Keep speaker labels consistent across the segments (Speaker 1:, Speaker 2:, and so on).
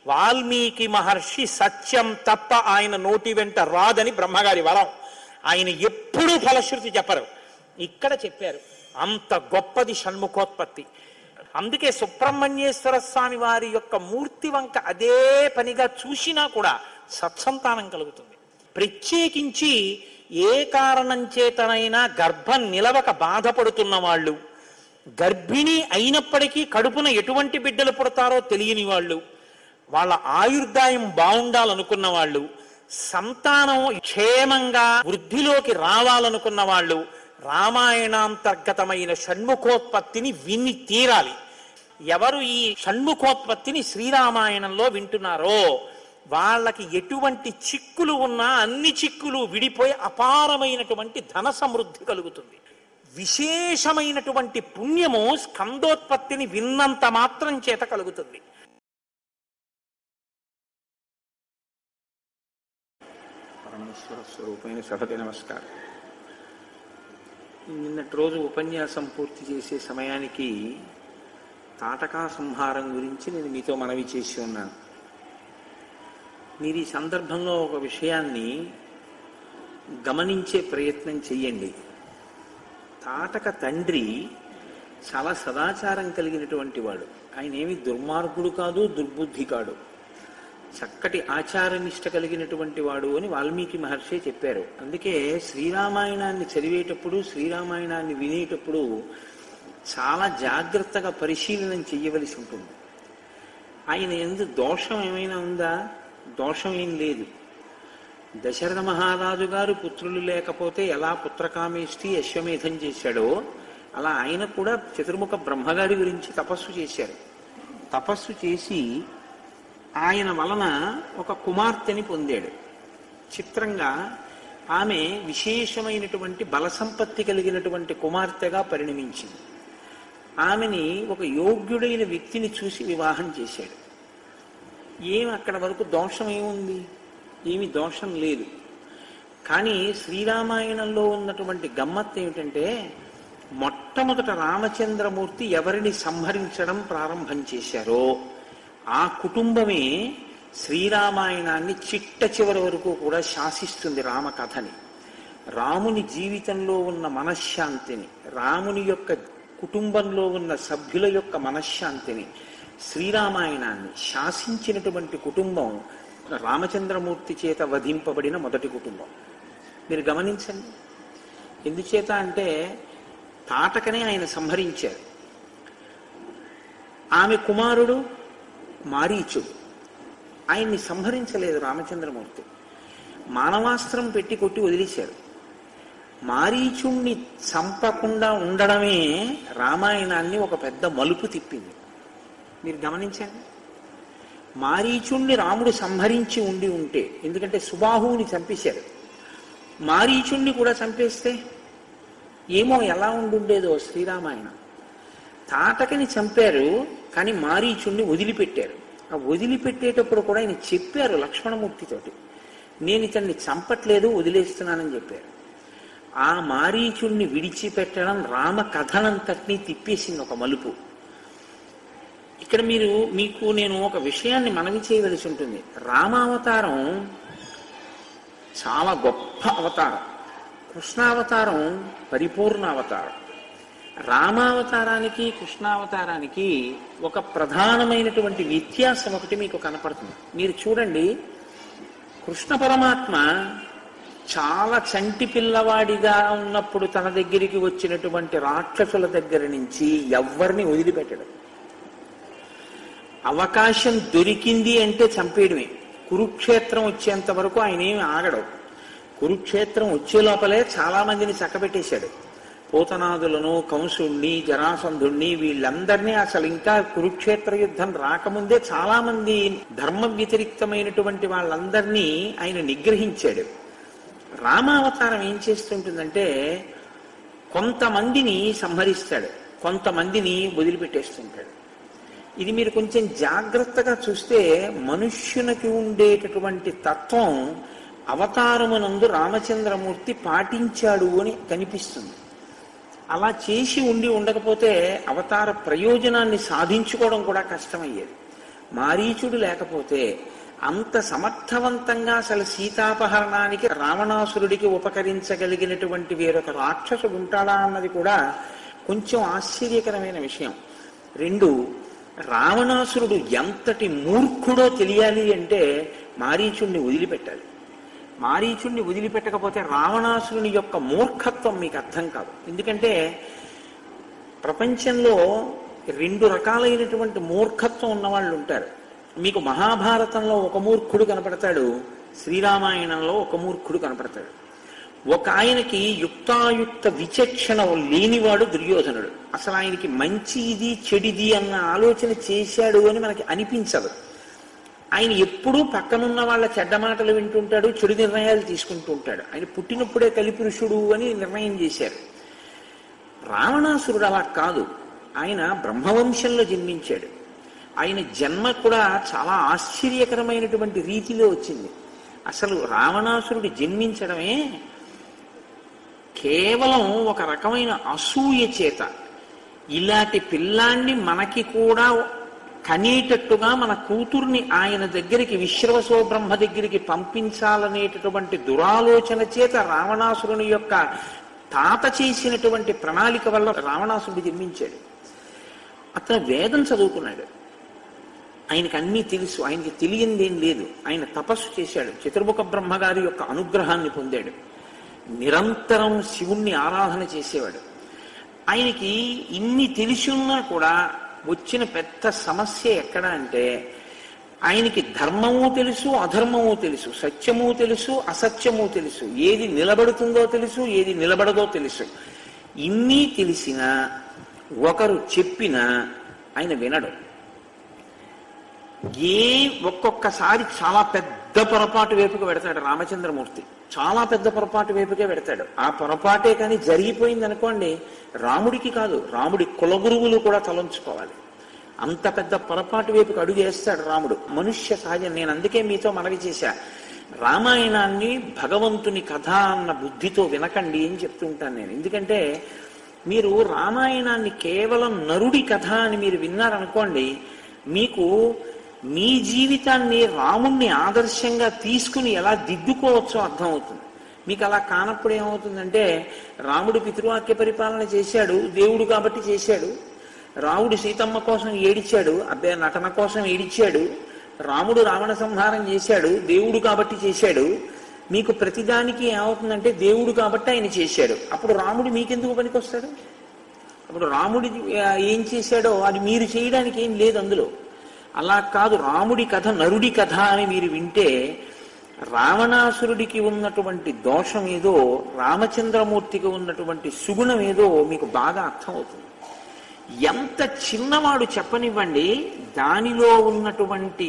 Speaker 1: వాల్మీకి మహర్షి సత్యం తప్ప ఆయన నోటి వెంట రాదని బ్రహ్మగారి వరం ఆయన ఎప్పుడూ ఫలశ్రుతి చెప్పరు ఇక్కడ చెప్పారు అంత గొప్పది షణ్ముఖోత్పత్తి అందుకే సుబ్రహ్మణ్యేశ్వర స్వామి వారి యొక్క మూర్తి వంక అదే పనిగా చూసినా కూడా సత్సంతానం కలుగుతుంది ప్రత్యేకించి ఏ కారణం చేతనైనా గర్భం నిలవక బాధపడుతున్న వాళ్ళు గర్భిణి అయినప్పటికీ కడుపున ఎటువంటి బిడ్డలు పుడతారో తెలియని వాళ్ళు వాళ్ళ ఆయుర్దాయం బాగుండాలనుకున్న వాళ్ళు సంతానం క్షేమంగా వృద్ధిలోకి రావాలనుకున్న వాళ్ళు రామాయణాంతర్గతమైన షణ్ముఖోత్పత్తిని విని తీరాలి ఎవరు ఈ షణ్ముఖోత్పత్తిని శ్రీరామాయణంలో వింటున్నారో వాళ్ళకి ఎటువంటి చిక్కులు ఉన్నా అన్ని చిక్కులు విడిపోయి అపారమైనటువంటి ధన సమృద్ధి కలుగుతుంది విశేషమైనటువంటి పుణ్యము స్కందోత్పత్తిని విన్నంత మాత్రం చేత కలుగుతుంది పరమేశ్వర స్వరూపమైన సభకి నమస్కారం నిన్నటి రోజు ఉపన్యాసం పూర్తి చేసే సమయానికి తాటకా సంహారం గురించి నేను మీతో మనవి చేసి ఉన్నాను మీరు ఈ సందర్భంలో ఒక విషయాన్ని గమనించే ప్రయత్నం చెయ్యండి తాటక తండ్రి చాలా సదాచారం కలిగినటువంటి వాడు ఆయన ఏమి దుర్మార్గుడు కాదు దుర్బుద్ధి కాడు చక్కటి ఆచారనిష్ట కలిగినటువంటి వాడు అని వాల్మీకి మహర్షి చెప్పారు అందుకే శ్రీరామాయణాన్ని చదివేటప్పుడు శ్రీరామాయణాన్ని వినేటప్పుడు చాలా జాగ్రత్తగా పరిశీలనం చెయ్యవలసి ఉంటుంది ఆయన ఎందు దోషం ఏమైనా ఉందా దోషం ఏం లేదు దశరథ మహారాజు గారు పుత్రులు లేకపోతే ఎలా పుత్రకామేష్టి అశ్వమేధం చేశాడో అలా ఆయన కూడా చతుర్ముఖ బ్రహ్మగారి గురించి తపస్సు చేశారు తపస్సు చేసి ఆయన వలన ఒక కుమార్తెని పొందాడు చిత్రంగా ఆమె విశేషమైనటువంటి బలసంపత్తి కలిగినటువంటి కుమార్తెగా పరిణమించింది ఆమెని ఒక యోగ్యుడైన వ్యక్తిని చూసి వివాహం చేశాడు ఏమి అక్కడ వరకు దోషం ఏముంది ఏమి దోషం లేదు కానీ శ్రీరామాయణంలో ఉన్నటువంటి గమ్మత్తు ఏమిటంటే మొట్టమొదట రామచంద్రమూర్తి ఎవరిని సంహరించడం ప్రారంభం చేశారో ఆ కుటుంబమే శ్రీరామాయణాన్ని చిట్ట చివరి వరకు కూడా శాసిస్తుంది రామకథని రాముని జీవితంలో ఉన్న మనశ్శాంతిని రాముని యొక్క కుటుంబంలో ఉన్న సభ్యుల యొక్క మనశ్శాంతిని శ్రీరామాయణాన్ని శాసించినటువంటి కుటుంబం రామచంద్రమూర్తి చేత వధింపబడిన మొదటి కుటుంబం మీరు గమనించండి ఎందుచేత అంటే తాటకనే ఆయన సంహరించారు ఆమె కుమారుడు మారీచుడు ఆయన్ని సంహరించలేదు రామచంద్రమూర్తి మానవాస్త్రం పెట్టి కొట్టి వదిలేశారు మారీచుణ్ణి చంపకుండా ఉండడమే రామాయణాన్ని ఒక పెద్ద మలుపు తిప్పింది మీరు గమనించండి మారీచుణ్ణి రాముడు సంహరించి ఉండి ఉంటే ఎందుకంటే సుబాహువుని చంపేశారు మారీచుణ్ణి కూడా చంపేస్తే ఏమో ఎలా ఉండుండేదో శ్రీరామాయణం తాటకని చంపారు కానీ మారీచుణ్ణి వదిలిపెట్టారు ఆ వదిలిపెట్టేటప్పుడు కూడా ఆయన చెప్పారు లక్ష్మణమూర్తితోటి నేను ఇతన్ని చంపట్లేదు వదిలేస్తున్నానని చెప్పారు ఆ మారీచుణ్ణి విడిచిపెట్టడం రామ కథనంతటినీ తిప్పేసింది ఒక మలుపు ఇక్కడ మీరు మీకు నేను ఒక విషయాన్ని మనవి చేయవలసి ఉంటుంది రామావతారం చాలా గొప్ప అవతారం కృష్ణావతారం పరిపూర్ణ అవతారం రామావతారానికి కృష్ణావతారానికి ఒక ప్రధానమైనటువంటి వ్యత్యాసం ఒకటి మీకు కనపడుతుంది మీరు చూడండి కృష్ణ పరమాత్మ చాలా చంటి పిల్లవాడిగా ఉన్నప్పుడు తన దగ్గరికి వచ్చినటువంటి రాక్షసుల దగ్గర నుంచి ఎవరిని వదిలిపెట్టడం అవకాశం దొరికింది అంటే చంపేయడమే కురుక్షేత్రం వచ్చేంత వరకు ఆయన ఏమి ఆగడు కురుక్షేత్రం వచ్చే లోపలే చాలా మందిని చక్కబెట్టేశాడు పోతనాదులను కంసుణ్ణి జరాసంధుణ్ణి వీళ్ళందరినీ అసలు ఇంకా కురుక్షేత్ర యుద్ధం రాకముందే చాలా మంది ధర్మ వ్యతిరిక్తమైనటువంటి వాళ్ళందరినీ ఆయన నిగ్రహించాడు రామావతారం ఏం చేస్తుంటుందంటే కొంతమందిని సంహరిస్తాడు కొంతమందిని వదిలిపెట్టేస్తుంటాడు ఇది మీరు కొంచెం జాగ్రత్తగా చూస్తే మనుష్యునికి ఉండేటటువంటి తత్వం అవతారమునందు రామచంద్రమూర్తి పాటించాడు అని కనిపిస్తుంది అలా చేసి ఉండి ఉండకపోతే అవతార ప్రయోజనాన్ని సాధించుకోవడం కూడా కష్టమయ్యేది మారీచుడు లేకపోతే అంత సమర్థవంతంగా అసలు సీతాపహరణానికి రావణాసురుడికి ఉపకరించగలిగినటువంటి వేరొక రాక్షసుడు ఉంటాడా అన్నది కూడా కొంచెం ఆశ్చర్యకరమైన విషయం రెండు రావణాసురుడు ఎంతటి మూర్ఖుడో తెలియాలి అంటే మారీచుడిని వదిలిపెట్టాలి మారీచుడిని వదిలిపెట్టకపోతే రావణాసురుని యొక్క మూర్ఖత్వం మీకు అర్థం కాదు ఎందుకంటే ప్రపంచంలో రెండు రకాలైనటువంటి మూర్ఖత్వం ఉన్న వాళ్ళు ఉంటారు మీకు మహాభారతంలో ఒక మూర్ఖుడు కనపడతాడు శ్రీరామాయణంలో ఒక మూర్ఖుడు కనపడతాడు ఒక ఆయనకి యుక్తాయుక్త విచక్షణ లేనివాడు దుర్యోధనుడు అసలు ఆయనకి మంచి ఇది చెడిది అన్న ఆలోచన చేశాడు అని మనకి అనిపించదు ఆయన ఎప్పుడూ పక్కనున్న వాళ్ళ చెడ్డ మాటలు వింటుంటాడు చెడు నిర్ణయాలు తీసుకుంటూ ఉంటాడు ఆయన పుట్టినప్పుడే కలిపురుషుడు అని నిర్ణయం చేశారు రావణాసురుడు అలా కాదు ఆయన బ్రహ్మవంశంలో జన్మించాడు ఆయన జన్మ కూడా చాలా ఆశ్చర్యకరమైనటువంటి రీతిలో వచ్చింది అసలు రావణాసురుడు జన్మించడమే కేవలం ఒక రకమైన అసూయ చేత ఇలాంటి పిల్లాన్ని మనకి కూడా కనేటట్టుగా మన కూతుర్ని ఆయన దగ్గరికి విశ్రవసో బ్రహ్మ దగ్గరికి పంపించాలనేటటువంటి దురాలోచన చేత రావణాసురుని యొక్క తాత చేసినటువంటి ప్రణాళిక వల్ల రావణాసురుడు జన్మించాడు అతను వేదం చదువుకున్నాడు ఆయనకి అన్నీ తెలుసు ఆయనకి తెలియందేం లేదు ఆయన తపస్సు చేశాడు చతుర్ముఖ బ్రహ్మగారి యొక్క అనుగ్రహాన్ని పొందాడు నిరంతరం శివుణ్ణి ఆరాధన చేసేవాడు ఆయనకి ఇన్ని తెలిసి ఉన్నా కూడా వచ్చిన పెద్ద సమస్య ఎక్కడ అంటే ఆయనకి ధర్మము తెలుసు అధర్మము తెలుసు సత్యము తెలుసు అసత్యము తెలుసు ఏది నిలబడుతుందో తెలుసు ఏది నిలబడదో తెలుసు ఇన్ని తెలిసినా ఒకరు చెప్పినా ఆయన వినడు ఏ ఒక్కొక్కసారి చాలా పెద్ద పొరపాటు వైపుకు పెడతాడు రామచంద్రమూర్తి చాలా పెద్ద పొరపాటు వైపుకే పెడతాడు ఆ పొరపాటే కానీ జరిగిపోయింది అనుకోండి రాముడికి కాదు రాముడి కులగురువులు కూడా తలంచుకోవాలి అంత పెద్ద పొరపాటు వైపుకు అడుగు వేస్తాడు రాముడు మనుష్య సహజం నేను అందుకే మీతో మనవి చేశా రామాయణాన్ని భగవంతుని కథ అన్న బుద్ధితో వినకండి అని చెప్తుంటాను నేను ఎందుకంటే మీరు రామాయణాన్ని కేవలం నరుడి కథ అని మీరు విన్నారనుకోండి మీకు మీ జీవితాన్ని రాముణ్ణి ఆదర్శంగా తీసుకుని ఎలా దిద్దుకోవచ్చో అర్థమవుతుంది మీకు అలా కానప్పుడు ఏమవుతుందంటే రాముడు పితృవాక్య పరిపాలన చేశాడు దేవుడు కాబట్టి చేశాడు రాముడు సీతమ్మ కోసం ఏడిచాడు అబ్బాయి నటన కోసం ఏడిచాడు రాముడు రావణ సంహారం చేశాడు దేవుడు కాబట్టి చేశాడు మీకు ప్రతిదానికి ఏమవుతుందంటే దేవుడు కాబట్టి ఆయన చేశాడు అప్పుడు రాముడు మీకెందుకు పనికొస్తాడు అప్పుడు రాముడి ఆ, ఏం చేశాడో అది మీరు చేయడానికి ఏం లేదు అందులో అలా కాదు రాముడి కథ నరుడి కథ అని మీరు వింటే రావణాసురుడికి ఉన్నటువంటి దోషం ఏదో రామచంద్రమూర్తికి ఉన్నటువంటి సుగుణం ఏదో మీకు బాగా అర్థమవుతుంది ఎంత చిన్నవాడు చెప్పనివ్వండి దానిలో ఉన్నటువంటి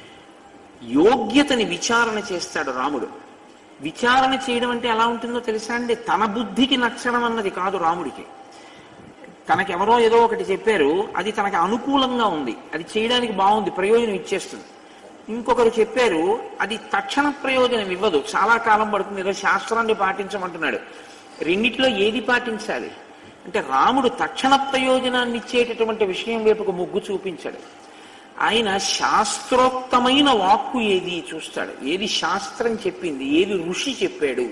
Speaker 1: యోగ్యతని విచారణ చేస్తాడు రాముడు విచారణ చేయడం అంటే ఎలా ఉంటుందో తెలుసా అండి తన బుద్ధికి నచ్చడం అన్నది కాదు రాముడికి తనకెవరో ఏదో ఒకటి చెప్పారు అది తనకి అనుకూలంగా ఉంది అది చేయడానికి బాగుంది ప్రయోజనం ఇచ్చేస్తుంది ఇంకొకరు చెప్పారు అది తక్షణ ప్రయోజనం ఇవ్వదు చాలా కాలం పడుతుంది ఏదో శాస్త్రాన్ని పాటించమంటున్నాడు రెండిట్లో ఏది పాటించాలి అంటే రాముడు తక్షణ ప్రయోజనాన్ని ఇచ్చేటటువంటి విషయం వైపుకు మొగ్గు చూపించాడు ఆయన శాస్త్రోక్తమైన వాక్కు ఏది చూస్తాడు ఏది శాస్త్రం చెప్పింది ఏది ఋషి చెప్పాడు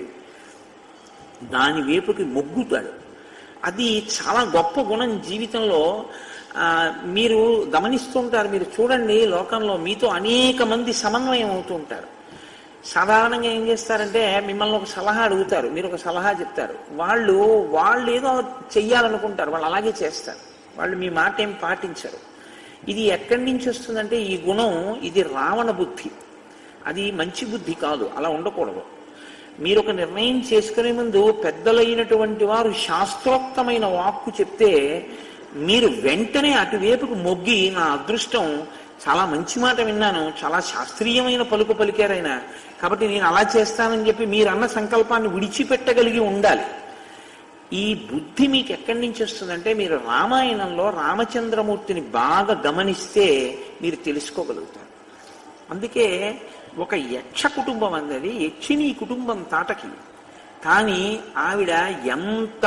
Speaker 1: దాని వైపుకి మొగ్గుతాడు అది చాలా గొప్ప గుణం జీవితంలో ఆ, మీరు గమనిస్తుంటారు మీరు చూడండి లోకంలో మీతో అనేక మంది సమన్వయం అవుతూ ఉంటారు సాధారణంగా ఏం చేస్తారంటే మిమ్మల్ని ఒక సలహా అడుగుతారు మీరు ఒక సలహా చెప్తారు వాళ్ళు వాళ్ళు ఏదో చెయ్యాలనుకుంటారు వాళ్ళు అలాగే చేస్తారు వాళ్ళు మీ మాట ఏం పాటించరు ఇది ఎక్కడి నుంచి వస్తుందంటే ఈ గుణం ఇది రావణ బుద్ధి అది మంచి బుద్ధి కాదు అలా ఉండకూడదు మీరు ఒక నిర్ణయం చేసుకునే ముందు పెద్దలైనటువంటి వారు శాస్త్రోక్తమైన వాక్కు చెప్తే మీరు వెంటనే అటువైపుకు మొగ్గి నా అదృష్టం చాలా మంచి మాట విన్నాను చాలా శాస్త్రీయమైన పలుకు పలికారైనా కాబట్టి నేను అలా చేస్తానని చెప్పి మీరు అన్న సంకల్పాన్ని విడిచిపెట్టగలిగి ఉండాలి ఈ బుద్ధి మీకు ఎక్కడి నుంచి వస్తుందంటే మీరు రామాయణంలో రామచంద్రమూర్తిని బాగా గమనిస్తే మీరు తెలుసుకోగలుగుతారు అందుకే ఒక యక్ష కుటుంబం అన్నది యక్షిణి కుటుంబం తాటకి కానీ ఆవిడ ఎంత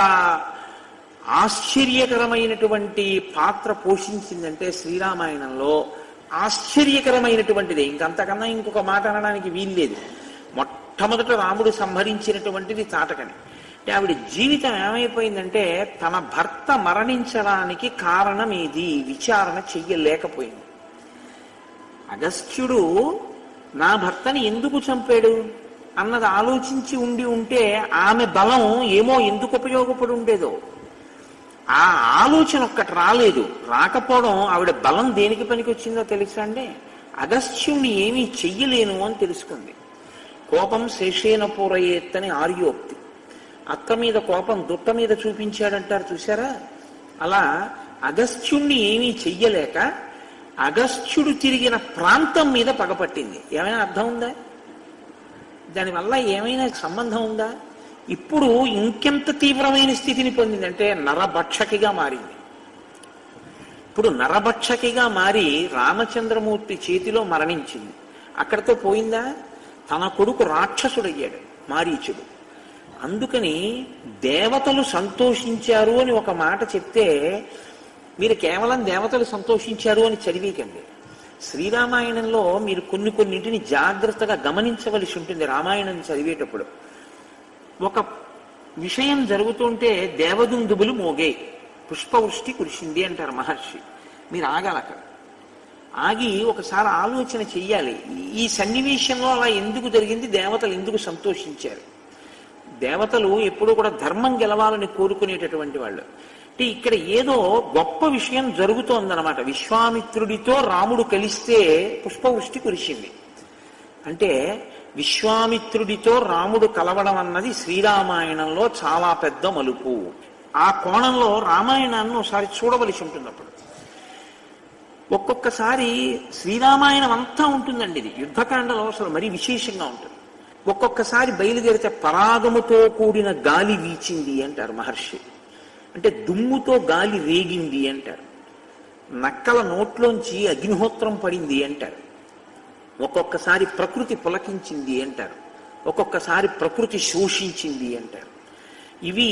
Speaker 1: ఆశ్చర్యకరమైనటువంటి పాత్ర పోషించిందంటే శ్రీరామాయణంలో ఆశ్చర్యకరమైనటువంటిది ఇంకంతకన్నా ఇంకొక మాట అనడానికి వీల్లేదు మొట్టమొదట రాముడు సంహరించినటువంటిది తాటకని అంటే ఆవిడ జీవితం ఏమైపోయిందంటే తన భర్త మరణించడానికి కారణం ఏది విచారణ చెయ్యలేకపోయింది అగస్త్యుడు నా భర్తని ఎందుకు చంపాడు అన్నది ఆలోచించి ఉండి ఉంటే ఆమె బలం ఏమో ఎందుకు ఉపయోగపడి ఉండేదో ఆ ఆలోచన ఒక్కటి రాలేదు రాకపోవడం ఆవిడ బలం దేనికి పనికి వచ్చిందో తెలుసా అండి అగస్త్యుణ్ణి ఏమీ చెయ్యలేను అని తెలుసుకుంది కోపం శేషేన పూరయేత్తని ఆర్యోక్తి అత్త మీద కోపం దుట్ట మీద చూపించాడంటారు చూసారా అలా అగస్త్యుణ్ణి ఏమీ చెయ్యలేక అగస్త్యుడు తిరిగిన ప్రాంతం మీద పగపట్టింది ఏమైనా అర్థం ఉందా దానివల్ల ఏమైనా సంబంధం ఉందా ఇప్పుడు ఇంకెంత తీవ్రమైన స్థితిని పొందిందంటే నరభక్షకిగా మారింది ఇప్పుడు నరభక్షకిగా మారి రామచంద్రమూర్తి చేతిలో మరణించింది అక్కడతో పోయిందా తన కొడుకు రాక్షసుడయ్యాడు మారీచుడు అందుకని దేవతలు సంతోషించారు అని ఒక మాట చెప్తే మీరు కేవలం దేవతలు సంతోషించారు అని చదివేకండి శ్రీరామాయణంలో మీరు కొన్ని కొన్నింటిని జాగ్రత్తగా గమనించవలసి ఉంటుంది రామాయణం చదివేటప్పుడు ఒక విషయం జరుగుతుంటే దేవదుందుబులు మోగే పుష్పవృష్టి కురిసింది అంటారు మహర్షి మీరు ఆగాలి అక్కడ ఆగి ఒకసారి ఆలోచన చెయ్యాలి ఈ సన్నివేశంలో అలా ఎందుకు జరిగింది దేవతలు ఎందుకు సంతోషించారు దేవతలు ఎప్పుడూ కూడా ధర్మం గెలవాలని కోరుకునేటటువంటి వాళ్ళు అంటే ఇక్కడ ఏదో గొప్ప విషయం జరుగుతోందనమాట విశ్వామిత్రుడితో రాముడు కలిస్తే పుష్పవృష్టి కురిసింది అంటే విశ్వామిత్రుడితో రాముడు కలవడం అన్నది శ్రీరామాయణంలో చాలా పెద్ద మలుపు ఆ కోణంలో రామాయణాన్ని ఒకసారి చూడవలసి ఉంటుంది అప్పుడు ఒక్కొక్కసారి శ్రీరామాయణం అంతా ఉంటుందండి ఇది యుద్ధకాండలో అసలు మరీ విశేషంగా ఉంటుంది ఒక్కొక్కసారి బయలుదేరితే పరాగముతో కూడిన గాలి వీచింది అంటారు మహర్షి అంటే దుమ్ముతో గాలి రేగింది అంటారు నక్కల నోట్లోంచి అగ్నిహోత్రం పడింది అంటారు ఒక్కొక్కసారి ప్రకృతి పులకించింది అంటారు ఒక్కొక్కసారి ప్రకృతి శోషించింది అంటారు ఇవి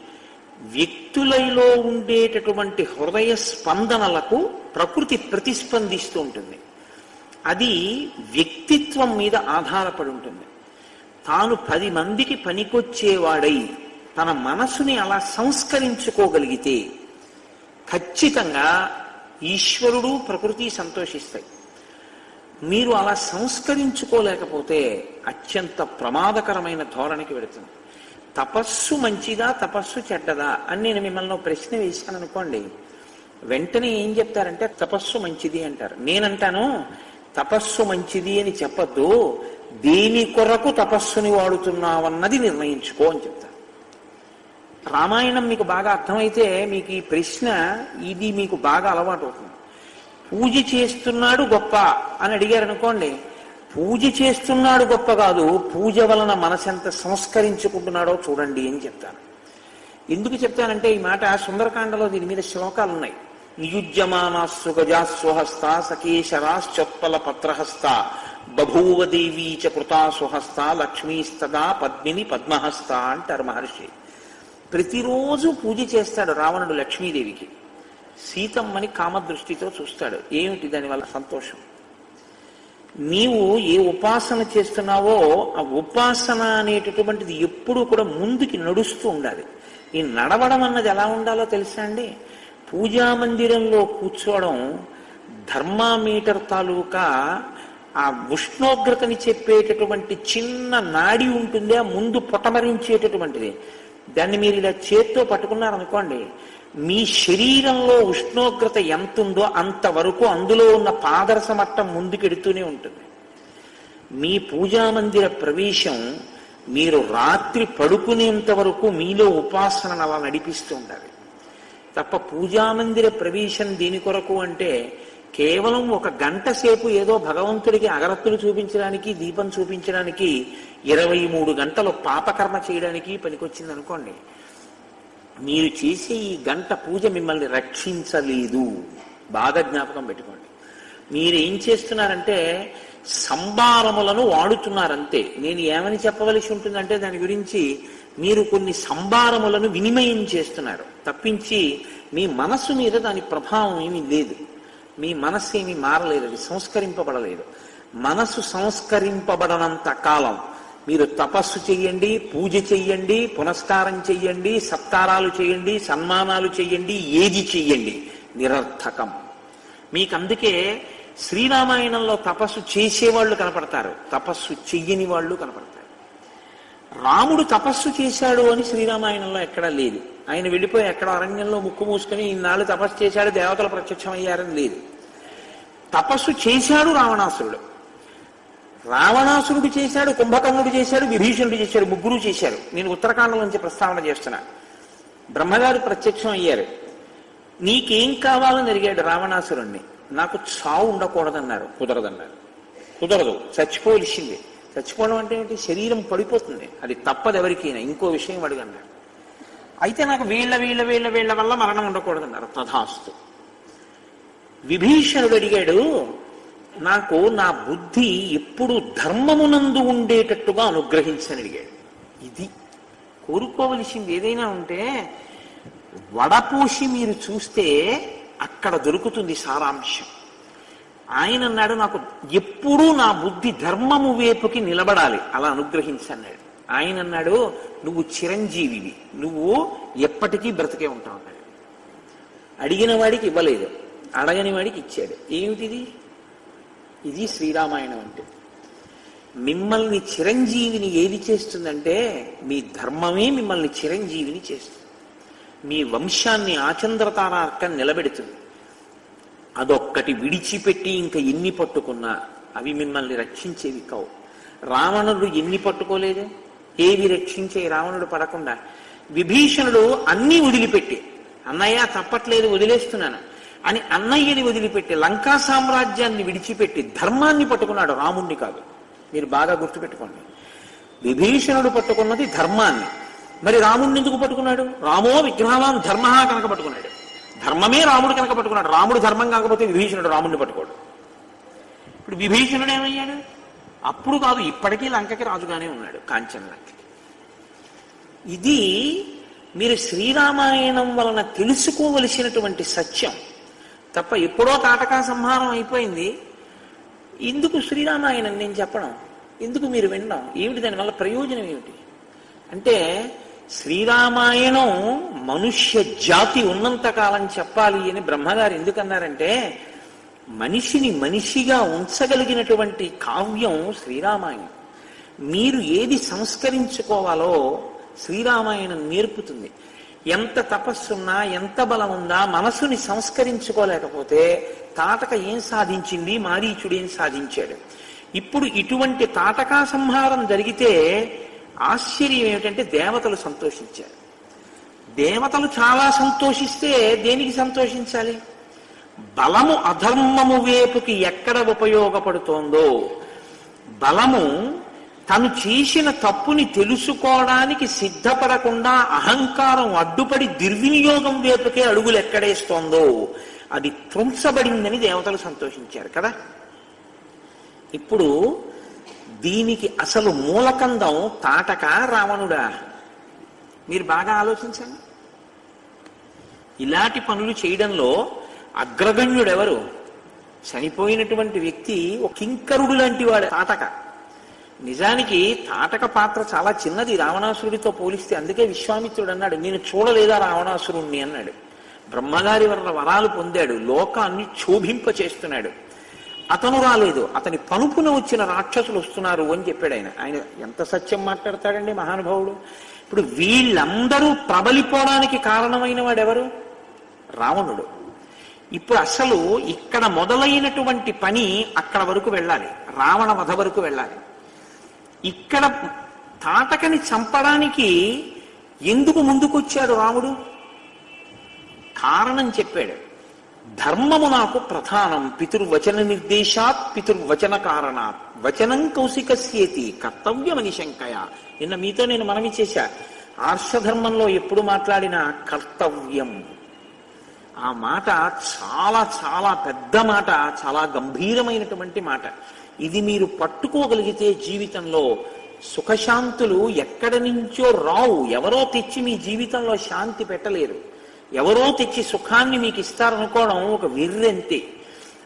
Speaker 1: వ్యక్తులలో ఉండేటటువంటి హృదయ స్పందనలకు ప్రకృతి ప్రతిస్పందిస్తూ ఉంటుంది అది వ్యక్తిత్వం మీద ఆధారపడి ఉంటుంది తాను పది మందికి పనికొచ్చేవాడై తన మనసుని అలా సంస్కరించుకోగలిగితే ఖచ్చితంగా ఈశ్వరుడు ప్రకృతి సంతోషిస్తాయి మీరు అలా సంస్కరించుకోలేకపోతే అత్యంత ప్రమాదకరమైన ధోరణికి వెళుతుంది తపస్సు మంచిదా తపస్సు చెడ్డదా అని నేను మిమ్మల్ని ఒక ప్రశ్న వేశాను అనుకోండి వెంటనే ఏం చెప్తారంటే తపస్సు మంచిది అంటారు నేనంటాను తపస్సు మంచిది అని చెప్పద్దు దేని కొరకు తపస్సుని వాడుతున్నావన్నది నిర్ణయించుకో అని చెప్తాను రామాయణం మీకు బాగా అర్థమైతే మీకు ఈ ప్రశ్న ఇది మీకు బాగా అలవాటు అవుతుంది పూజ చేస్తున్నాడు గొప్ప అని అడిగారు అనుకోండి పూజ చేస్తున్నాడు గొప్ప కాదు పూజ వలన మనసెంత సంస్కరించుకుంటున్నాడో చూడండి అని చెప్తాను ఎందుకు చెప్తానంటే ఈ మాట సుందరకాండలో దీని మీద శ్లోకాలు ఉన్నాయి నియుజ్యమానాస్సు గజాస్వహస్త సకేశరాశ్చొత్పల పత్రహస్త బభూవ దేవీ చ కృతా సుహస్త లక్ష్మీస్తదా పద్మిని పద్మహస్త అంటారు మహర్షి ప్రతిరోజు పూజ చేస్తాడు రావణుడు లక్ష్మీదేవికి సీతమ్మని కామదృష్టితో చూస్తాడు ఏమిటి దానివల్ల సంతోషం నీవు ఏ ఉపాసన చేస్తున్నావో ఆ ఉపాసన అనేటటువంటిది ఎప్పుడూ కూడా ముందుకి నడుస్తూ ఉండాలి ఈ నడవడం అన్నది ఎలా ఉండాలో తెలుసా అండి పూజా మందిరంలో కూర్చోవడం ధర్మామీటర్ తాలూకా ఆ ఉష్ణోగ్రతని చెప్పేటటువంటి చిన్న నాడి ఉంటుంది ఆ ముందు పొటమరించేటటువంటిది దాన్ని మీరు ఇలా చేత్తో పట్టుకున్నారనుకోండి మీ శరీరంలో ఉష్ణోగ్రత ఎంత ఉందో అంతవరకు అందులో ఉన్న పాదరస మట్టం ముందుకెడుతూనే ఉంటుంది మీ పూజామందిర ప్రవేశం మీరు రాత్రి పడుకునేంత వరకు మీలో ఉపాసనను అలా నడిపిస్తూ ఉండాలి తప్ప పూజామందిర ప్రవేశం దేని కొరకు అంటే కేవలం ఒక గంట సేపు ఏదో భగవంతుడికి అగరత్తులు చూపించడానికి దీపం చూపించడానికి ఇరవై మూడు గంటలు పాపకర్మ చేయడానికి పనికొచ్చింది అనుకోండి మీరు చేసే ఈ గంట పూజ మిమ్మల్ని రక్షించలేదు బాగా జ్ఞాపకం పెట్టుకోండి మీరు ఏం చేస్తున్నారంటే సంభారములను వాడుతున్నారంతే నేను ఏమని చెప్పవలసి ఉంటుందంటే దాని గురించి మీరు కొన్ని సంభారములను వినిమయం చేస్తున్నారు తప్పించి మీ మనస్సు మీద దాని ప్రభావం ఏమీ లేదు మీ మనస్సు ఏమీ మారలేదు అది సంస్కరింపబడలేదు మనసు సంస్కరింపబడనంత కాలం మీరు తపస్సు చెయ్యండి పూజ చెయ్యండి పునస్కారం చెయ్యండి సత్కారాలు చేయండి సన్మానాలు చెయ్యండి ఏది చెయ్యండి నిరర్థకం మీకు అందుకే శ్రీరామాయణంలో తపస్సు చేసేవాళ్ళు కనపడతారు తపస్సు చెయ్యని వాళ్ళు కనపడతారు రాముడు తపస్సు చేశాడు అని శ్రీరామాయణంలో ఎక్కడా లేదు ఆయన వెళ్ళిపోయి ఎక్కడ అరణ్యంలో ముక్కు మూసుకొని ఇన్నాళ్ళు తపస్సు చేశాడు దేవతలు ప్రత్యక్షమయ్యారని లేదు తపస్సు చేశాడు రావణాసురుడు రావణాసురుడు చేశాడు కుంభకర్ణుడు చేశాడు విభీషణుడు చేశాడు ముగ్గురు చేశారు నేను ఉత్తరాఖండం నుంచి ప్రస్తావన చేస్తున్నా బ్రహ్మగారు ప్రత్యక్షం అయ్యారు నీకేం కావాలని అడిగాడు రావణాసురుణ్ణి నాకు చావు ఉండకూడదన్నారు కుదరదన్నారు కుదరదు చచ్చిపోవలసిందే చచ్చిపోవడం అంటే ఏంటి శరీరం పడిపోతుంది అది తప్పదు ఎవరికైనా ఇంకో విషయం అడిగన్నారు అయితే నాకు వీళ్ళ వీళ్ళ వీళ్ళ వీళ్ళ వల్ల మరణం ఉండకూడదన్నారు తథాస్తు విభీషణుడు అడిగాడు నాకు నా బుద్ధి ఎప్పుడు ధర్మమునందు ఉండేటట్టుగా అనుగ్రహించని అడిగాడు ఇది కోరుకోవలసింది ఏదైనా ఉంటే వడపోసి మీరు చూస్తే అక్కడ దొరుకుతుంది సారాంశం ఆయన అన్నాడు నాకు ఎప్పుడూ నా బుద్ధి ధర్మము వైపుకి నిలబడాలి అలా అనుగ్రహించన్నాడు ఆయన అన్నాడు నువ్వు చిరంజీవివి నువ్వు ఎప్పటికీ బ్రతికే ఉంటావు అన్నాడు అడిగిన వాడికి ఇవ్వలేదు అడగని వాడికి ఇచ్చాడు ఏమిటిది ఇది శ్రీరామాయణం అంటే మిమ్మల్ని చిరంజీవిని ఏది చేస్తుందంటే మీ ధర్మమే మిమ్మల్ని చిరంజీవిని చేస్తుంది మీ వంశాన్ని ఆచంద్రతారార్కం నిలబెడుతుంది అదొక్కటి విడిచిపెట్టి ఇంకా ఎన్ని పట్టుకున్నా అవి మిమ్మల్ని రక్షించేవి కావు రావణుడు ఎన్ని పట్టుకోలేదే ఏవి రక్షించే రావణుడు పడకుండా విభీషణుడు అన్ని వదిలిపెట్టి అన్నయ్య తప్పట్లేదు వదిలేస్తున్నాను అని అన్నయ్యని వదిలిపెట్టి లంకా సామ్రాజ్యాన్ని విడిచిపెట్టి ధర్మాన్ని పట్టుకున్నాడు రాముణ్ణి కాదు మీరు బాగా గుర్తుపెట్టుకోండి విభీషణుడు పట్టుకున్నది ధర్మాన్ని మరి రాముణ్ణి ఎందుకు పట్టుకున్నాడు రామో విగ్రహవాన్ ధర్మ కనుక పట్టుకున్నాడు ధర్మమే రాముడు కనుక పట్టుకున్నాడు రాముడు ధర్మం కాకపోతే విభీషణుడు రాముడిని పట్టుకోడు ఇప్పుడు విభీషణుడు ఏమయ్యాడు అప్పుడు కాదు ఇప్పటికీ లంకకి రాజుగానే ఉన్నాడు కాంచన లంకకి ఇది మీరు శ్రీరామాయణం వలన తెలుసుకోవలసినటువంటి సత్యం తప్ప ఎప్పుడో తాటకా సంహారం అయిపోయింది ఎందుకు శ్రీరామాయణం నేను చెప్పడం ఎందుకు మీరు వినడం ఏమిటి దానివల్ల ప్రయోజనం ఏమిటి అంటే శ్రీరామాయణం మనుష్య జాతి ఉన్నంత కాలం చెప్పాలి అని బ్రహ్మగారు ఎందుకన్నారంటే మనిషిని మనిషిగా ఉంచగలిగినటువంటి కావ్యం శ్రీరామాయణం మీరు ఏది సంస్కరించుకోవాలో శ్రీరామాయణం నేర్పుతుంది ఎంత తపస్సున్నా ఎంత బలం ఉందా మనసుని సంస్కరించుకోలేకపోతే తాటక ఏం సాధించింది మారీచుడు ఏం సాధించాడు ఇప్పుడు ఇటువంటి తాటకా సంహారం జరిగితే ఆశ్చర్యం ఏమిటంటే దేవతలు సంతోషించారు దేవతలు చాలా సంతోషిస్తే దేనికి సంతోషించాలి బలము అధర్మము వైపుకి ఎక్కడ ఉపయోగపడుతోందో బలము తను చేసిన తప్పుని తెలుసుకోవడానికి సిద్ధపడకుండా అహంకారం అడ్డుపడి దుర్వినియోగం వైపుకే అడుగులు ఎక్కడేస్తోందో అది త్రుంచబడిందని దేవతలు సంతోషించారు కదా ఇప్పుడు దీనికి అసలు మూలకందం తాటక రావణుడా మీరు బాగా ఆలోచించండి ఇలాంటి పనులు చేయడంలో అగ్రగణ్యుడెవరు చనిపోయినటువంటి వ్యక్తి ఒక కింకరుడు లాంటి వాడు తాటక నిజానికి తాటక పాత్ర చాలా చిన్నది రావణాసురుడితో పోలిస్తే అందుకే విశ్వామిత్రుడు అన్నాడు నేను చూడలేదా రావణాసురుణ్ణి అన్నాడు బ్రహ్మగారి వల్ల వరాలు పొందాడు లోకాన్ని క్షోభింప చేస్తున్నాడు అతను రాలేదు అతని పనుపున వచ్చిన రాక్షసులు వస్తున్నారు అని చెప్పాడు ఆయన ఆయన ఎంత సత్యం మాట్లాడతాడండి మహానుభావుడు ఇప్పుడు వీళ్ళందరూ ప్రబలిపోవడానికి కారణమైన వాడెవరు రావణుడు ఇప్పుడు అసలు ఇక్కడ మొదలైనటువంటి పని అక్కడ వరకు వెళ్ళాలి రావణ వధ వరకు వెళ్ళాలి ఇక్కడ తాటకని చంపడానికి ఎందుకు ముందుకొచ్చాడు రాముడు కారణం చెప్పాడు ధర్మము నాకు ప్రధానం పితుర్వచన నిర్దేశాత్ పితుర్వచన కారణాత్ వచనం కౌశికస్యేతి కర్తవ్యమని శంకయ నిన్న మీతో నేను మనవి చేశా ఆర్షధర్మంలో ఎప్పుడు మాట్లాడినా కర్తవ్యం ఆ మాట చాలా చాలా పెద్ద మాట చాలా గంభీరమైనటువంటి మాట ఇది మీరు పట్టుకోగలిగితే జీవితంలో సుఖశాంతులు ఎక్కడి నుంచో రావు ఎవరో తెచ్చి మీ జీవితంలో శాంతి పెట్టలేరు ఎవరో తెచ్చి సుఖాన్ని మీకు ఇస్తారనుకోవడం ఒక వెర్రెంతే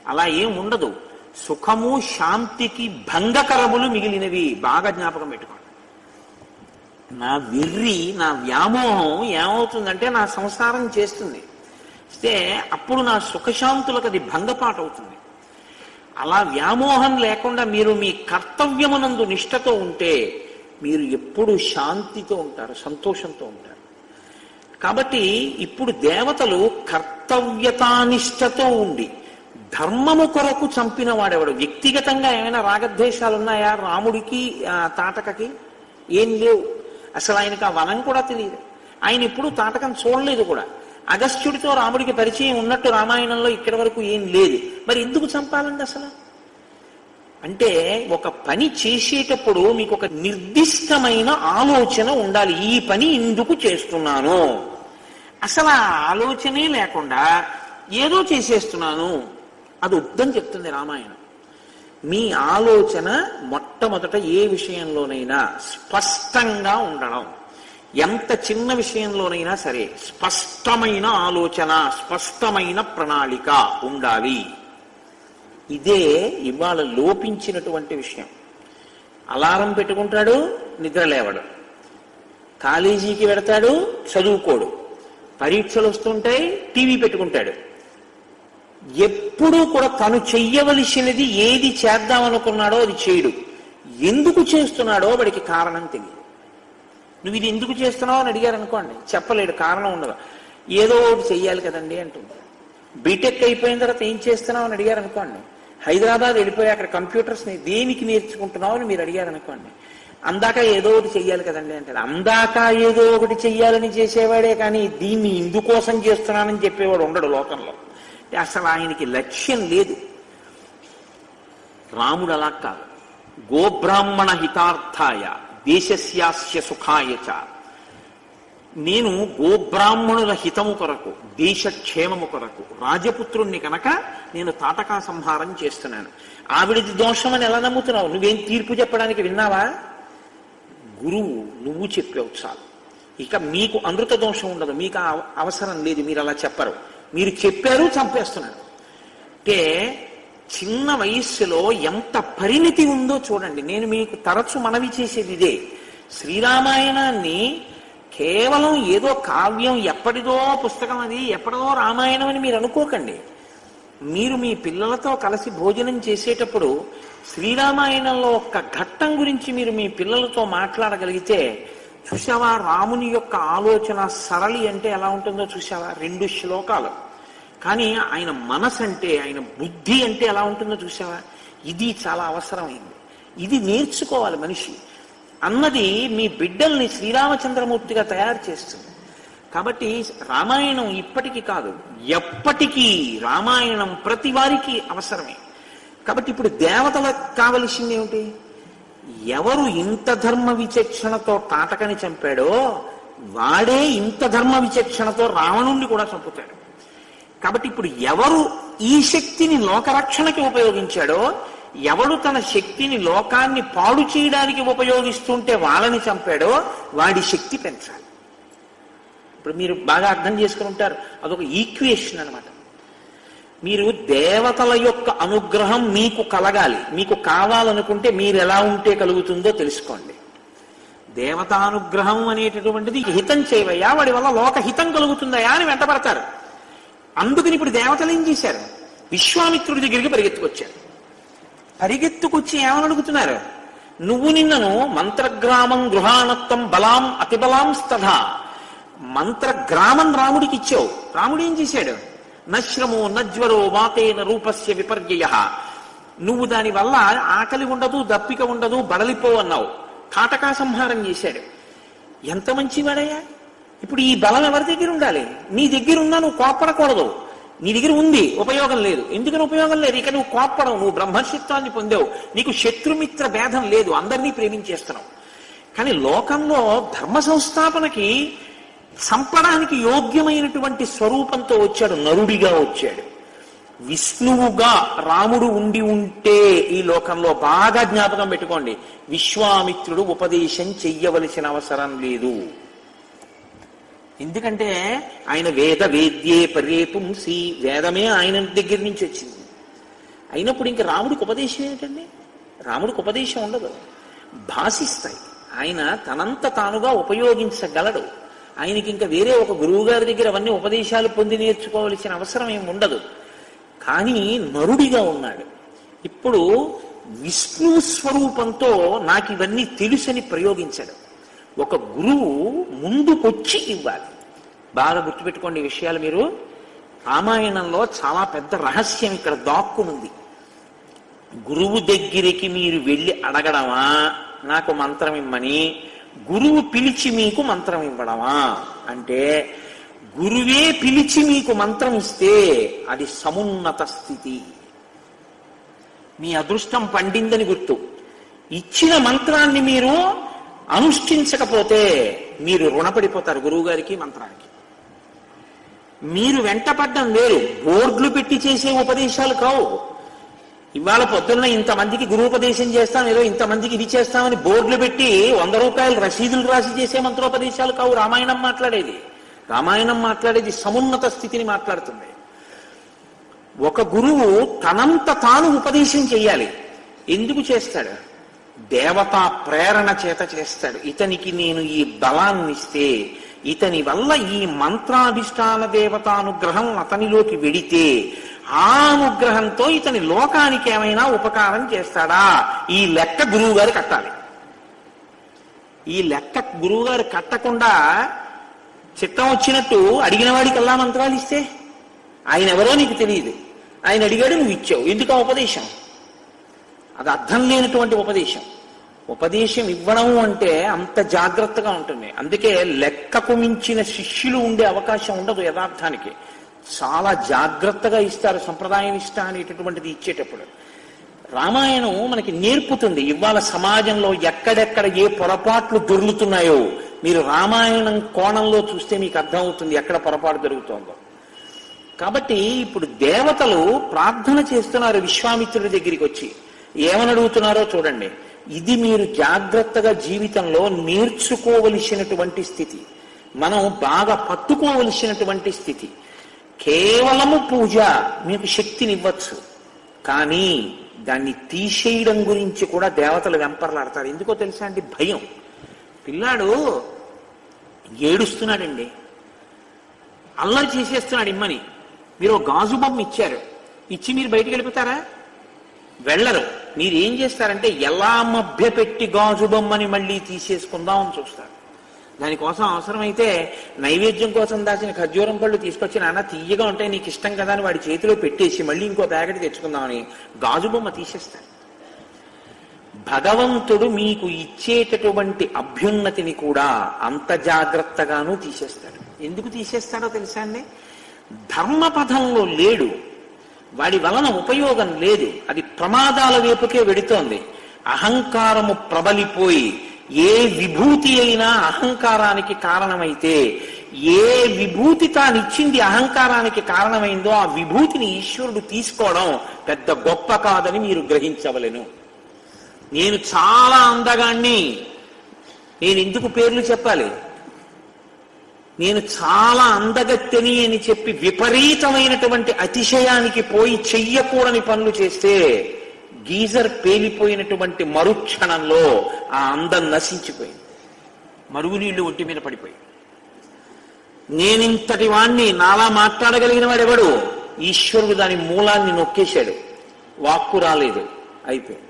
Speaker 1: అలా ఏం ఉండదు సుఖము శాంతికి భంగకరములు మిగిలినవి బాగా జ్ఞాపకం పెట్టుకోండి నా వెర్రి నా వ్యామోహం ఏమవుతుందంటే నా సంసారం చేస్తుంది అయితే అప్పుడు నా సుఖశాంతులకు అది భంగపాటు అవుతుంది అలా వ్యామోహం లేకుండా మీరు మీ కర్తవ్యమునందు నిష్ఠతో ఉంటే మీరు ఎప్పుడు శాంతితో ఉంటారు సంతోషంతో ఉంటారు కాబట్టి ఇప్పుడు దేవతలు కర్తవ్యతానిష్టతో ఉండి ధర్మము కొరకు చంపిన వాడెవడు వ్యక్తిగతంగా ఏమైనా రాగద్వేషాలు ఉన్నాయా రాముడికి ఆ, తాటకకి ఏం లేవు అసలు ఆయనకి ఆ వనం కూడా తెలియదు ఆయన ఇప్పుడు తాటకం చూడలేదు కూడా అగస్త్యుడితో రాముడికి పరిచయం ఉన్నట్టు రామాయణంలో ఇక్కడి వరకు ఏం లేదు మరి ఎందుకు చంపాలండి అసలు అంటే ఒక పని చేసేటప్పుడు మీకు ఒక నిర్దిష్టమైన ఆలోచన ఉండాలి ఈ పని ఎందుకు చేస్తున్నాను అసలు ఆ ఆలోచనే లేకుండా ఏదో చేసేస్తున్నాను అది వద్దని చెప్తుంది రామాయణం మీ ఆలోచన మొట్టమొదట ఏ విషయంలోనైనా స్పష్టంగా ఉండడం ఎంత చిన్న విషయంలోనైనా సరే స్పష్టమైన ఆలోచన స్పష్టమైన ప్రణాళిక ఉండాలి ఇదే ఇవాళ లోపించినటువంటి విషయం అలారం పెట్టుకుంటాడు నిద్ర లేవడు కాలేజీకి వెడతాడు చదువుకోడు పరీక్షలు వస్తుంటాయి టీవీ పెట్టుకుంటాడు ఎప్పుడూ కూడా తను చెయ్యవలసినది ఏది చేద్దామనుకున్నాడో అది చేయడు ఎందుకు చేస్తున్నాడో వాడికి కారణం తెలియదు నువ్వు ఇది ఎందుకు చేస్తున్నావు అని అడిగారు అనుకోండి చెప్పలేడు కారణం ఉండదు ఏదో ఒకటి చెయ్యాలి కదండి అంటుంది బీటెక్ అయిపోయిన తర్వాత ఏం చేస్తున్నావు అని అడిగారు అనుకోండి హైదరాబాద్ వెళ్ళిపోయి అక్కడ కంప్యూటర్స్ ని దేనికి నేర్చుకుంటున్నావు అని మీరు అడిగారు అనుకోండి అందాక ఏదో ఒకటి చెయ్యాలి కదండి అంటాడు అందాక ఏదో ఒకటి చెయ్యాలని చేసేవాడే కానీ దీన్ని ఇందుకోసం చేస్తున్నానని చెప్పేవాడు ఉండడు లోకంలో అసలు ఆయనకి లక్ష్యం లేదు రాముడు అలా కాదు గోబ్రాహ్మణ హితార్థాయ దేశస్యాస్య సుఖాయ చ నేను గోబ్రాహ్మణుల హితము కొరకు దేశక్షేమము కొరకు రాజపుత్రుణ్ణి కనుక నేను తాటకా సంహారం చేస్తున్నాను ఆవిడది దోషం అని ఎలా నమ్ముతున్నావు నువ్వేం తీర్పు చెప్పడానికి విన్నావా గురువు నువ్వు చెప్పావు చాలు ఇక మీకు అమృత దోషం ఉండదు మీకు ఆ అవ- అవసరం లేదు మీరు అలా చెప్పరు మీరు చెప్పారు చంపేస్తున్నారు అంటే చిన్న వయస్సులో ఎంత పరిణితి ఉందో చూడండి నేను మీకు తరచు మనవి చేసేది ఇదే శ్రీరామాయణాన్ని కేవలం ఏదో కావ్యం ఎప్పటిదో పుస్తకం అది ఎప్పటిదో రామాయణం అని మీరు అనుకోకండి మీరు మీ పిల్లలతో కలిసి భోజనం చేసేటప్పుడు శ్రీరామాయణంలో ఒక్క ఘట్టం గురించి మీరు మీ పిల్లలతో మాట్లాడగలిగితే చూసావా రాముని యొక్క ఆలోచన సరళి అంటే ఎలా ఉంటుందో చూసావా రెండు శ్లోకాలు కానీ ఆయన మనసు అంటే ఆయన బుద్ధి అంటే ఎలా ఉంటుందో చూసావా ఇది చాలా అవసరమైంది ఇది నేర్చుకోవాలి మనిషి అన్నది మీ బిడ్డల్ని శ్రీరామచంద్రమూర్తిగా తయారు చేస్తుంది కాబట్టి రామాయణం ఇప్పటికీ కాదు ఎప్పటికీ రామాయణం ప్రతి వారికి అవసరమే కాబట్టి ఇప్పుడు దేవతలకు కావలసింది ఏమిటి ఎవరు ఇంత ధర్మ విచక్షణతో తాటకని చంపాడో వాడే ఇంత ధర్మ విచక్షణతో రావణుణ్ణి కూడా చంపుతాడు కాబట్టి ఇప్పుడు ఎవరు ఈ శక్తిని లోకరక్షణకి ఉపయోగించాడో ఎవడు తన శక్తిని లోకాన్ని పాడు చేయడానికి ఉపయోగిస్తుంటే వాళ్ళని చంపాడో వాడి శక్తి పెంచాలి ఇప్పుడు మీరు బాగా అర్థం చేసుకుని ఉంటారు అదొక ఈక్వేషన్ అన్నమాట మీరు దేవతల యొక్క అనుగ్రహం మీకు కలగాలి మీకు కావాలనుకుంటే మీరు ఎలా ఉంటే కలుగుతుందో తెలుసుకోండి దేవతానుగ్రహం అనేటటువంటిది హితం చేయవయ్యా వాడి వల్ల లోక హితం కలుగుతుందయా అని వెంటబడతారు అందుకని ఇప్పుడు దేవతలు ఏం చేశారు విశ్వామిత్రుడి దగ్గరికి పరిగెత్తుకొచ్చారు పరిగెత్తుకొచ్చి ఏమని అడుగుతున్నారు నువ్వు నిన్నను మంత్రగ్రామం గృహాణత్వం బలాం అతిబలాం స్తథా మంత్రగ్రామం రాముడికి ఇచ్చావు రాముడు ఏం చేశాడు నశ్రమో నజ్వరో వాతేన రూపస్య విపర్యయ నువ్వు దాని వల్ల ఆకలి ఉండదు దప్పిక ఉండదు బడలిపో అన్నావు కాటకా సంహారం చేశాడు ఎంత మంచివాడయ్యా ఇప్పుడు ఈ బలం ఎవరి దగ్గర ఉండాలి నీ దగ్గర ఉన్నా నువ్వు కోప్పడకూడదు నీ దగ్గర ఉంది ఉపయోగం లేదు ఎందుకని ఉపయోగం లేదు ఇక నువ్వు కోప్పడవు నువ్వు బ్రహ్మశిత్వాన్ని పొందావు నీకు శత్రుమిత్ర భేదం లేదు అందరినీ ప్రేమించేస్తున్నావు కానీ లోకంలో ధర్మ సంస్థాపనకి చంపడానికి యోగ్యమైనటువంటి స్వరూపంతో వచ్చాడు నరుడిగా వచ్చాడు విష్ణువుగా రాముడు ఉండి ఉంటే ఈ లోకంలో బాగా జ్ఞాపకం పెట్టుకోండి విశ్వామిత్రుడు ఉపదేశం చెయ్యవలసిన అవసరం లేదు ఎందుకంటే ఆయన వేద వేద్యే పర్యే పుంసి వేదమే ఆయన దగ్గర నుంచి వచ్చింది అయినప్పుడు ఇంక రాముడికి ఉపదేశం ఏమిటండి రాముడికి ఉపదేశం ఉండదు భాషిస్తాయి ఆయన తనంత తానుగా ఉపయోగించగలడు ఆయనకి ఇంకా వేరే ఒక గురువు గారి దగ్గర అవన్నీ ఉపదేశాలు పొంది నేర్చుకోవలసిన అవసరం ఏమి ఉండదు కానీ నరుడిగా ఉన్నాడు ఇప్పుడు విష్ణు స్వరూపంతో నాకు ఇవన్నీ తెలుసని ప్రయోగించడు ఒక గురువు ముందుకొచ్చి ఇవ్వాలి బాగా గుర్తుపెట్టుకోండి ఈ విషయాలు మీరు రామాయణంలో చాలా పెద్ద రహస్యం ఇక్కడ దాక్కునుంది గురువు దగ్గరికి మీరు వెళ్ళి అడగడమా నాకు మంత్రం ఇమ్మని గురువు పిలిచి మీకు మంత్రం ఇవ్వడమా అంటే గురువే పిలిచి మీకు మంత్రం ఇస్తే అది సమున్నత స్థితి మీ అదృష్టం పండిందని గుర్తు ఇచ్చిన మంత్రాన్ని మీరు అనుష్ఠించకపోతే మీరు రుణపడిపోతారు గురువు గారికి మంత్రానికి మీరు వెంటపడ్డం వేరు బోర్డులు పెట్టి చేసే ఉపదేశాలు కావు ఇవాళ పొద్దున్న ఇంతమందికి గురువుపదేశం చేస్తాం ఏదో ఇంతమందికి ఇది చేస్తామని బోర్డులు పెట్టి వంద రూపాయలు రసీదులు రాసి చేసే మంత్రోపదేశాలు కావు రామాయణం మాట్లాడేది రామాయణం మాట్లాడేది సమున్నత స్థితిని మాట్లాడుతుంది ఒక గురువు తనంత తాను ఉపదేశం చెయ్యాలి ఎందుకు చేస్తాడు దేవతా ప్రేరణ చేత చేస్తాడు ఇతనికి నేను ఈ బలాన్ని ఇస్తే ఇతని వల్ల ఈ మంత్రాధిష్టాన దేవతానుగ్రహం అతనిలోకి వెడితే ఆ అనుగ్రహంతో ఇతని లోకానికి ఏమైనా ఉపకారం చేస్తాడా ఈ లెక్క గురువు గారు కట్టాలి ఈ లెక్క గురువు గారు కట్టకుండా చిత్తం వచ్చినట్టు అడిగిన వాడికి ఎలా మంత్రాలు ఇస్తే ఆయన ఎవరో నీకు తెలియదు ఆయన అడిగాడు నువ్వు ఇచ్చావు ఎందుకు ఆ ఉపదేశం అది అర్థం లేనటువంటి ఉపదేశం ఉపదేశం ఇవ్వడం అంటే అంత జాగ్రత్తగా ఉంటుంది అందుకే లెక్కకు మించిన శిష్యులు ఉండే అవకాశం ఉండదు యథార్థానికి చాలా జాగ్రత్తగా ఇస్తారు సంప్రదాయ నిష్ట అనేటటువంటిది ఇచ్చేటప్పుడు రామాయణం మనకి నేర్పుతుంది ఇవాళ సమాజంలో ఎక్కడెక్కడ ఏ పొరపాట్లు దొర్లుతున్నాయో మీరు రామాయణం కోణంలో చూస్తే మీకు అర్థమవుతుంది ఎక్కడ పొరపాటు జరుగుతోందో కాబట్టి ఇప్పుడు దేవతలు ప్రార్థన చేస్తున్నారు విశ్వామిత్రుడి దగ్గరికి వచ్చి ఏమని అడుగుతున్నారో చూడండి ఇది మీరు జాగ్రత్తగా జీవితంలో నేర్చుకోవలసినటువంటి స్థితి మనం బాగా పట్టుకోవలసినటువంటి స్థితి కేవలము పూజ మీకు శక్తినివ్వచ్చు కానీ దాన్ని తీసేయడం గురించి కూడా దేవతలు వెంపర్లాడతారు ఎందుకో తెలుసా అండి భయం పిల్లాడు ఏడుస్తున్నాడండి అల్లరి చేసేస్తున్నాడు ఇమ్మని మీరు ఒక గాజు బొమ్మ ఇచ్చారు ఇచ్చి మీరు బయటికి వెళ్ళిపోతారా వెళ్ళరు మీరు ఏం చేస్తారంటే ఎలా మభ్య పెట్టి గాజు బొమ్మని మళ్ళీ తీసేసుకుందామని చూస్తారు దానికోసం అవసరమైతే నైవేద్యం కోసం దాచిన ఖర్జూరం పళ్ళు తీసుకొచ్చి నాన్న తీయగా ఉంటాయి నీకు ఇష్టం కదా అని వాడి చేతిలో పెట్టేసి మళ్ళీ ఇంకో ప్యాకెట్ తెచ్చుకుందామని గాజు బొమ్మ తీసేస్తారు భగవంతుడు మీకు ఇచ్చేటటువంటి అభ్యున్నతిని కూడా అంత జాగ్రత్తగానూ తీసేస్తాడు ఎందుకు తీసేస్తాడో తెలుసా అండి ధర్మపథంలో లేడు వాడి వలన ఉపయోగం లేదు అది ప్రమాదాల వైపుకే వెడుతోంది అహంకారము ప్రబలిపోయి ఏ విభూతి అయినా అహంకారానికి కారణమైతే ఏ విభూతి తానిచ్చింది అహంకారానికి కారణమైందో ఆ విభూతిని ఈశ్వరుడు తీసుకోవడం పెద్ద గొప్ప కాదని మీరు గ్రహించవలెను నేను చాలా అందగాన్ని నేను ఎందుకు పేర్లు చెప్పాలి నేను చాలా అందగత్తెని అని చెప్పి విపరీతమైనటువంటి అతిశయానికి పోయి చెయ్యకూడని పనులు చేస్తే గీజర్ పేలిపోయినటువంటి మరుక్షణంలో ఆ అందం నశించిపోయింది మరుగునీళ్లు ఒంటి మీద పడిపోయి నేనింతటి వాణ్ణి నాలా మాట్లాడగలిగిన వాడెవడు ఈశ్వరుడు దాని మూలాన్ని నొక్కేశాడు వాక్కు రాలేదు అయిపోయింది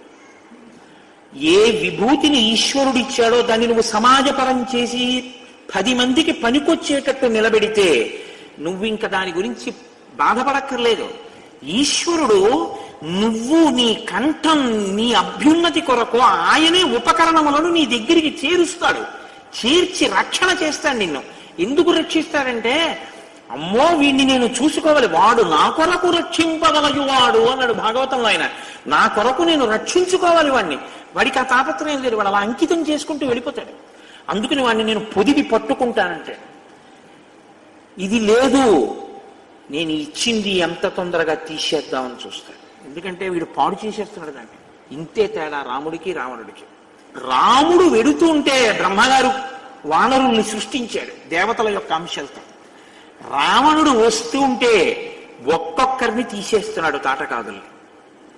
Speaker 1: ఏ విభూతిని ఈశ్వరుడు ఇచ్చాడో దాన్ని నువ్వు సమాజపరం చేసి పది మందికి పనికొచ్చేటట్టు నిలబెడితే నువ్వు ఇంకా దాని గురించి బాధపడక్కర్లేదు ఈశ్వరుడు నువ్వు నీ కంఠం నీ అభ్యున్నతి కొరకు ఆయనే ఉపకరణములను నీ దగ్గరికి చేరుస్తాడు చేర్చి రక్షణ చేస్తాడు నిన్ను ఎందుకు రక్షిస్తాడంటే అమ్మో వీడిని నేను చూసుకోవాలి వాడు నా కొరకు రక్షింపగలగు వాడు అన్నాడు భాగవతంలో ఆయన నా కొరకు నేను రక్షించుకోవాలి వాడిని వాడికి ఆ తాపత్రయం లేదు వాడు అలా అంకితం చేసుకుంటూ వెళ్ళిపోతాడు అందుకని వాడిని నేను పొదివి పట్టుకుంటానంటే ఇది లేదు నేను ఇచ్చింది ఎంత తొందరగా తీసేద్దామని చూస్తాడు ఎందుకంటే వీడు పాడు చేసేస్తున్నాడు దాన్ని ఇంతే తేడా రాముడికి రావణుడికి రాముడు వెడుతుంటే బ్రహ్మగారు వానరుల్ని సృష్టించాడు దేవతల యొక్క అంశాలతో రావణుడు వస్తూ ఉంటే ఒక్కొక్కరిని తీసేస్తున్నాడు తాటకాదుల్ని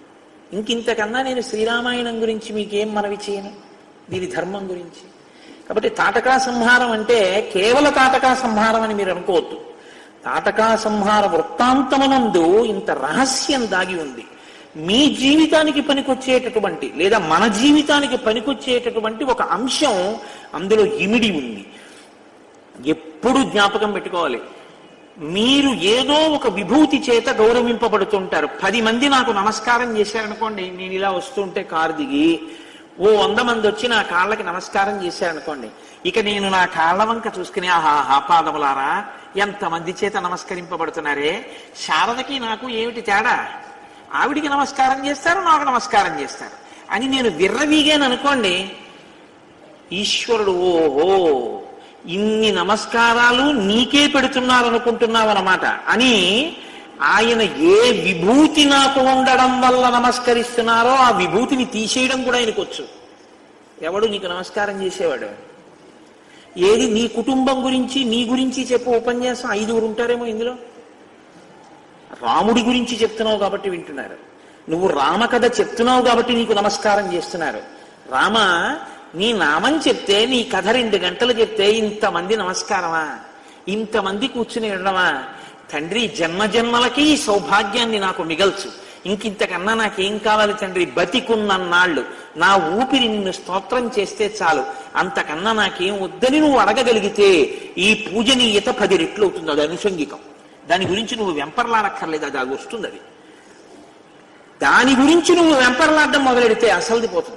Speaker 1: ఇంకింతకన్నా నేను శ్రీరామాయణం గురించి మీకేం మనవి చేయను దీని ధర్మం గురించి కాబట్టి తాటకా సంహారం అంటే కేవల తాటకా సంహారం అని మీరు అనుకోవద్దు తాటకా సంహార వృత్తాంతమునందు ఇంత రహస్యం దాగి ఉంది మీ జీవితానికి పనికొచ్చేటటువంటి లేదా మన జీవితానికి పనికొచ్చేటటువంటి ఒక అంశం అందులో ఇమిడి ఉంది ఎప్పుడు జ్ఞాపకం పెట్టుకోవాలి మీరు ఏదో ఒక విభూతి చేత గౌరవింపబడుతుంటారు పది మంది నాకు నమస్కారం చేశారనుకోండి నేను ఇలా వస్తుంటే కారు దిగి ఓ వంద మంది వచ్చి నా కాళ్ళకి నమస్కారం చేశారనుకోండి ఇక నేను నా కాళ్ళ వంక చూసుకుని ఆహా హా పాదములారా ఎంతమంది చేత నమస్కరింపబడుతున్నారే శారదకి నాకు ఏమిటి తేడా ఆవిడికి నమస్కారం చేస్తారు నాకు నమస్కారం చేస్తారు అని నేను విర్రవీగాను అనుకోండి ఈశ్వరుడు ఓహో ఇన్ని నమస్కారాలు నీకే పెడుతున్నారు అనుకుంటున్నావన్నమాట అని ఆయన ఏ విభూతి నాకు ఉండడం వల్ల నమస్కరిస్తున్నారో ఆ విభూతిని తీసేయడం కూడా ఆయనకు వచ్చు ఎవడు నీకు నమస్కారం చేసేవాడు ఏది నీ కుటుంబం గురించి నీ గురించి చెప్పు ఉపన్యాసం ఐదుగురు ఉంటారేమో ఇందులో రాముడి గురించి చెప్తున్నావు కాబట్టి వింటున్నారు నువ్వు రామకథ చెప్తున్నావు కాబట్టి నీకు నమస్కారం చేస్తున్నారు రామ నీ నామం చెప్తే నీ కథ రెండు గంటలు చెప్తే ఇంతమంది నమస్కారమా ఇంతమంది కూర్చుని ఉండడమా తండ్రి జన్మ జన్మలకి ఈ సౌభాగ్యాన్ని నాకు మిగల్చు ఇంకింతకన్నా నాకేం కావాలి తండ్రి బతికున్నన్నాళ్ళు నా ఊపిరి నిన్ను స్తోత్రం చేస్తే చాలు అంతకన్నా నాకేం వద్దని నువ్వు అడగగలిగితే ఈ పూజనీయత పది రెట్లు అవుతుంది అది అనుషంగికం దాని గురించి నువ్వు వెంపర్లాడక్కర్లేదు అది అది వస్తుంది అది దాని గురించి నువ్వు వెంపర్లాడడం మొదలెడితే అసలుది పోతుంది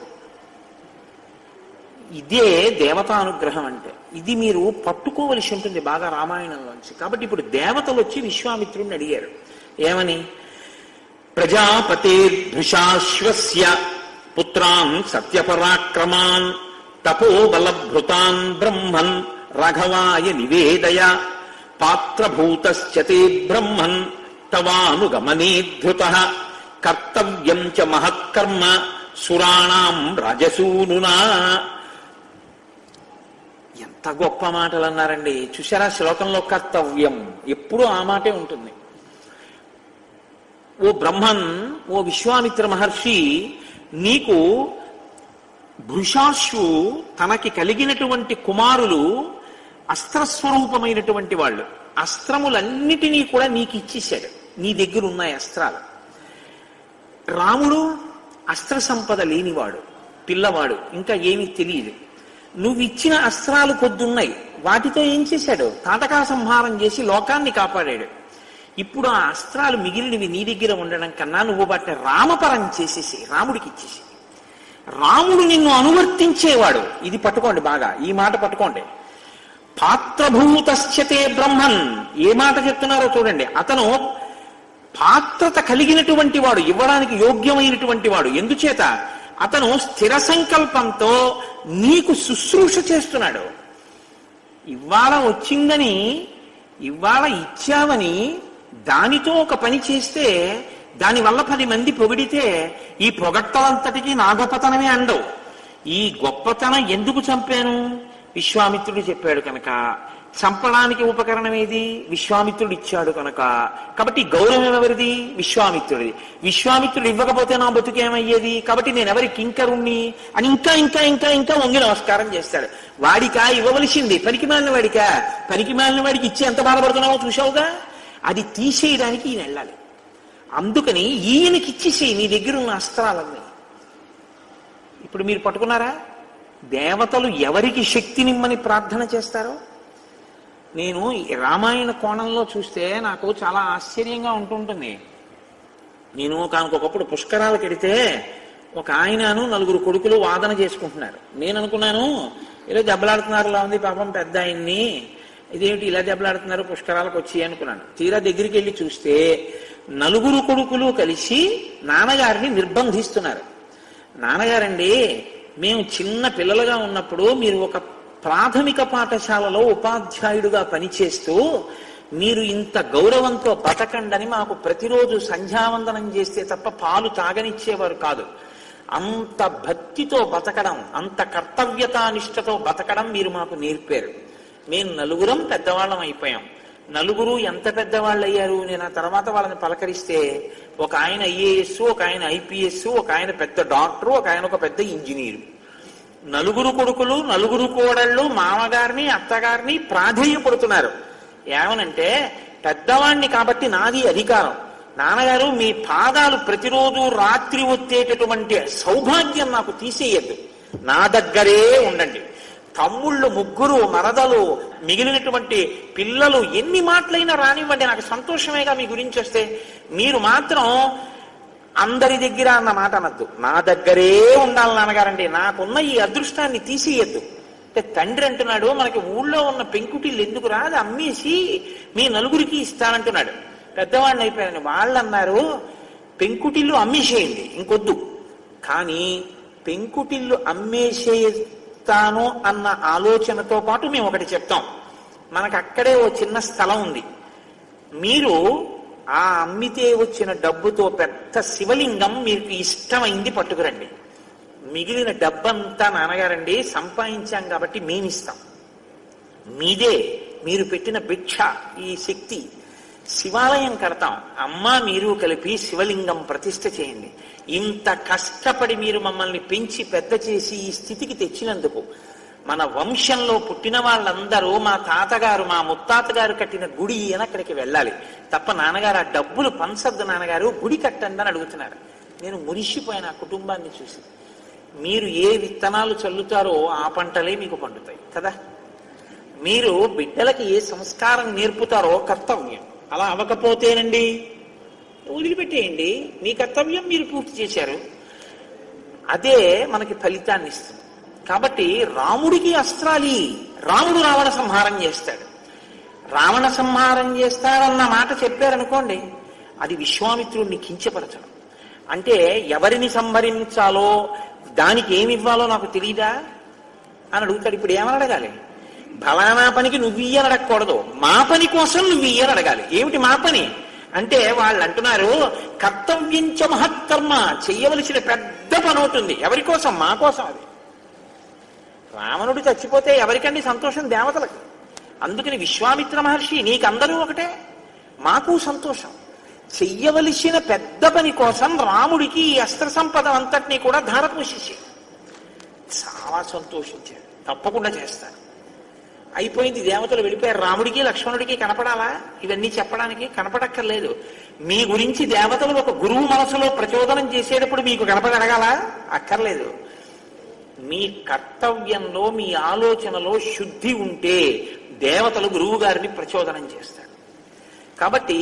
Speaker 1: ఇదే దేవతానుగ్రహం అంటే ఇది మీరు పట్టుకోవలసి ఉంటుంది బాగా రామాయణంలోంచి కాబట్టి ఇప్పుడు దేవతలు వచ్చి విశ్వామిత్రుడిని అడిగారు ఏమని ప్రజాపతిర్భృషాశ్వస్య పుత్రాన్ సత్యపరాక్రమాన్ తపోబలభృతాన్ బ్రహ్మన్ రఘవాయ నివేదయ పాత్రభూతశ్చతే బ్రహ్మన్ తవానుగమనేధృత కర్తవ్యం చ మహత్కర్మ సురాణం రాజసూనునా ఎంత గొప్ప మాటలు అన్నారండి చూసారా శ్లోకంలో కర్తవ్యం ఎప్పుడూ ఆ మాటే ఉంటుంది ఓ బ్రహ్మన్ ఓ విశ్వామిత్ర మహర్షి నీకు భృషాశు తనకి కలిగినటువంటి కుమారులు అస్త్రస్వరూపమైనటువంటి వాళ్ళు అస్త్రములన్నిటినీ కూడా నీకు ఇచ్చేశాడు నీ దగ్గర ఉన్నాయి అస్త్రాలు రాముడు అస్త్ర సంపద లేనివాడు పిల్లవాడు ఇంకా ఏమీ తెలియదు నువ్వు ఇచ్చిన అస్త్రాలు కొద్దున్నాయి వాటితో ఏం చేశాడు తాటకా సంహారం చేసి లోకాన్ని కాపాడాడు ఇప్పుడు ఆ అస్త్రాలు మిగిలినవి నీ దగ్గర ఉండడం కన్నా నువ్వు వాటిని రామపరం చేసేసి రాముడికి ఇచ్చేసి రాముడు నిన్ను అనువర్తించేవాడు ఇది పట్టుకోండి బాగా ఈ మాట పట్టుకోండి పాత్రభూతశ్చతే బ్రహ్మన్ ఏ మాట చెప్తున్నారో చూడండి అతను పాత్రత కలిగినటువంటి వాడు ఇవ్వడానికి యోగ్యమైనటువంటి వాడు ఎందుచేత అతను స్థిర సంకల్పంతో నీకు శుశ్రూష చేస్తున్నాడు ఇవాళ వచ్చిందని ఇవాళ ఇచ్చావని దానితో ఒక పని చేస్తే దానివల్ల పది మంది పొగిడితే ఈ పొగట్టలంతటికీ నా గొప్పతనమే అండవు ఈ గొప్పతనం ఎందుకు చంపాను విశ్వామిత్రుడు చెప్పాడు కనుక చంపడానికి ఉపకరణం ఏది విశ్వామిత్రుడు ఇచ్చాడు కనుక కాబట్టి గౌరవం ఎవరిది విశ్వామిత్రుడిది విశ్వామిత్రుడు ఇవ్వకపోతే నా బతుకేమయ్యేది కాబట్టి నేను ఎవరి కింకరుణ్ణి అని ఇంకా ఇంకా ఇంకా ఇంకా వంగి నమస్కారం చేస్తాడు వాడికా ఇవ్వవలసింది పనికి మాలిన వాడికా పనికి మాలిన వాడికి ఇచ్చి ఎంత బాధపడుతున్నావో చూసావుగా అది తీసేయడానికి ఈయన వెళ్ళాలి అందుకని ఈయనకి ఇచ్చేసేయి నీ దగ్గర ఉన్న అస్త్రాలన్నీ ఇప్పుడు మీరు పట్టుకున్నారా దేవతలు ఎవరికి శక్తినిమ్మని ప్రార్థన చేస్తారో నేను ఈ రామాయణ కోణంలో చూస్తే నాకు చాలా ఆశ్చర్యంగా ఉంటుంటుంది నేను ఒకనకొకప్పుడు పుష్కరాలకు వెడితే ఒక ఆయనను నలుగురు కొడుకులు వాదన చేసుకుంటున్నారు నేను అనుకున్నాను ఇలా దెబ్బలాడుతున్నారులా ఉంది పాపం పెద్ద ఆయన్ని ఇదేమిటి ఇలా దెబ్బలాడుతున్నారు పుష్కరాలకు వచ్చి అనుకున్నాను తీరా దగ్గరికి వెళ్ళి చూస్తే నలుగురు కొడుకులు కలిసి నాన్నగారిని నిర్బంధిస్తున్నారు నాన్నగారండి మేము చిన్న పిల్లలుగా ఉన్నప్పుడు మీరు ఒక ప్రాథమిక పాఠశాలలో ఉపాధ్యాయుడుగా పనిచేస్తూ మీరు ఇంత గౌరవంతో బతకండని మాకు ప్రతిరోజు సంధ్యావందనం చేస్తే తప్ప పాలు తాగనిచ్చేవారు కాదు అంత భక్తితో బతకడం అంత కర్తవ్యతానిష్టతో బతకడం మీరు మాకు నేర్పారు మేము నలుగురం పెద్దవాళ్ళం అయిపోయాం నలుగురు ఎంత పెద్దవాళ్ళు అయ్యారు నేను ఆ తర్వాత వాళ్ళని పలకరిస్తే ఒక ఆయన ఐఏఎస్ ఒక ఆయన ఐపీఎస్ ఒక ఆయన పెద్ద డాక్టర్ ఒక ఆయన ఒక పెద్ద ఇంజనీరు నలుగురు కొడుకులు నలుగురు కోడళ్ళు మామగారిని అత్తగారిని ప్రాధేయపడుతున్నారు ఏమనంటే పెద్దవాణ్ణి కాబట్టి నాది అధికారం నాన్నగారు మీ పాదాలు ప్రతిరోజు రాత్రి వచ్చేటటువంటి సౌభాగ్యం నాకు తీసేయద్దు నా దగ్గరే ఉండండి తమ్ముళ్ళు ముగ్గురు మరదలు మిగిలినటువంటి పిల్లలు ఎన్ని మాటలైనా రానివ్వండి నాకు సంతోషమేగా మీ గురించి వస్తే మీరు మాత్రం అందరి దగ్గర అన్న మాట అనద్దు నా దగ్గరే ఉండాలి నాన్నగారండి నాకున్న ఈ అదృష్టాన్ని తీసేయద్దు అంటే తండ్రి అంటున్నాడు మనకి ఊళ్ళో ఉన్న పెంకుటిల్లు ఎందుకు రాదు అమ్మేసి మీ నలుగురికి ఇస్తానంటున్నాడు పెద్దవాడిని అయిపోయాను వాళ్ళు అన్నారు పెంకుటిల్లు అమ్మేసేయండి ఇంకొద్దు కానీ పెంకుటిల్లు అమ్మేసేస్తాను అన్న ఆలోచనతో పాటు మేము ఒకటి చెప్తాం మనకు అక్కడే ఓ చిన్న స్థలం ఉంది మీరు ఆ అమ్మితే వచ్చిన డబ్బుతో పెద్ద శివలింగం మీకు ఇష్టమైంది పట్టుకురండి మిగిలిన డబ్బంతా నాన్నగారండి సంపాదించాం కాబట్టి మేమిస్తాం మీదే మీరు పెట్టిన భిక్ష ఈ శక్తి శివాలయం కడతాం అమ్మ మీరు కలిపి శివలింగం ప్రతిష్ఠ చేయండి ఇంత కష్టపడి మీరు మమ్మల్ని పెంచి పెద్ద చేసి ఈ స్థితికి తెచ్చినందుకు మన వంశంలో పుట్టిన వాళ్ళందరూ మా తాతగారు మా ముత్తాతగారు కట్టిన గుడి అని అక్కడికి వెళ్ళాలి తప్ప నాన్నగారు ఆ డబ్బులు పంచద్దు నాన్నగారు గుడి కట్టండి అని అడుగుతున్నారు నేను మురిసిపోయిన ఆ కుటుంబాన్ని చూసి మీరు ఏ విత్తనాలు చల్లుతారో ఆ పంటలే మీకు పండుతాయి కదా మీరు బిడ్డలకి ఏ సంస్కారం నేర్పుతారో కర్తవ్యం అలా అవ్వకపోతేనండి వదిలిపెట్టేయండి మీ కర్తవ్యం మీరు పూర్తి చేశారు అదే మనకి ఫలితాన్ని ఇస్తుంది కాబట్టి రాముడికి అస్త్రాలి రాముడు రావణ సంహారం చేస్తాడు రావణ సంహారం చేస్తాడన్న మాట చెప్పారనుకోండి అది విశ్వామిత్రుడిని కించపరచడం అంటే ఎవరిని సంహరించాలో దానికి ఏమి ఇవ్వాలో నాకు తెలియదా అని అడుగుతాడు ఇప్పుడు ఏమని అడగాలి ఫలానా పనికి నువ్వు ఇయ్యని అడగకూడదు మా పని కోసం నువ్వు ఇయ్యని అడగాలి ఏమిటి మా పని అంటే వాళ్ళు అంటున్నారు కర్తవ్యంచ మహత్కర్మ చెయ్యవలసిన పెద్ద పని అవుతుంది ఎవరి కోసం మా కోసం అది రావణుడు చచ్చిపోతే ఎవరికండి సంతోషం దేవతలకు అందుకని విశ్వామిత్ర మహర్షి నీకందరూ ఒకటే మాకు సంతోషం చెయ్యవలసిన పెద్ద పని కోసం రాముడికి ఈ అస్త్ర సంపద అంతటినీ కూడా ధారపోసేసి చాలా సంతోషించాడు తప్పకుండా చేస్తాను అయిపోయింది దేవతలు వెళ్ళిపోయారు రాముడికి లక్ష్మణుడికి కనపడాలా ఇవన్నీ చెప్పడానికి కనపడక్కర్లేదు మీ గురించి దేవతలు ఒక గురువు మనసులో ప్రచోదనం చేసేటప్పుడు మీకు కనపడగలగాల అక్కర్లేదు మీ కర్తవ్యంలో మీ ఆలోచనలో శుద్ధి ఉంటే దేవతలు గురువు గారిని ప్రచోదనం చేస్తారు కాబట్టి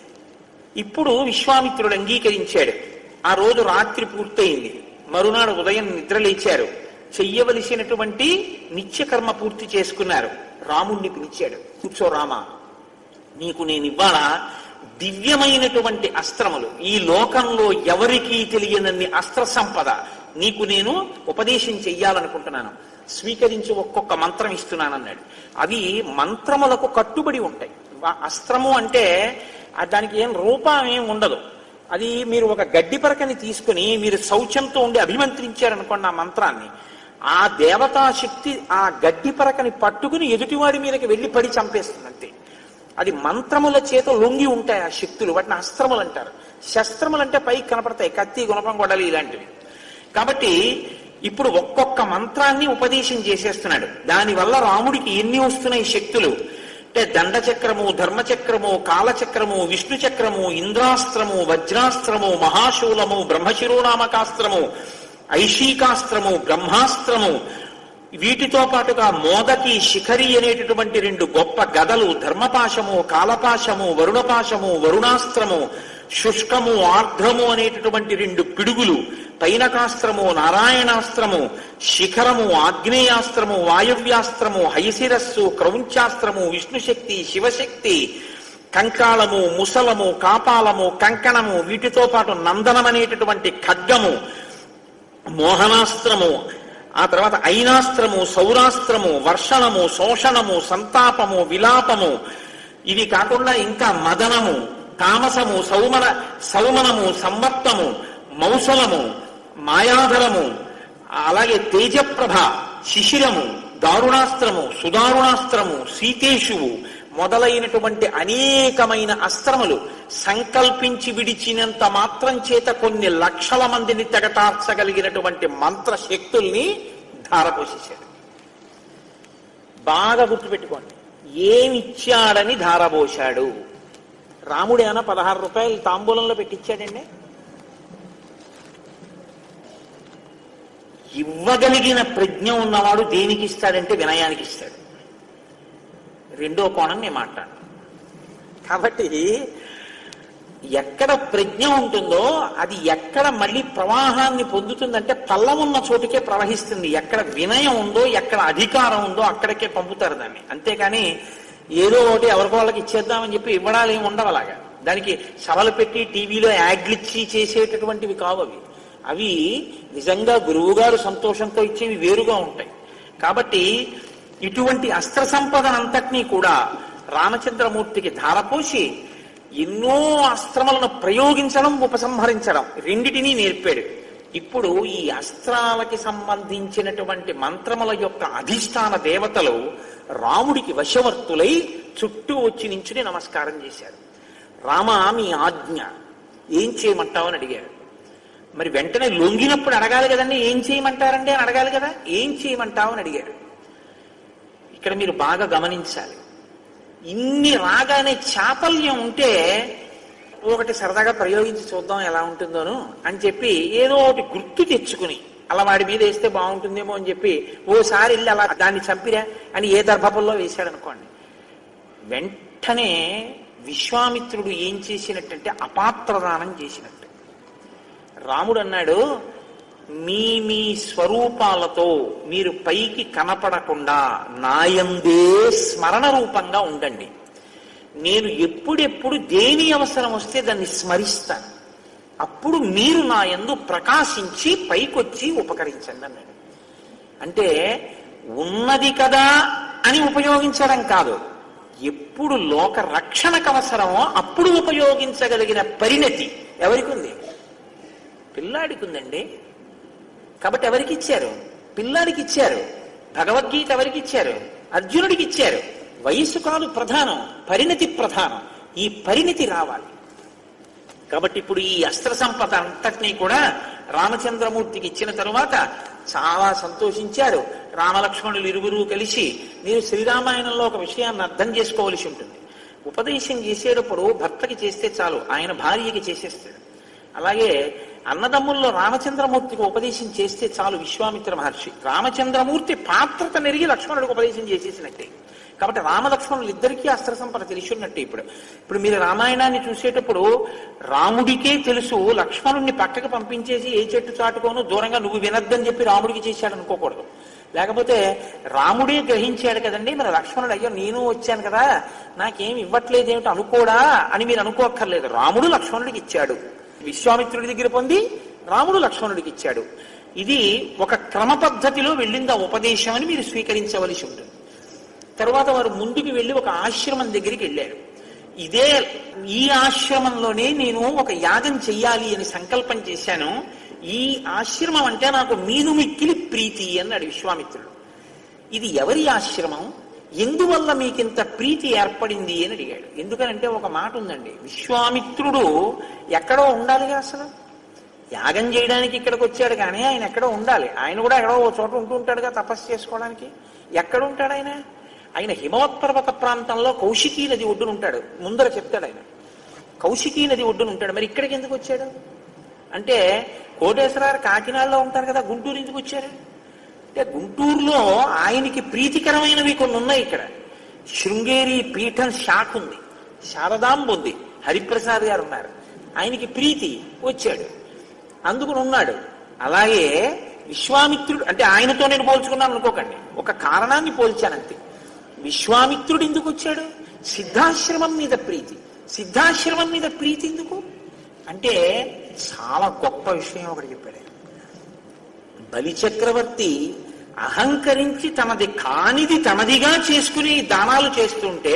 Speaker 1: ఇప్పుడు విశ్వామిత్రుడు అంగీకరించాడు ఆ రోజు రాత్రి పూర్తయింది మరునాడు ఉదయం నిద్ర లేచారు చెయ్యవలసినటువంటి నిత్యకర్మ పూర్తి చేసుకున్నారు రాముణ్ణి పిలిచాడు కూర్చో రామ నీకు నేను ఇవాళ దివ్యమైనటువంటి అస్త్రములు ఈ లోకంలో ఎవరికీ తెలియనన్ని అస్త్ర సంపద నీకు నేను ఉపదేశం చెయ్యాలనుకుంటున్నాను స్వీకరించి ఒక్కొక్క మంత్రం ఇస్తున్నానన్నాడు అవి మంత్రములకు కట్టుబడి ఉంటాయి ఆ అస్త్రము అంటే ఆ దానికి ఏం రూపం ఏం ఉండదు అది మీరు ఒక గడ్డి పరకని తీసుకుని మీరు శౌచంతో ఉండి అభిమంత్రించారనుకోండి ఆ మంత్రాన్ని ఆ దేవతా శక్తి ఆ గడ్డి పరకని పట్టుకుని ఎదుటివాడి మీదకి వెళ్ళి పడి చంపేస్తుంది అంతే అది మంత్రముల చేత లొంగి ఉంటాయి ఆ శక్తులు వాటిని అస్త్రములు అంటారు శస్త్రములు అంటే పైకి కనపడతాయి కత్తి గుణపం గొడలి ఇలాంటివి కాబట్టి ఇప్పుడు ఒక్కొక్క మంత్రాన్ని ఉపదేశం చేసేస్తున్నాడు దానివల్ల రాముడికి ఎన్ని వస్తున్నాయి శక్తులు అంటే దండచక్రము ధర్మచక్రము కాలచక్రము విష్ణు చక్రము ఇంద్రాస్త్రము వజ్రాస్త్రము మహాశూలము బ్రహ్మశిరోనామకాస్త్రము ఐషీకాస్త్రము బ్రహ్మాస్త్రము వీటితో పాటుగా మోదకి శిఖరి అనేటటువంటి రెండు గొప్ప గదలు ధర్మపాశము కాలపాశము వరుణపాశము వరుణాస్త్రము శుష్కము ఆర్ద్రము అనేటటువంటి రెండు పిడుగులు పైనకాస్త్రము నారాయణాస్త్రము శిఖరము ఆగ్నేయాస్త్రము వాయవ్యాస్త్రము హయశిరస్సు క్రౌంచాస్త్రము విష్ణుశక్తి శివశక్తి కంకాళము ముసలము కాపాలము కంకణము వీటితో పాటు నందనం అనేటటువంటి ఖడ్గము మోహనాస్త్రము ఆ తర్వాత ఐనాస్త్రము సౌరాస్త్రము వర్షణము శోషణము సంతాపము విలాపము ఇవి కాకుండా ఇంకా మదనము తామసము సౌమన సౌమనము సంవర్తము మౌసలము మాయాధరము అలాగే తేజప్రభ శిశిరము దారుణాస్త్రము సుదారుణాస్త్రము సీతేషువు మొదలైనటువంటి అనేకమైన అస్త్రములు సంకల్పించి విడిచినంత మాత్రం చేత కొన్ని లక్షల మందిని తెగటార్చగలిగినటువంటి మంత్ర శక్తుల్ని ధారపోసేశాడు బాగా గుర్తుపెట్టుకోండి ఏమిచ్చాడని ధారపోశాడు రాముడు ఏమైనా పదహారు రూపాయలు తాంబూలంలో పెట్టించాడండి ఇవ్వగలిగిన ప్రజ్ఞ ఉన్నవాడు దేనికి ఇస్తాడంటే వినయానికి ఇస్తాడు రెండో కోణం నేను మాట్లాడు కాబట్టి ఎక్కడ ప్రజ్ఞ ఉంటుందో అది ఎక్కడ మళ్ళీ ప్రవాహాన్ని పొందుతుందంటే పల్లం ఉన్న చోటుకే ప్రవహిస్తుంది ఎక్కడ వినయం ఉందో ఎక్కడ అధికారం ఉందో అక్కడికే పంపుతారు దాన్ని అంతేకాని ఏదో ఒకటి ఎవరికో వాళ్ళకి ఇచ్చేద్దామని చెప్పి ఇవ్వడాలు ఏమి ఉండవు అలాగా దానికి సభలు పెట్టి టీవీలో యాడ్లు ఇచ్చి చేసేటటువంటివి కావు అవి అవి నిజంగా గురువుగారు సంతోషంతో ఇచ్చేవి వేరుగా ఉంటాయి కాబట్టి ఇటువంటి అస్త్ర సంపదనంతటినీ కూడా రామచంద్రమూర్తికి ధారపోసి ఎన్నో అస్త్రములను ప్రయోగించడం ఉపసంహరించడం రెండిటినీ నేర్పాడు ఇప్పుడు ఈ అస్త్రాలకి సంబంధించినటువంటి మంత్రముల యొక్క అధిష్టాన దేవతలు రాముడికి వశవర్తులై చుట్టూ వచ్చి నించుని నమస్కారం చేశారు రామ మీ ఆజ్ఞ ఏం చేయమంటావని అడిగారు మరి వెంటనే లొంగినప్పుడు అడగాలి కదండి ఏం చేయమంటారండి అని అడగాలి కదా ఏం చేయమంటావు అని అడిగారు ఇక్కడ మీరు బాగా గమనించాలి ఇన్ని రాగానే చాపల్యం ఉంటే ఒకటి సరదాగా ప్రయోగించి చూద్దాం ఎలా ఉంటుందోను అని చెప్పి ఏదో ఒకటి గుర్తు తెచ్చుకుని అలా వాడి మీద వేస్తే బాగుంటుందేమో అని చెప్పి ఓసారి వెళ్ళి అలా దాన్ని చంపిరా అని ఏ దర్భపుల్లో వేశాడు అనుకోండి వెంటనే విశ్వామిత్రుడు ఏం చేసినట్టంటే అపాత్రదానం చేసినట్టు రాముడు అన్నాడు మీ మీ స్వరూపాలతో మీరు పైకి కనపడకుండా నాయందే స్మరణ రూపంగా ఉండండి నేను ఎప్పుడెప్పుడు దేని అవసరం వస్తే దాన్ని స్మరిస్తాను అప్పుడు మీరు నా యందు ప్రకాశించి పైకొచ్చి ఉపకరించండి అన్నాడు అంటే ఉన్నది కదా అని ఉపయోగించడం కాదు ఎప్పుడు లోక రక్షణకు అవసరమో అప్పుడు ఉపయోగించగలిగిన పరిణతి ఎవరికి ఉంది పిల్లాడికి ఉందండి కాబట్టి ఎవరికి ఇచ్చారు పిల్లాడికి ఇచ్చారు భగవద్గీత ఎవరికి ఇచ్చారు అర్జునుడికి ఇచ్చారు వయస్సు కాదు ప్రధానం పరిణతి ప్రధానం ఈ పరిణతి రావాలి కాబట్టి ఇప్పుడు ఈ అస్త్ర సంపద అంతటినీ కూడా రామచంద్రమూర్తికి ఇచ్చిన తరువాత చాలా సంతోషించారు రామలక్ష్మణులు ఇరువురు కలిసి మీరు శ్రీరామాయణంలో ఒక విషయాన్ని అర్థం చేసుకోవలసి ఉంటుంది ఉపదేశం చేసేటప్పుడు భర్తకి చేస్తే చాలు ఆయన భార్యకి చేసేస్తాడు అలాగే అన్నదమ్ముల్లో రామచంద్రమూర్తికి ఉపదేశం చేస్తే చాలు విశ్వామిత్ర మహర్షి రామచంద్రమూర్తి పాత్రత నెరిగి లక్ష్మణుడికి ఉపదేశం చేసేసినట్టే కాబట్టి రామలక్ష్మణులు ఇద్దరికీ అస్త్ర సంపద తెలిసి ఉన్నట్టే ఇప్పుడు ఇప్పుడు మీరు రామాయణాన్ని చూసేటప్పుడు రాముడికే తెలుసు లక్ష్మణుడిని పక్కకు పంపించేసి ఏ చెట్టు చాటుకోను దూరంగా నువ్వు వినద్దని చెప్పి రాముడికి చేశాడు అనుకోకూడదు లేకపోతే రాముడే గ్రహించాడు కదండి మరి లక్ష్మణుడు అయ్యో నేను వచ్చాను కదా నాకేం ఇవ్వట్లేదు ఏమిటి అనుకోడా అని మీరు అనుకోక్కర్లేదు రాముడు లక్ష్మణుడికి ఇచ్చాడు విశ్వామిత్రుడి దగ్గర పొంది రాముడు లక్ష్మణుడికి ఇచ్చాడు ఇది ఒక క్రమ పద్ధతిలో వెళ్ళింది ఆ ఉపదేశం అని మీరు స్వీకరించవలసి ఉంటుంది తరువాత వారు ముందుకు వెళ్ళి ఒక ఆశ్రమం దగ్గరికి వెళ్ళారు ఇదే ఈ ఆశ్రమంలోనే నేను ఒక యాగం చెయ్యాలి అని సంకల్పం చేశాను ఈ ఆశ్రమం అంటే నాకు మీను మిక్కిలి ప్రీతి అన్నాడు విశ్వామిత్రుడు ఇది ఎవరి ఆశ్రమం ఎందువల్ల మీకింత ప్రీతి ఏర్పడింది అని అడిగాడు ఎందుకనంటే ఒక మాట ఉందండి విశ్వామిత్రుడు ఎక్కడో ఉండాలిగా అసలు యాగం చేయడానికి ఇక్కడికి వచ్చాడు కానీ ఆయన ఎక్కడో ఉండాలి ఆయన కూడా ఎక్కడో ఓ చోట ఉంటూ ఉంటాడుగా తపస్సు చేసుకోవడానికి ఎక్కడ ఉంటాడు ఆయన ఆయన హిమవత్పర్వత ప్రాంతంలో కౌశికీ నది ఒడ్డున ఉంటాడు ముందర చెప్తాడు ఆయన కౌశికీ నది ఒడ్డున ఉంటాడు మరి ఇక్కడికి ఎందుకు వచ్చాడు అంటే కోటేశ్వరారు కాకినాడలో ఉంటారు కదా గుంటూరు ఎందుకు వచ్చారు అంటే గుంటూరులో ఆయనకి ప్రీతికరమైనవి కొన్ని ఉన్నాయి ఇక్కడ శృంగేరి పీఠం శాఖ ఉంది శారదాంబ ఉంది హరిప్రసాద్ గారు ఉన్నారు ఆయనకి ప్రీతి వచ్చాడు అందుకుని ఉన్నాడు అలాగే విశ్వామిత్రుడు అంటే ఆయనతో నేను పోల్చుకున్నాను అనుకోకండి ఒక కారణాన్ని పోల్చానంతే విశ్వామిత్రుడు ఎందుకు వచ్చాడు సిద్ధాశ్రమం మీద ప్రీతి సిద్ధాశ్రమం మీద ప్రీతి ఎందుకు అంటే చాలా గొప్ప విషయం ఒకటి చెప్పాడు ఆయన. బలిచక్రవర్తి అహంకరించి తనది కానిది తనదిగా చేసుకుని దానాలు చేస్తుంటే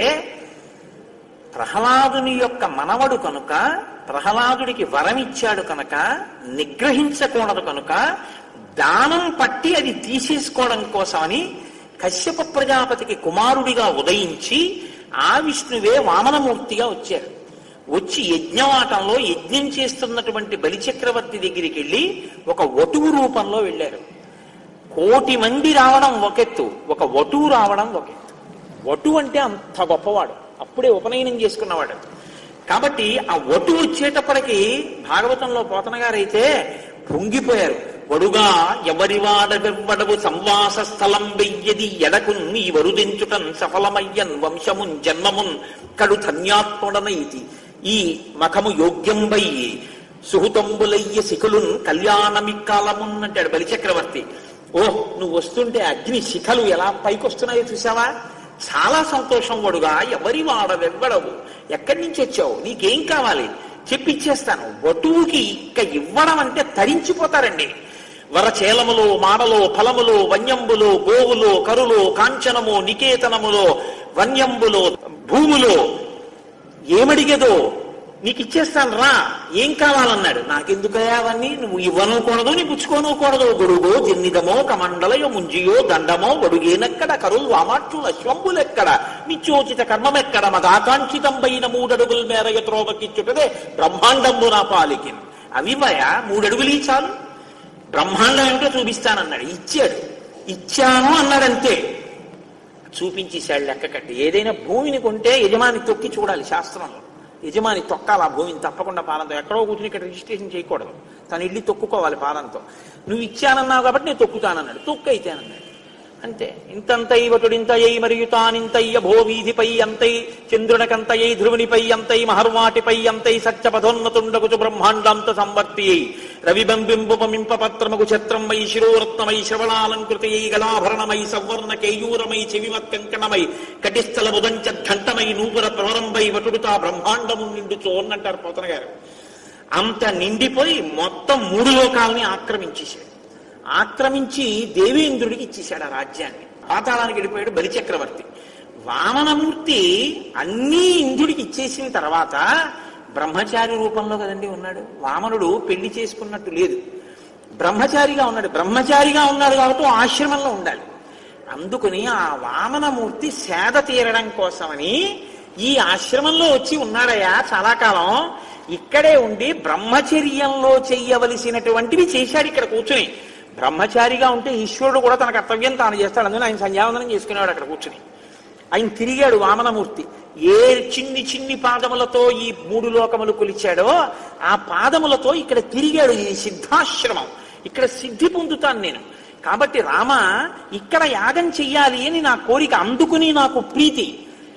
Speaker 1: ప్రహ్లాదుని యొక్క మనవడు కనుక ప్రహ్లాదుడికి వరం ఇచ్చాడు కనుక నిగ్రహించకూడదు కనుక దానం పట్టి అది తీసేసుకోవడం కోసమని కశ్యప ప్రజాపతికి కుమారుడిగా ఉదయించి ఆ విష్ణువే వామనమూర్తిగా వచ్చారు వచ్చి యజ్ఞవాటంలో యజ్ఞం చేస్తున్నటువంటి బలిచక్రవర్తి దగ్గరికి వెళ్ళి ఒక వటువు రూపంలో వెళ్ళారు కోటి మంది రావడం ఒకెత్తు ఒక వటువు రావడం ఒకెత్తు వటు అంటే అంత గొప్పవాడు అప్పుడే ఉపనయనం చేసుకున్నవాడు కాబట్టి ఆ వటు వచ్చేటప్పటికి భాగవతంలో పోతన గారైతే పొంగిపోయారు వడుగా ఎవరివాడవెవ్వడవు సంవాస స్థలం వెయ్యది ఎడకున్ ఈ వరుదించుటన్ సఫలమయ్యన్ వంశమున్ జన్మమున్ కడు ధన్యాత్ముడనైతి ఈ మఖము యోగ్యంబయ్యి సుహృతంబులయ్య శిఖులున్ కళ్యాణమిక్కాలమున్ అంటాడు బలిచక్రవర్తి ఓ నువ్వు వస్తుంటే అగ్ని శిఖలు ఎలా పైకొస్తున్నాయో చూసావా చాలా సంతోషం వడుగా ఎవరి వాడవెవ్వడవు ఎక్కడి నుంచి వచ్చావు నీకేం కావాలి చెప్పిచ్చేస్తాను వటువుకి ఇక్క ఇవ్వడం అంటే తరించిపోతారండి వరచేలములో మాడలో ఫలములో వన్యంబులో గోవులో కరులో కాంచనము నికేతనములో వన్యంబులో భూములో ఏమడిగదో నీకు ఇచ్చేస్తాను రా ఏం కావాలన్నాడు నాకెందుకయ్యా అవన్నీ నువ్వు ఇవ్వనూకూడదు నీ పుచ్చుకోనూకూడదు గొడుగో జిన్నిదమో కమండలయో ముంజియో దండమో వడుగేనెక్కడ కరులు వామాట్లు అశ్వంబులెక్కడ నిత్యోచిత కర్మమెక్కడ మదాకాంక్షితం పైన మూడడుగుల మేర త్రోవకిచ్చుటదే బ్రహ్మాండంబు నా పాలికి అవివయ మూడడుగులు చాలు బ్రహ్మాండం ఏమిటో చూపిస్తానన్నాడు ఇచ్చాడు ఇచ్చాను అన్నాడంతే చూపించేశాడు లెక్క కట్టి ఏదైనా భూమిని కొంటే యజమాని తొక్కి చూడాలి శాస్త్రంలో యజమాని తొక్కాలి ఆ భూమిని తప్పకుండా పాలంతో ఎక్కడో కూర్చుని ఇక్కడ రిజిస్ట్రేషన్ చేయకూడదు తను ఇల్లు తొక్కుకోవాలి పాలంతో నువ్వు ఇచ్చానన్నావు కాబట్టి నేను తొక్కుతానన్నాడు తొక్కు అయితేనన్నాడు అంతే ఇంతంతై వటుడింతయై మరియు తానింతయ్య భో వీధిపై అంతై చంద్రునకంతయై ధ్రువునిపై అంతై మహర్వాటిపై అంతై సత్యపథోన్నతుండకుచు బ్రహ్మాండాంత సంవర్తి రవిబంబింబుపమింప పత్రముకు ఛత్రమై శిరోరత్నమై శ్రవణాలంకృతయై గలాభరణమై సవర్ణ కేయూరమై చెవిమత్ కంకణమై కటిస్థల ముదంచ ఘంటమై నూపుర ప్రవరంబై వటుడుతా బ్రహ్మాండము నిండుచో అన్నంటారు పోతన గారు అంత నిండిపోయి మొత్తం మూడు లోకాలని ఆక్రమించేశాడు ఆక్రమించి దేవేంద్రుడికి ఇచ్చేశాడు ఆ రాజ్యాన్ని పాతాళానికి వెళ్ళిపోయాడు బలిచక్రవర్తి వామనమూర్తి అన్నీ ఇంద్రుడికి ఇచ్చేసిన తర్వాత బ్రహ్మచారి రూపంలో కదండి ఉన్నాడు వామనుడు పెళ్లి చేసుకున్నట్టు లేదు బ్రహ్మచారిగా ఉన్నాడు బ్రహ్మచారిగా ఉన్నాడు కాబట్టి ఆశ్రమంలో ఉండాలి అందుకని ఆ వామనమూర్తి సేద తీరడం కోసమని ఈ ఆశ్రమంలో వచ్చి ఉన్నాడయ్యా చాలా కాలం ఇక్కడే ఉండి బ్రహ్మచర్యంలో చెయ్యవలసినటువంటివి చేశాడు ఇక్కడ కూర్చుని బ్రహ్మచారిగా ఉంటే ఈశ్వరుడు కూడా తన కర్తవ్యం తాను చేస్తాడు అందుకని ఆయన సంధ్యావందనం చేసుకునేవాడు అక్కడ కూర్చుని ఆయన తిరిగాడు వామనమూర్తి ఏ చిన్ని చిన్ని పాదములతో ఈ మూడు లోకములు కొలిచాడో ఆ పాదములతో ఇక్కడ తిరిగాడు ఈ సిద్ధాశ్రమం ఇక్కడ సిద్ధి పొందుతాను నేను కాబట్టి రామ ఇక్కడ యాగం చెయ్యాలి అని నా కోరిక అందుకుని నాకు ప్రీతి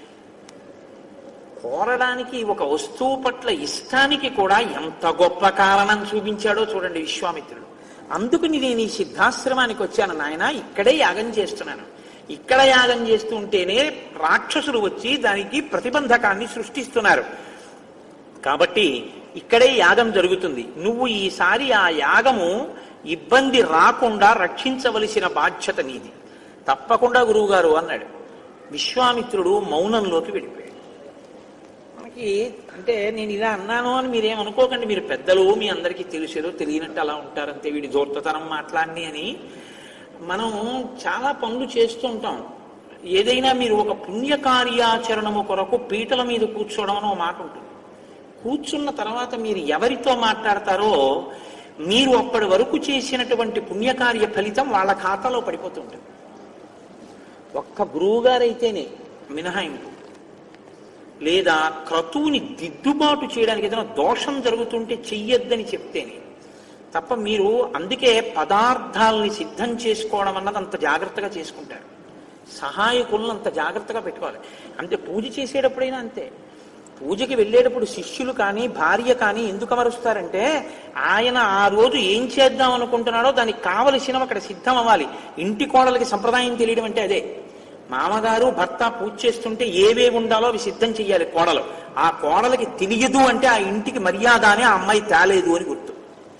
Speaker 1: కోరడానికి ఒక వస్తువు పట్ల ఇష్టానికి కూడా ఎంత గొప్ప కారణం చూపించాడో చూడండి విశ్వామిత్రుడు అందుకని నేను ఈ సిద్ధాశ్రమానికి వచ్చాను నాయన ఇక్కడే యాగం చేస్తున్నాను ఇక్కడ యాగం చేస్తుంటేనే రాక్షసులు వచ్చి దానికి ప్రతిబంధకాన్ని సృష్టిస్తున్నారు కాబట్టి ఇక్కడే యాగం జరుగుతుంది నువ్వు ఈసారి ఆ యాగము ఇబ్బంది రాకుండా రక్షించవలసిన బాధ్యత నీది తప్పకుండా గురువుగారు అన్నాడు విశ్వామిత్రుడు మౌనంలోకి వెళ్ళిపోయాడు మనకి అంటే నేను ఇలా అన్నాను అని మీరేమనుకోకండి మీరు పెద్దలు మీ అందరికీ తెలిసేదో తెలియనట్టు అలా ఉంటారంతే వీడి జోర్తతనం మాట్లాడిని అని మనం చాలా పనులు చేస్తూ ఉంటాం ఏదైనా మీరు ఒక పుణ్య కార్యాచరణము కొరకు పీటల మీద కూర్చోవడం అని ఒక మాట ఉంటుంది కూర్చున్న తర్వాత మీరు ఎవరితో మాట్లాడతారో మీరు అప్పటి వరకు చేసినటువంటి పుణ్యకార్య ఫలితం వాళ్ళ ఖాతాలో పడిపోతూ ఉంటుంది ఒక్క గురువుగారైతేనే మినహాయింపు లేదా క్రతువుని దిద్దుబాటు చేయడానికి ఏదైనా దోషం జరుగుతుంటే చెయ్యొద్దని చెప్తేనే తప్ప మీరు అందుకే పదార్థాలని సిద్ధం చేసుకోవడం అన్నది అంత జాగ్రత్తగా చేసుకుంటారు సహాయకులను అంత జాగ్రత్తగా పెట్టుకోవాలి అంటే పూజ చేసేటప్పుడైనా అంతే పూజకి వెళ్ళేటప్పుడు శిష్యులు కానీ భార్య కానీ ఎందుకు అమరుస్తారంటే ఆయన ఆ రోజు ఏం చేద్దాం అనుకుంటున్నాడో దానికి కావలసినవి అక్కడ సిద్ధం అవ్వాలి ఇంటి కోడలకి సంప్రదాయం తెలియడం అంటే అదే మామగారు భర్త పూజ చేస్తుంటే ఏవేవి ఉండాలో అవి సిద్ధం చెయ్యాలి కోడలు ఆ కోడలకి తెలియదు అంటే ఆ ఇంటికి మర్యాద అని ఆ అమ్మాయి తేలేదు అని గుర్తు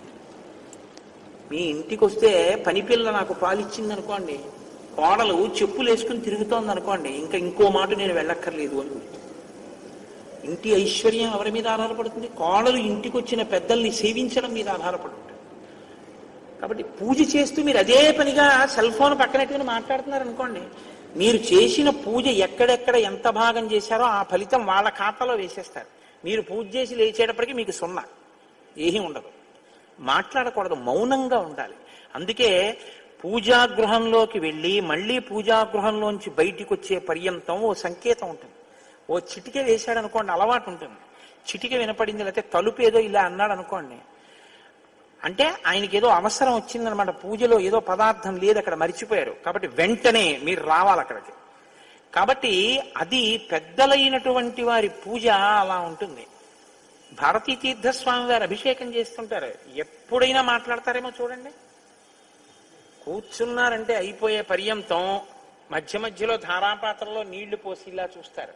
Speaker 1: మీ ఇంటికి వస్తే పని పిల్ల నాకు పాలిచ్చింది అనుకోండి కోడలు చెప్పులు వేసుకుని తిరుగుతోంది అనుకోండి ఇంకా ఇంకో మాట నేను వెళ్ళక్కర్లేదు అని గుర్తు ఇంటి ఐశ్వర్యం ఎవరి మీద ఆధారపడుతుంది కోడలు ఇంటికి వచ్చిన పెద్దల్ని సేవించడం మీద ఆధారపడుతుంది కాబట్టి పూజ చేస్తూ మీరు అదే పనిగా సెల్ ఫోన్ పక్కనట్టుకుని మాట్లాడుతున్నారు అనుకోండి మీరు చేసిన పూజ ఎక్కడెక్కడ ఎంత భాగం చేశారో ఆ ఫలితం వాళ్ళ ఖాతాలో వేసేస్తారు మీరు పూజ చేసి లేచేటప్పటికి మీకు సున్నా ఏమీ ఉండదు మాట్లాడకూడదు మౌనంగా ఉండాలి అందుకే పూజాగృహంలోకి వెళ్ళి మళ్ళీ పూజాగృహంలోంచి బయటికి వచ్చే పర్యంతం ఓ సంకేతం ఉంటుంది ఓ చిటిక వేశాడు అనుకోండి అలవాటు ఉంటుంది చిటిక వినపడింది లేకపోతే తలుపు ఏదో ఇలా అన్నాడు అనుకోండి అంటే ఆయనకి ఏదో అవసరం వచ్చిందనమాట పూజలో ఏదో పదార్థం లేదు అక్కడ మర్చిపోయారు కాబట్టి వెంటనే మీరు రావాలి అక్కడికి కాబట్టి అది పెద్దలైనటువంటి వారి పూజ అలా ఉంటుంది భారతీ తీర్థస్వామి వారు అభిషేకం చేస్తుంటారు ఎప్పుడైనా మాట్లాడతారేమో చూడండి కూర్చున్నారంటే అయిపోయే పర్యంతం మధ్య మధ్యలో ధారాపాత్రలో నీళ్లు పోసి ఇలా చూస్తారు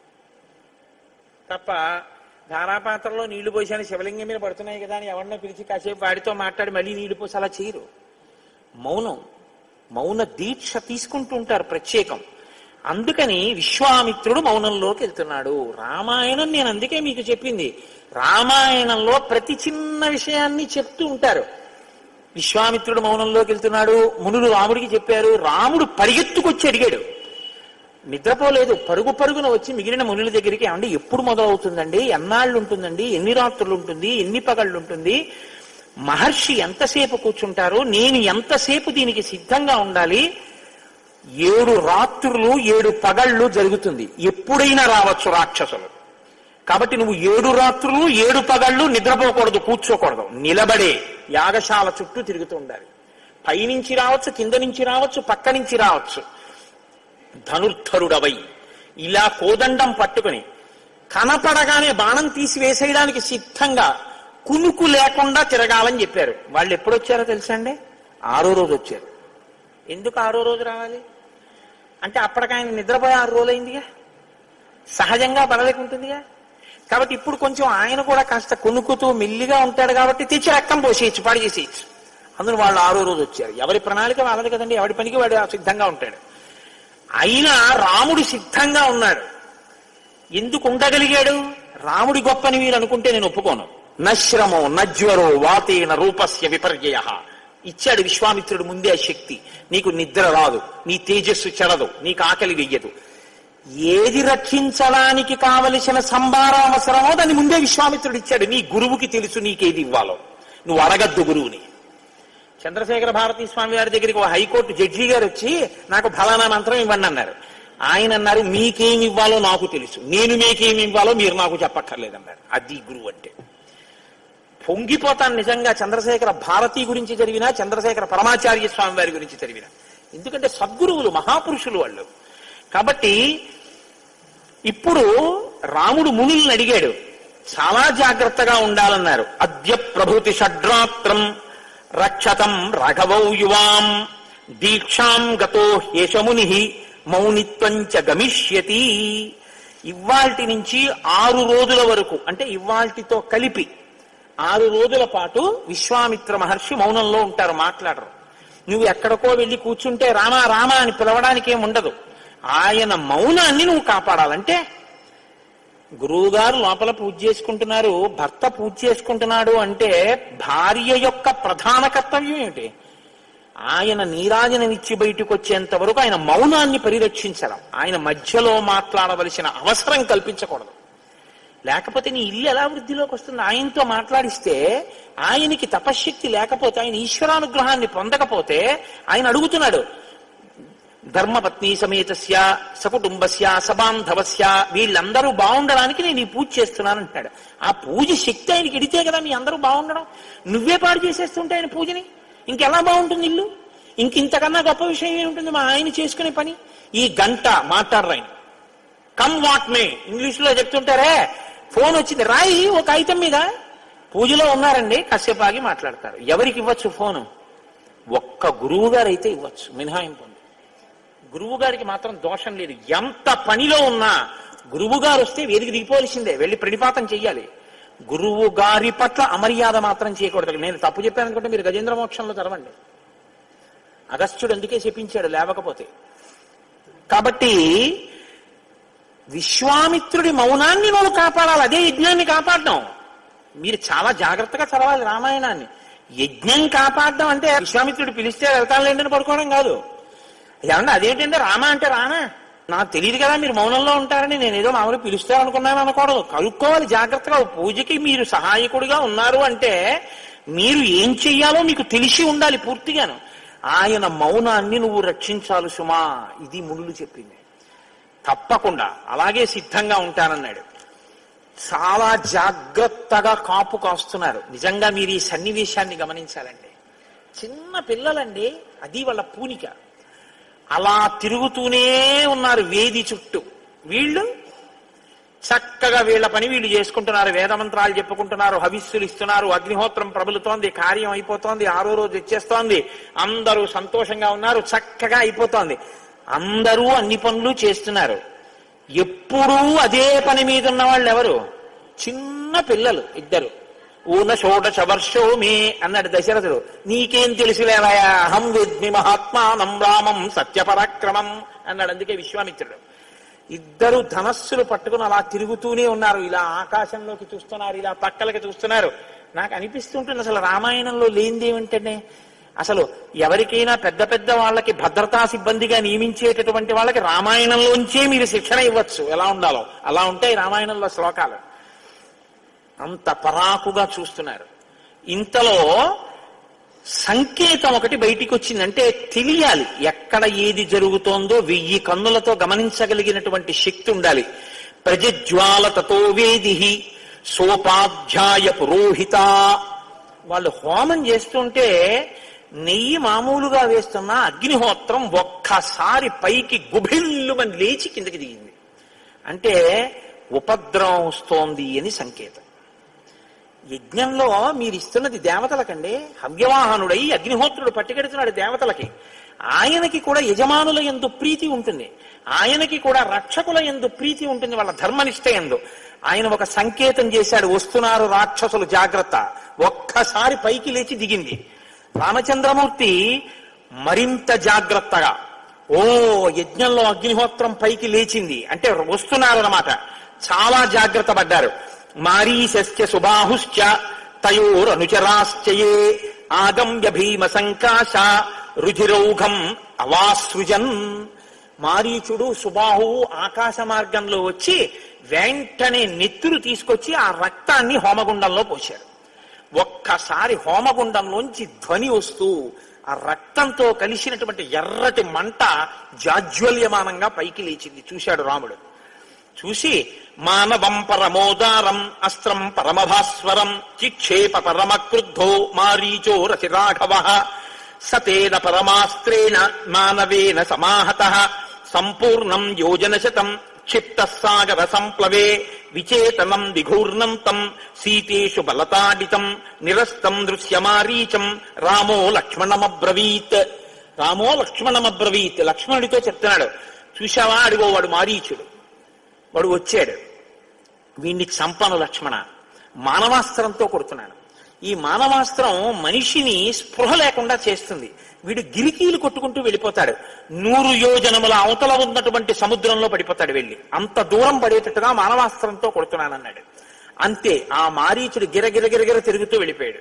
Speaker 1: తప్ప ధారాపాత్రలో నీళ్లు పోసాను శివలింగం మీద పడుతున్నాయి కదా అని ఎవరినో పిలిచి కాసేపు వాడితో మాట్లాడి మళ్ళీ నీళ్లు పోసి అలా చేయరు మౌనం మౌన దీక్ష తీసుకుంటూ ఉంటారు ప్రత్యేకం అందుకని విశ్వామిత్రుడు మౌనంలోకి వెళ్తున్నాడు రామాయణం నేను అందుకే మీకు చెప్పింది రామాయణంలో ప్రతి చిన్న విషయాన్ని చెప్తూ ఉంటారు విశ్వామిత్రుడు మౌనంలోకి వెళ్తున్నాడు మునులు రాముడికి చెప్పారు రాముడు పరిగెత్తుకొచ్చి అడిగాడు నిద్రపోలేదు పరుగు పరుగున వచ్చి మిగిలిన మునుల దగ్గరికి ఏమండి ఎప్పుడు మొదలవుతుందండి ఎన్నాళ్ళు ఉంటుందండి ఎన్ని రాత్రులు ఉంటుంది ఎన్ని పగళ్ళు ఉంటుంది మహర్షి ఎంతసేపు కూర్చుంటారు నేను ఎంతసేపు దీనికి సిద్ధంగా ఉండాలి ఏడు రాత్రులు ఏడు పగళ్ళు జరుగుతుంది ఎప్పుడైనా రావచ్చు రాక్షసులు కాబట్టి నువ్వు ఏడు రాత్రులు ఏడు పగళ్ళు నిద్రపోకూడదు కూర్చోకూడదు నిలబడే యాగశాల చుట్టూ తిరుగుతూ ఉండాలి పైనుంచి రావచ్చు కింద నుంచి రావచ్చు పక్క నుంచి రావచ్చు ధనుర్ధరుడవై ఇలా కోదండం పట్టుకుని కనపడగానే బాణం తీసి వేసేయడానికి సిద్ధంగా కునుకు లేకుండా తిరగాలని చెప్పారు వాళ్ళు ఎప్పుడు వచ్చారో తెలుసా అండి ఆరో రోజు వచ్చారు ఎందుకు ఆరో రోజు రావాలి అంటే అప్పటికి ఆయన నిద్రపోయి ఆరు రోజులైందిగా సహజంగా పడలేకుంటుందిగా కాబట్టి ఇప్పుడు కొంచెం ఆయన కూడా కాస్త కొనుక్కుతూ మెల్లిగా ఉంటాడు కాబట్టి తెచ్చి రక్తం పోసేయచ్చు పాడు చేసేయచ్చు అందులో వాళ్ళు ఆరో రోజు వచ్చారు ఎవరి ప్రణాళిక వాళ్ళది కదండి ఎవరి పనికి వాడు సిద్ధంగా ఉంటాడు అయినా రాముడు సిద్ధంగా ఉన్నాడు ఎందుకు ఉండగలిగాడు రాముడి గొప్పని మీరు అనుకుంటే నేను ఒప్పుకోను నశ్రమో నజ్వరో వాతేన రూపస్య విపర్యయ ఇచ్చాడు విశ్వామిత్రుడు ముందే ఆ శక్తి నీకు నిద్ర రాదు నీ తేజస్సు చెడదు నీకు ఆకలి వెయ్యదు ఏది రక్షించడానికి కావలసిన సంభారం అవసరమో దాన్ని ముందే విశ్వామిత్రుడు ఇచ్చాడు నీ గురువుకి తెలుసు నీకేది ఇవ్వాలో నువ్వు అడగద్దు గురువుని చంద్రశేఖర భారతీ స్వామి వారి దగ్గరికి ఒక హైకోర్టు జడ్జి గారు వచ్చి నాకు ఫలానా మంత్రం ఇవ్వండి అన్నారు ఆయన అన్నారు మీకేమి ఇవ్వాలో నాకు తెలుసు నేను మీకేమి ఇవ్వాలో మీరు నాకు చెప్పక్కర్లేదన్నారు అది గురువు అంటే పొంగిపోతాను నిజంగా చంద్రశేఖర భారతి గురించి జరిగినా చంద్రశేఖర పరమాచార్య స్వామి వారి గురించి జరిగిన ఎందుకంటే సద్గురువులు మహాపురుషులు వాళ్ళు కాబట్టి ఇప్పుడు రాముడు మునుల్ని అడిగాడు చాలా జాగ్రత్తగా ఉండాలన్నారు అద్య ప్రభృతి షడ్రాత్రం రక్షతం రాఘవౌ యువాం దీక్షాం గతో హేషముని మౌనిత్వం చ గమిష్యతి ఇవాల్టి నుంచి ఆరు రోజుల వరకు అంటే ఇవాల్టితో కలిపి ఆరు రోజుల పాటు విశ్వామిత్ర మహర్షి మౌనంలో ఉంటారు మాట్లాడరు నువ్వు ఎక్కడికో వెళ్ళి కూర్చుంటే రామా రామా అని పిలవడానికి ఏం ఉండదు ఆయన మౌనాన్ని నువ్వు కాపాడాలంటే గురువుగారు లోపల పూజ చేసుకుంటున్నారు భర్త పూజ చేసుకుంటున్నాడు అంటే భార్య యొక్క ప్రధాన కర్తవ్యం ఏమిటి ఆయన నీరాజనమిచ్చి బయటకు వచ్చేంత వరకు ఆయన మౌనాన్ని పరిరక్షించడం ఆయన మధ్యలో మాట్లాడవలసిన అవసరం కల్పించకూడదు లేకపోతే నీ ఇల్లు ఎలా వృద్ధిలోకి వస్తుంది ఆయనతో మాట్లాడిస్తే ఆయనకి తపశ్శక్తి లేకపోతే ఆయన ఈశ్వరానుగ్రహాన్ని పొందకపోతే ఆయన అడుగుతున్నాడు ధర్మపత్ని సమేతస్య సకుటుంబస్య సబాంధవస్య వీళ్ళందరూ బాగుండడానికి నేను ఈ పూజ చేస్తున్నాను అంటాడు ఆ పూజ శక్తి ఆయనకి ఇడితే కదా మీ అందరూ బాగుండడం నువ్వే పాడు చేసేస్తుంటే ఆయన పూజని ఇంకెలా బాగుంటుంది ఇల్లు ఇంక ఇంతకన్నా గొప్ప విషయం ఏముంటుంది మా ఆయన చేసుకునే పని ఈ గంట మాట్లాడరు ఆయన కమ్ వాట్ మే ఇంగ్లీష్ లో చెప్తుంటారే ఫోన్ వచ్చింది రాయి ఒక ఐటమ్ మీద పూజలో ఉన్నారండి కాసేపు ఆగి మాట్లాడతారు ఎవరికి ఇవ్వచ్చు ఫోను ఒక్క గురువు గారు అయితే ఇవ్వచ్చు మినహాయింపు ఉంది గురువు గారికి మాత్రం దోషం లేదు ఎంత పనిలో ఉన్నా గురువు గారు వస్తే వేదిక దిగిపోవలసిందే వెళ్ళి ప్రణిపాతం చెయ్యాలి గురువు గారి పట్ల అమర్యాద మాత్రం చేయకూడదు నేను తప్పు చెప్పాను అనుకుంటే మీరు గజేంద్ర మోక్షంలో చదవండి అగస్త్యుడు అందుకే చెప్పించాడు లేవకపోతే కాబట్టి విశ్వామిత్రుడి మౌనాన్ని నువ్వు కాపాడాలి అదే యజ్ఞాన్ని కాపాడడం మీరు చాలా జాగ్రత్తగా చదవాలి రామాయణాన్ని యజ్ఞం కాపాడడం అంటే విశ్వామిత్రుడు పిలిస్తే వెళ్తానులేండి అని పడుకోవడం కాదు ఏమన్నా అదేంటంటే రామ అంటే రానా నాకు తెలియదు కదా మీరు మౌనంలో ఉంటారని నేను ఏదో మామూలు పిలుస్తారనుకున్నాను అనకూడదు కలుక్కోవాలి జాగ్రత్తగా పూజకి మీరు సహాయకుడిగా ఉన్నారు అంటే మీరు ఏం చెయ్యాలో మీకు తెలిసి ఉండాలి పూర్తిగాను ఆయన మౌనాన్ని నువ్వు రక్షించాలి సుమా ఇది మునులు చెప్పింది తప్పకుండా అలాగే సిద్ధంగా ఉంటానన్నాడు చాలా జాగ్రత్తగా కాపు కాస్తున్నారు నిజంగా మీరు ఈ సన్నివేశాన్ని గమనించాలండి చిన్న పిల్లలండి అది వాళ్ళ పూనిక అలా తిరుగుతూనే ఉన్నారు వేది చుట్టూ వీళ్ళు చక్కగా వీళ్ళ పని వీళ్ళు చేసుకుంటున్నారు వేదమంత్రాలు చెప్పుకుంటున్నారు హవిస్సులు ఇస్తున్నారు అగ్నిహోత్రం ప్రబలుతోంది కార్యం అయిపోతోంది ఆరో రోజు వచ్చేస్తోంది అందరూ సంతోషంగా ఉన్నారు చక్కగా అయిపోతోంది అందరూ అన్ని పనులు చేస్తున్నారు ఎప్పుడూ అదే పని మీద ఉన్న వాళ్ళు ఎవరు చిన్న పిల్లలు ఇద్దరు ఊన షోడశ వర్షో మే అన్నాడు దశరథుడు నీకేం తెలుసులేవయా అహం విద్మి మహాత్మానం రామం సత్యపరాక్రమం అన్నాడు అందుకే విశ్వామిత్రుడు ఇద్దరు ధనస్సులు పట్టుకుని అలా తిరుగుతూనే ఉన్నారు ఇలా ఆకాశంలోకి చూస్తున్నారు ఇలా పక్కలకి చూస్తున్నారు నాకు అనిపిస్తుంటుంది అసలు రామాయణంలో లేనిది ఏమిటంటే అసలు ఎవరికైనా పెద్ద పెద్ద వాళ్ళకి భద్రతా సిబ్బందిగా నియమించేటటువంటి వాళ్ళకి రామాయణంలోంచే మీరు శిక్షణ ఇవ్వచ్చు ఎలా ఉండాలో అలా ఉంటాయి రామాయణంలో శ్లోకాలు అంత పరాకుగా చూస్తున్నారు ఇంతలో సంకేతం ఒకటి బయటికి వచ్చిందంటే తెలియాలి ఎక్కడ ఏది జరుగుతోందో వెయ్యి కన్నులతో గమనించగలిగినటువంటి శక్తి ఉండాలి ప్రజజ్వాల తతో వేది సోపాధ్యాయ పురోహిత వాళ్ళు హోమం చేస్తుంటే నెయ్యి మామూలుగా వేస్తున్న అగ్నిహోత్రం ఒక్కసారి పైకి గుభిల్లుమని లేచి కిందకి దిగింది అంటే ఉపద్రవం వస్తోంది అని సంకేతం యజ్ఞంలో మీరు ఇస్తున్నది దేవతలకండి హవ్యవాహనుడై అగ్నిహోత్రుడు పట్టుకెడుతున్నాడు దేవతలకి ఆయనకి కూడా యజమానుల ఎందు ప్రీతి ఉంటుంది ఆయనకి కూడా రక్షకుల ఎందు ప్రీతి ఉంటుంది వాళ్ళ ధర్మనిష్ట ఎందు ఆయన ఒక సంకేతం చేశాడు వస్తున్నారు రాక్షసులు జాగ్రత్త ఒక్కసారి పైకి లేచి దిగింది రామచంద్రమూర్తి మరింత జాగ్రత్తగా ఓ యజ్ఞంలో అగ్నిహోత్రం పైకి లేచింది అంటే వస్తున్నారన్నమాట చాలా జాగ్రత్త పడ్డారు మారీశస్య సుబాహుశ్చ తయోరనుచరాశ్చయే ఆగమ్య భీమ సంకాశ రుధిరౌఘం అవాసృజన్ మారీచుడు సుబాహువు ఆకాశ మార్గంలో వచ్చి వెంటనే నెత్తురు తీసుకొచ్చి ఆ రక్తాన్ని హోమగుండంలో పోశారు ఒక్కసారి హోమగుండంలోంచి ధ్వని వస్తూ ఆ రక్తంతో కలిసినటువంటి ఎర్రటి మంట జాజ్వల్యమానంగా పైకి లేచింది చూశాడు రాముడు చూసి మానవం పరమోదారం అస్త్రం పరమభాస్వరం చిక్షేప పరమ క్రుద్ధో మారీచో రసి రాఘవ సతేన పరమాస్త్రేణ మానవేన సమాహత సంపూర్ణం యోజన శతం క్షిప్త సాగర సంప్లవే విచేతనం విఘూర్ణంతం సీతేషు బలతాడితం నిరస్తం దృశ్యమారీచం రామో లక్ష్మణమబ్రవీత్ రామో లక్ష్మణమబ్రవీత్ లక్ష్మణుడితో చెప్తున్నాడు చూశావా అడిగో వాడు మారీచుడు వాడు వచ్చాడు వీణ్ణి చంపను లక్ష్మణ మానవాస్త్రంతో కొడుతున్నాను ఈ మానవాస్త్రం మనిషిని స్పృహ లేకుండా చేస్తుంది వీడు గిరికీలు కొట్టుకుంటూ వెళ్ళిపోతాడు నూరు యోజనముల అవతల ఉన్నటువంటి సముద్రంలో పడిపోతాడు వెళ్ళి అంత దూరం పడేటట్టుగా మానవాస్త్రంతో కొడుతున్నానన్నాడు అంతే ఆ మారీచుడు గిరగిర గిరగిర తిరుగుతూ వెళ్ళిపోయాడు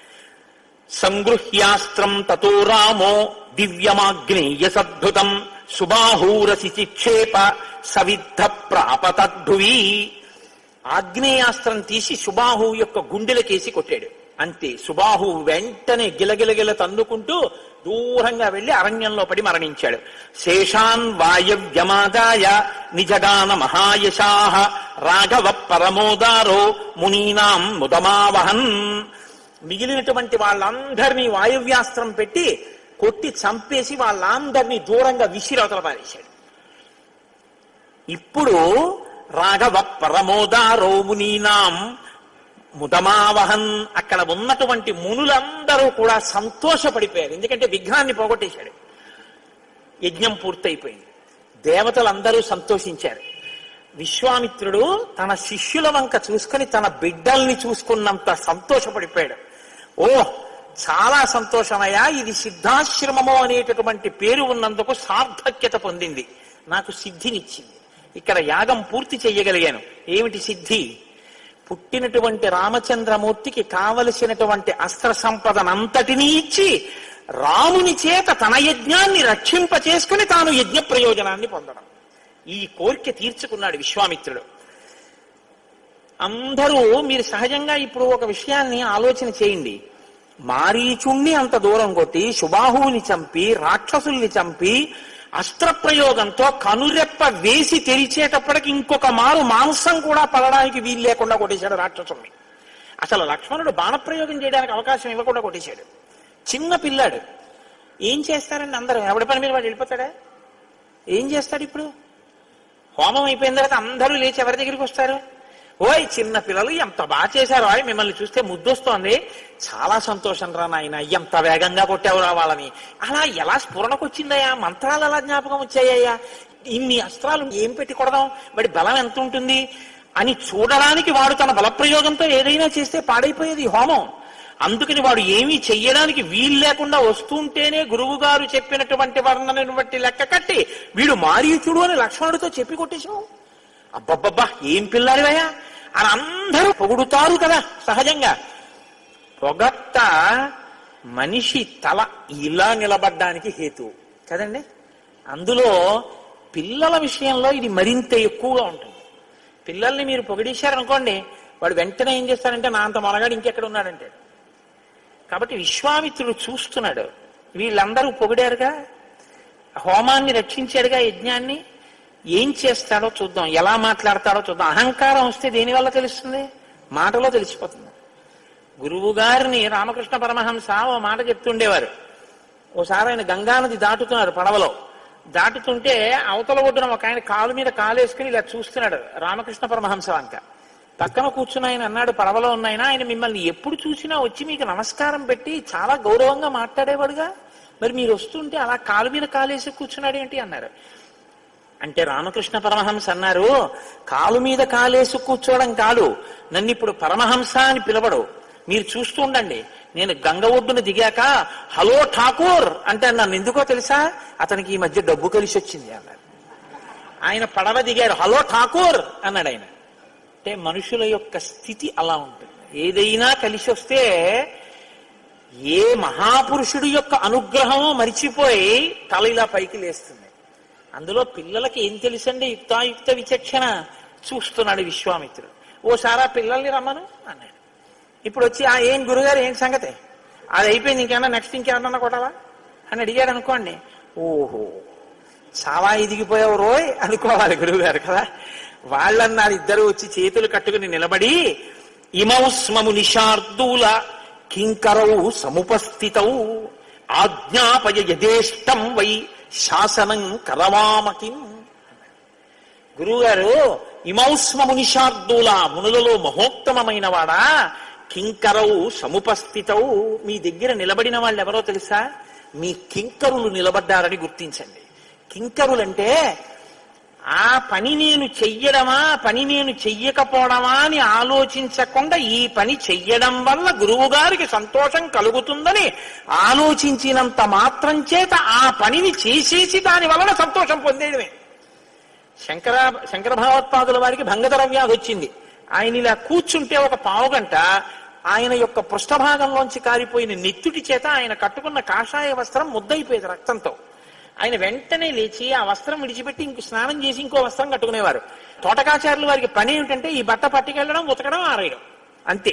Speaker 1: సంగృహ్యాస్త్రం తతో రామో దివ్యమాగ్నేయ సద్భుతం సుబాహూరసి చిక్షేప సవిద్ధ ప్రాపతద్భువి ఆగ్నేయాస్త్రం తీసి సుబాహు యొక్క గుండెలకేసి కొట్టాడు అంతే సుబాహు వెంటనే గిలగిలగిల తన్నుకుంటూ దూరంగా వెళ్లి అరణ్యంలో పడి మరణించాడు శేషాన్ వాయవ్యమాదాయ నిజగాన మహాయశాహ రాఘవ పరమోదారో మునీనాం ముదమావహన్ మిగిలినటువంటి వాళ్ళందరినీ వాయువ్యాస్త్రం పెట్టి కొట్టి చంపేసి వాళ్ళందరినీ దూరంగా విసిరవతల పారేశాడు ఇప్పుడు రాఘవ పరమోదారో మునీనాం ముదమావహన్ అక్కడ ఉన్నటువంటి మునులందరూ కూడా సంతోషపడిపోయారు ఎందుకంటే విఘ్నాన్ని పోగొట్టేశాడు యజ్ఞం పూర్తయిపోయింది దేవతలందరూ సంతోషించారు విశ్వామిత్రుడు తన శిష్యుల వంక చూసుకొని తన బిడ్డల్ని చూసుకున్నంత సంతోషపడిపోయాడు ఓ చాలా సంతోషమయ్యా ఇది సిద్ధాశ్రమము అనేటటువంటి పేరు ఉన్నందుకు సార్థక్యత పొందింది నాకు సిద్ధినిచ్చింది ఇక్కడ యాగం పూర్తి చెయ్యగలిగాను ఏమిటి సిద్ధి పుట్టినటువంటి రామచంద్రమూర్తికి కావలసినటువంటి అస్త్ర సంపదనంతటినీ ఇచ్చి రాముని చేత తన యజ్ఞాన్ని రక్షింప చేసుకుని తాను యజ్ఞ ప్రయోజనాన్ని పొందడం ఈ కోరిక తీర్చుకున్నాడు విశ్వామిత్రుడు అందరూ మీరు సహజంగా ఇప్పుడు ఒక విషయాన్ని ఆలోచన చేయండి మారీచుణ్ణి అంత దూరం కొట్టి శుబాహువుని చంపి రాక్షసుల్ని చంపి అస్త్ర ప్రయోగంతో కనురెప్ప వేసి తెరిచేటప్పటికి ఇంకొక మారు మాంసం కూడా పడడానికి వీలు లేకుండా కొట్టేశాడు రాక్షసుల్ని అసలు లక్ష్మణుడు బాణప్రయోగం చేయడానికి అవకాశం ఇవ్వకుండా కొట్టేశాడు చిన్న పిల్లాడు ఏం చేస్తారండి అందరూ ఎవడి పని మీద వాడు వెళ్ళిపోతాడా ఏం చేస్తాడు ఇప్పుడు హోమం అయిపోయిన తర్వాత అందరూ లేచి ఎవరి దగ్గరికి వస్తారు ఓయ్ చిన్న పిల్లలు ఎంత బాగా చేశారు ఓయ్ మిమ్మల్ని చూస్తే ముద్దొస్తోంది చాలా సంతోషం రా నాయన ఎంత వేగంగా కొట్టావురా వాళ్ళని అలా ఎలా స్ఫురణకు వచ్చిందయ్యా మంత్రాలు ఎలా జ్ఞాపకం వచ్చాయ్యా ఇన్ని అస్త్రాలు ఏం పెట్టి కొడదాం వాడి బలం ఎంత ఉంటుంది అని చూడడానికి వాడు తన బలప్రయోగంతో ఏదైనా చేస్తే పాడైపోయేది ఈ హోమం అందుకని వాడు ఏమీ చెయ్యడానికి వీలు లేకుండా వస్తుంటేనే గురువు గారు చెప్పినటువంటి వర్ణనను బట్టి లెక్క కట్టి వీడు మారీచుడు అని లక్ష్మణుడితో చెప్పి కొట్టేశావు అబ్బబ్బబ్బా ఏం పిల్లాడివయ్యా అని అందరూ పొగుడుతారు కదా సహజంగా పొగట్ట మనిషి తల ఇలా నిలబడ్డానికి హేతు కదండి అందులో పిల్లల విషయంలో ఇది మరింత ఎక్కువగా ఉంటుంది పిల్లల్ని మీరు పొగిడేశారనుకోండి వాడు వెంటనే ఏం చేస్తాడంటే నా అంత మొనగాడు ఇంకెక్కడ ఉన్నాడంటే కాబట్టి విశ్వామిత్రుడు చూస్తున్నాడు వీళ్ళందరూ పొగిడారుగా హోమాన్ని రక్షించాడుగా యజ్ఞాన్ని ఏం చేస్తాడో చూద్దాం ఎలా మాట్లాడతాడో చూద్దాం అహంకారం వస్తే దేని వల్ల తెలుస్తుంది మాటలో తెలిసిపోతుంది గురువు గారిని రామకృష్ణ పరమహంస ఓ మాట చెప్తుండేవారు ఓసారి ఆయన గంగానది దాటుతున్నారు పడవలో దాటుతుంటే అవతల ఒడ్డున ఒక ఆయన కాలు మీద కాలేసుకుని ఇలా చూస్తున్నాడు రామకృష్ణ పరమహంస వంక పక్కన కూర్చుని ఆయన అన్నాడు పడవలో ఉన్నాయన ఆయన మిమ్మల్ని ఎప్పుడు చూసినా వచ్చి మీకు నమస్కారం పెట్టి చాలా గౌరవంగా మాట్లాడేవాడుగా మరి మీరు వస్తుంటే అలా కాలు మీద కాలేసి కూర్చున్నాడు ఏంటి అన్నారు అంటే రామకృష్ణ పరమహంస అన్నారు కాలు మీద కాలేసి కూర్చోవడం కాదు నన్ను ఇప్పుడు పరమహంస అని పిలవడు మీరు చూస్తూ ఉండండి నేను గంగ ఒడ్డున దిగాక హలో ఠాకూర్ అంటే నన్ను ఎందుకో తెలుసా అతనికి ఈ మధ్య డబ్బు కలిసి వచ్చింది అన్నారు ఆయన పడవ దిగారు హలో ఠాకూర్ అన్నాడు ఆయన అంటే మనుషుల యొక్క స్థితి అలా ఉంటుంది ఏదైనా కలిసి వస్తే ఏ మహాపురుషుడి యొక్క అనుగ్రహమో మరిచిపోయి తల ఇలా పైకి లేస్తుంది అందులో పిల్లలకి ఏం తెలుసండి యుక్తాయుక్త విచక్షణ చూస్తున్నాడు విశ్వామిత్రుడు ఓసారి ఆ పిల్లల్ని రమ్మను అన్నాడు ఇప్పుడు వచ్చి ఆ ఏం గురుగారు ఏం సంగతి అది అయిపోయింది ఇంకేమన్నా నెక్స్ట్ ఇంకేమన్నా కొట్టావా అని అడిగాడు అనుకోండి ఓహో చాలా ఎదిగిపోయావు రోయ్ అనుకోవాలి గురువుగారు కదా వాళ్ళన్నారు ఇద్దరు వచ్చి చేతులు కట్టుకుని నిలబడి ఇమౌస్మము నిషార్దూల కింకరౌ సముపస్థితౌ ఆజ్ఞాపయ యథేష్టం వై శాసనం కరవామకిం గురువుగారు ఇమౌస్మము నిషార్దూల మునులలో మహోత్తమమైన వాడా కింకరౌ సముపస్థితౌ మీ దగ్గర నిలబడిన వాళ్ళు ఎవరో తెలుసా మీ కింకరులు నిలబడ్డారని గుర్తించండి కింకరులంటే ఆ పని నేను చెయ్యడమా పని నేను చెయ్యకపోవడమా అని ఆలోచించకుండా ఈ పని చెయ్యడం వల్ల గురువు గారికి సంతోషం కలుగుతుందని ఆలోచించినంత మాత్రం చేత ఆ పనిని చేసేసి దాని వలన సంతోషం పొందేయడమే శంకర శంకర భగవత్పాదుల వారికి భంగధర వ్యాధి వచ్చింది ఆయన ఇలా కూర్చుంటే ఒక పావుగంట ఆయన యొక్క పృష్ఠభాగంలోంచి కారిపోయిన నెత్తుటి చేత ఆయన కట్టుకున్న కాషాయ వస్త్రం ముద్దయిపోయేది రక్తంతో ఆయన వెంటనే లేచి ఆ వస్త్రం విడిచిపెట్టి ఇంకో స్నానం చేసి ఇంకో వస్త్రం కట్టుకునేవారు తోటకాచారులు వారికి పని ఏమిటంటే ఈ బట్ట పట్టుకెళ్ళడం ఉతకడం ఆరేయడం అంతే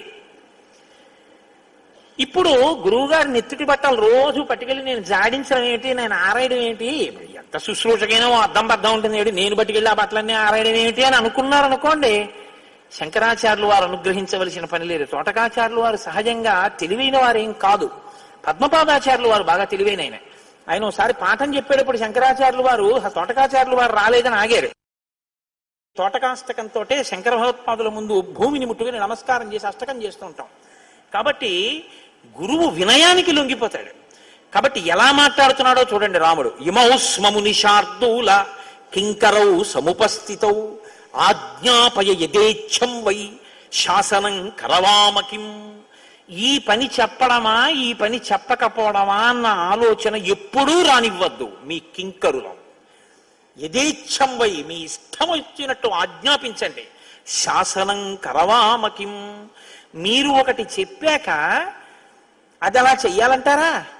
Speaker 1: ఇప్పుడు గురువుగారి నెత్తుటి బట్టలు రోజు పట్టుకెళ్ళి నేను జాడించడం ఏంటి నేను ఆరేయడం ఏంటి ఎంత శుశ్రూషకైనా ఓ అద్దం బద్దం ఉంటుంది ఏంటి నేను పట్టుకెళ్ళి ఆ బట్టలన్నీ ఆరేయడం ఏమిటి అని అనుకున్నారు అనుకోండి శంకరాచార్యులు వారు అనుగ్రహించవలసిన పని లేదు తోటకాచార్యులు వారు సహజంగా తెలివైన వారేం కాదు పద్మపాదాచార్యులు వారు బాగా తెలివైన ఆయన ఆయన ఒకసారి పాఠం చెప్పేటప్పుడు శంకరాచార్యులు వారు ఆ తోటకాచార్యులు వారు రాలేదని ఆగారు తోటకాష్టకంతో శంకర భగవత్పాదుల ముందు భూమిని ముట్టుకుని నమస్కారం చేసి అష్టకం చేస్తూ ఉంటాం కాబట్టి గురువు వినయానికి లొంగిపోతాడు కాబట్టి ఎలా మాట్లాడుతున్నాడో చూడండి రాముడు ఇమౌస్మము నిషార్దూల కింకరౌ సముపస్థితౌ ఆజ్ఞాపయ యథేచ్ఛం వై శాసనం కరవామకిం ఈ పని చెప్పడమా ఈ పని చెప్పకపోవడమా అన్న ఆలోచన ఎప్పుడూ రానివ్వద్దు మీ కింకరులం యథేచ్ఛం వై మీ ఇష్టం వచ్చినట్టు ఆజ్ఞాపించండి శాసనం కరవామకిం మీరు ఒకటి చెప్పాక అది అలా చెయ్యాలంటారా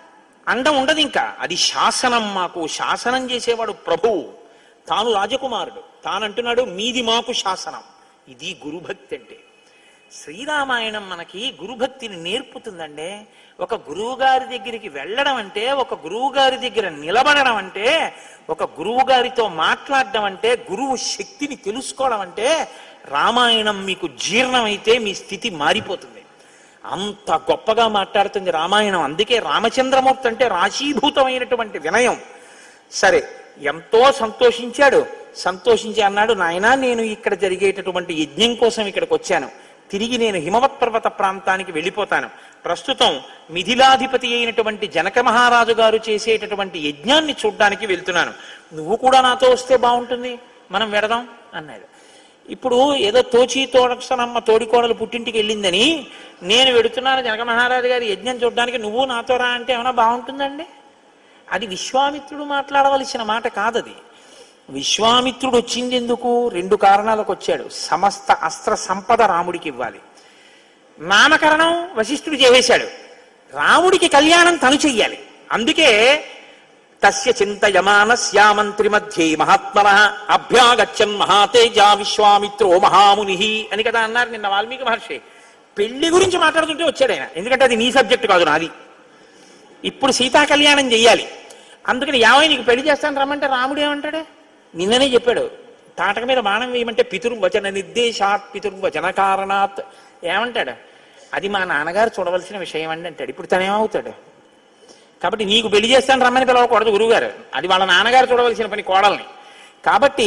Speaker 1: అండం ఉండదు ఇంకా అది శాసనం మాకు శాసనం చేసేవాడు ప్రభువు తాను రాజకుమారుడు తానంటున్నాడు మీది మాకు శాసనం ఇది గురుభక్తి అంటే శ్రీరామాయణం మనకి గురుభక్తిని నేర్పుతుందండి ఒక గురువు గారి దగ్గరికి వెళ్ళడం అంటే ఒక గురువు గారి దగ్గర నిలబడడం అంటే ఒక గురువు గారితో మాట్లాడడం అంటే గురువు శక్తిని తెలుసుకోవడం అంటే రామాయణం మీకు జీర్ణమైతే మీ స్థితి మారిపోతుంది అంత గొప్పగా మాట్లాడుతుంది రామాయణం అందుకే రామచంద్రమూర్తి అంటే రాశీభూతమైనటువంటి వినయం సరే ఎంతో సంతోషించాడు సంతోషించి అన్నాడు నాయనా నేను ఇక్కడ జరిగేటటువంటి యజ్ఞం కోసం ఇక్కడికి వచ్చాను తిరిగి నేను హిమవత్ పర్వత ప్రాంతానికి వెళ్ళిపోతాను ప్రస్తుతం మిథిలాధిపతి అయినటువంటి జనక మహారాజు గారు చేసేటటువంటి యజ్ఞాన్ని చూడ్డానికి వెళ్తున్నాను నువ్వు కూడా నాతో వస్తే బాగుంటుంది మనం వెడదాం అన్నాడు ఇప్పుడు ఏదో తోచి తోడసనమ్మ తోడికోడలు పుట్టింటికి వెళ్ళిందని నేను వెడుతున్నాను జనక మహారాజు గారి యజ్ఞం చూడడానికి నువ్వు నాతో రా అంటే ఏమైనా బాగుంటుందండి అది విశ్వామిత్రుడు మాట్లాడవలసిన మాట కాదది విశ్వామిత్రుడు వచ్చింది ఎందుకు రెండు కారణాలకు వచ్చాడు సమస్త అస్త్ర సంపద రాముడికి ఇవ్వాలి నామకరణం వశిష్ఠుడు చేసేశాడు రాముడికి కళ్యాణం తను చెయ్యాలి అందుకే తస్య చింతయమానస్యామంత్రి మధ్యే మహాత్మన అభ్యాగచ్చన్ మహాతేజ విశ్వామిత్రో మహాముని అని కదా అన్నారు నిన్న వాల్మీకి మహర్షి పెళ్లి గురించి మాట్లాడుతుంటే వచ్చాడు ఆయన ఎందుకంటే అది నీ సబ్జెక్ట్ కాదు నాది ఇప్పుడు సీతా కళ్యాణం చెయ్యాలి అందుకని యావై నీకు పెళ్లి చేస్తాను రమ్మంటే రాముడు ఏమంటాడు నిన్ననే చెప్పాడు తాటక మీద బాణం వేయమంటే పితుర్వచన నిర్దేశాత్ పితుర్వచన కారణాత్ ఏమంటాడు అది మా నాన్నగారు చూడవలసిన విషయం అండి అంటాడు ఇప్పుడు తనేమవుతాడు కాబట్టి నీకు పెళ్లి చేస్తాను రమ్మని పిలవకూడదు గురువుగారు అది వాళ్ళ నాన్నగారు చూడవలసిన పని కోడల్ని కాబట్టి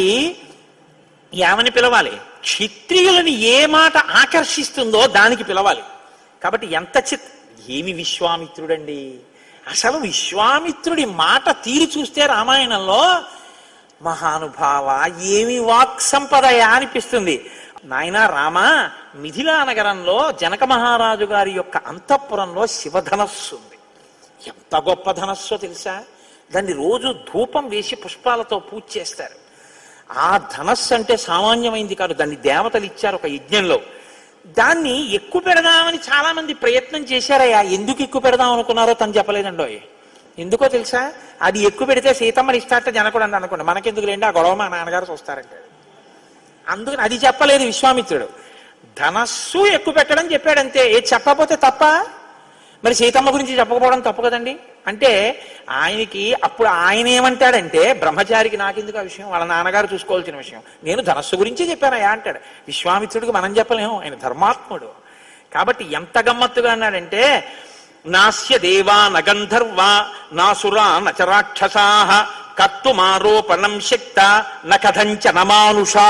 Speaker 1: ఏమని పిలవాలి క్షత్రియులని ఏ మాట ఆకర్షిస్తుందో దానికి పిలవాలి కాబట్టి ఎంత చిత్ ఏమి విశ్వామిత్రుడండి అసలు విశ్వామిత్రుడి మాట తీరు చూస్తే రామాయణంలో మహానుభావ ఏమి వాక్ సంపదయా అనిపిస్తుంది నాయన రామ మిథిలా నగరంలో జనక మహారాజు గారి యొక్క అంతఃపురంలో శివధనస్సు ఉంది ఎంత గొప్ప ధనస్సో తెలుసా దాన్ని రోజు ధూపం వేసి పుష్పాలతో పూజ చేస్తారు ఆ ధనస్సు అంటే సామాన్యమైంది కాదు దాన్ని దేవతలు ఇచ్చారు ఒక యజ్ఞంలో దాన్ని ఎక్కువ పెడదామని చాలా మంది ప్రయత్నం చేశారయ్యా ఎందుకు ఎక్కువ పెడదాం అనుకున్నారో తను చెప్పలేదండో ఎందుకో తెలుసా అది ఎక్కువ పెడితే సీతమ్మని ఇస్తాట జనకుడు అని అనుకోండి మనకెందుకు లేండి ఆ గొడవ మా నాన్నగారు చూస్తారంటాడు అందుకని అది చెప్పలేదు విశ్వామిత్రుడు ధనస్సు ఎక్కువ పెట్టడం చెప్పాడంతే ఏది చెప్పకపోతే తప్ప మరి సీతమ్మ గురించి చెప్పకపోవడం తప్పు కదండి అంటే ఆయనకి అప్పుడు ఆయన ఏమంటాడంటే బ్రహ్మచారికి నాకెందుకు ఆ విషయం వాళ్ళ నాన్నగారు చూసుకోవాల్సిన విషయం నేను ధనస్సు గురించే చెప్పానయా అంటాడు విశ్వామిత్రుడికి మనం చెప్పలేము ఆయన ధర్మాత్ముడు కాబట్టి ఎంత గమ్మత్తుగా అన్నాడంటే నాస్య దేవా నగంధర్వా నాసురా నచరాక్షసా కర్తుమారోపణం శక్త నకథంచ నమానుషా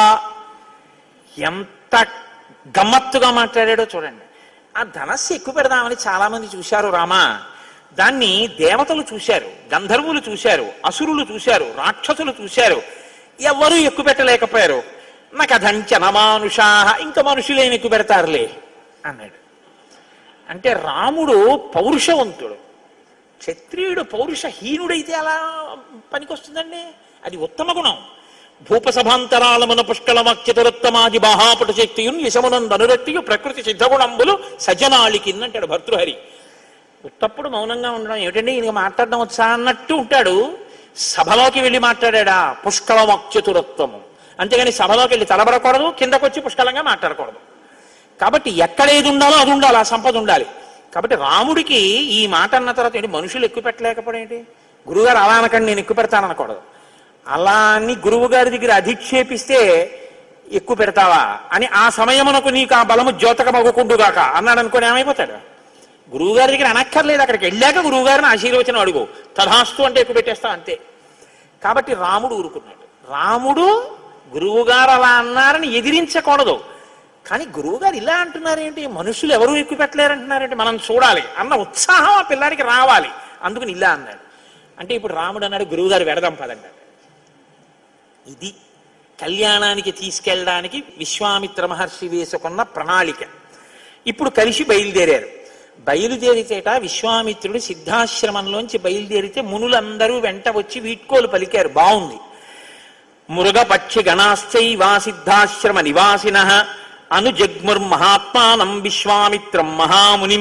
Speaker 1: ఎంత గమ్మత్తుగా మాట్లాడాడో చూడండి ఆ ధనస్సు ఎక్కువ పెడదామని చాలా మంది చూశారు రామా దాన్ని దేవతలు చూశారు గంధర్వులు చూశారు అసురులు చూశారు రాక్షసులు చూశారు ఎవరూ ఎక్కువ పెట్టలేకపోయారు నాకు అదంచ నమానుషా ఇంకా మనుషులేం ఎక్కువ పెడతారులే అన్నాడు అంటే రాముడు పౌరుషవంతుడు క్షత్రియుడు పౌరుషహీనుడైతే అలా పనికొస్తుందండి అది ఉత్తమ గుణం భూపసభాంతరాళమున పుష్కళమక్షతురత్తమాది బాహాపట శక్తియున్ యశమునందు అనురక్తియు ప్రకృతి సిద్ధగుణంబులు సజ్జనాళికి అంటాడు భర్తృహరి ఉత్తప్పుడు మౌనంగా ఉండడం ఏమిటండి ఈయనకి మాట్లాడడం వచ్చా అన్నట్టు ఉంటాడు సభలోకి వెళ్ళి మాట్లాడా పుష్కళమక్షతురత్వము అంతేగాని సభలోకి వెళ్ళి తలబడకూడదు కిందకొచ్చి పుష్కలంగా మాట్లాడకూడదు కాబట్టి ఎక్కడ ఏది ఉండాలో అది ఉండాలి ఆ సంపద ఉండాలి కాబట్టి రాముడికి ఈ మాట అన్న తర్వాత ఏంటి మనుషులు ఎక్కువ పెట్టలేకపోవడం ఏంటి గురువుగారు అలా అనకండి నేను ఎక్కువ పెడతాననకూడదు అలా అని గురువు గారి దగ్గర అధిక్షేపిస్తే ఎక్కువ పెడతావా అని ఆ సమయమునకు నీకు ఆ బలము ద్యోతకమగుకుండుగాక అన్నాడు అనుకోని ఏమైపోతాడు గురువు గారి దగ్గర అనక్కర్లేదు అక్కడికి వెళ్ళాక గురువు గారిని ఆశీర్వచనం అడుగు తథాస్తు అంటే ఎక్కువ పెట్టేస్తావు అంతే కాబట్టి రాముడు ఊరుకున్నాడు రాముడు గురువుగారు అలా అన్నారని ఎదిరించకూడదు కానీ గురువుగారు ఇలా అంటున్నారేంటి మనుషులు ఎవరు ఎక్కువ పెట్టలేరంటున్నారేంటి మనం చూడాలి అన్న ఉత్సాహం ఆ పిల్లాడికి రావాలి అందుకని ఇలా అన్నాడు అంటే ఇప్పుడు రాముడు అన్నాడు గురువుగారు వెడదాం పదండి ఇది కళ్యాణానికి తీసుకెళ్ళడానికి విశ్వామిత్ర మహర్షి వేసుకున్న ప్రణాళిక ఇప్పుడు కలిసి బయలుదేరారు బయలుదేరితేట విశ్వామిత్రుడు సిద్ధాశ్రమంలోంచి బయలుదేరితే మునులందరూ వెంట వచ్చి వీడ్కోలు పలికారు బాగుంది మురుగపక్షి గణాశ్చైవా సిద్ధాశ్రమ నివాసిన అనుజగ్ముర్మహాత్మానం విశ్వామిత్రం మహామునిం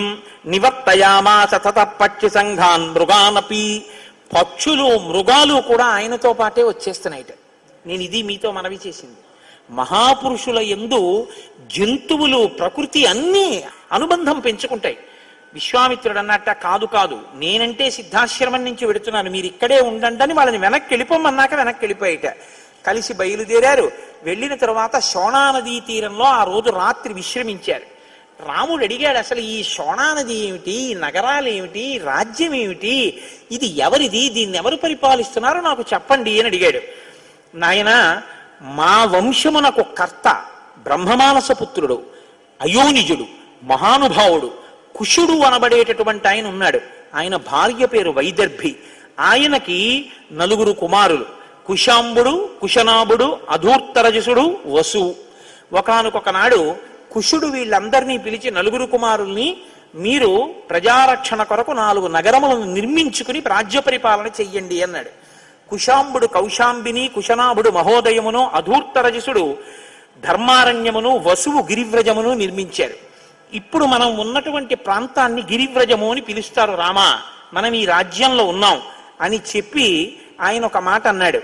Speaker 1: నివర్తయామాస తత పక్షి సంఘాన్ మృగానపి పక్షులు మృగాలు కూడా ఆయనతో పాటే వచ్చేస్తున్నాయిట నేను ఇది మీతో మనవి చేసింది మహాపురుషుల ఎందు జంతువులు ప్రకృతి అన్నీ అనుబంధం పెంచుకుంటాయి విశ్వామిత్రుడు అన్నట్ట కాదు కాదు నేనంటే సిద్ధాశ్రమం నుంచి వెడుతున్నాను మీరు ఇక్కడే ఉండండి అని వాళ్ళని వెనక్కి వెళ్ళిపోమన్నాక వెనక్కి వెళ్ళిపోయేట కలిసి బయలుదేరారు వెళ్ళిన తర్వాత శోణా నదీ తీరంలో ఆ రోజు రాత్రి విశ్రమించారు రాముడు అడిగాడు అసలు ఈ శోణా నది ఏమిటి ఈ నగరాలు ఏమిటి ఈ రాజ్యం ఏమిటి ఇది ఎవరిది దీన్ని ఎవరు పరిపాలిస్తున్నారో నాకు చెప్పండి అని అడిగాడు నాయన మా వంశమునకు కర్త బ్రహ్మమానస పుత్రుడు అయోనిజుడు మహానుభావుడు కుషుడు అనబడేటటువంటి ఆయన ఉన్నాడు ఆయన భార్య పేరు వైదర్భి ఆయనకి నలుగురు కుమారులు కుశాంబుడు కుశనాభుడు అధూర్తరజసుడు వసు ఒకనొక నాడు కుషుడు వీళ్ళందరినీ పిలిచి నలుగురు కుమారుల్ని మీరు ప్రజారక్షణ కొరకు నాలుగు నగరములను నిర్మించుకుని రాజ్య పరిపాలన చెయ్యండి అన్నాడు కుశాంబుడు కౌశాంబిని కుశనాభుడు మహోదయమును అధూర్తరజసుడు ధర్మారణ్యమును వసువు గిరివ్రజమును నిర్మించారు ఇప్పుడు మనం ఉన్నటువంటి ప్రాంతాన్ని గిరివ్రజము అని పిలుస్తారు రామా మనం ఈ రాజ్యంలో ఉన్నాం అని చెప్పి ఆయన ఒక మాట అన్నాడు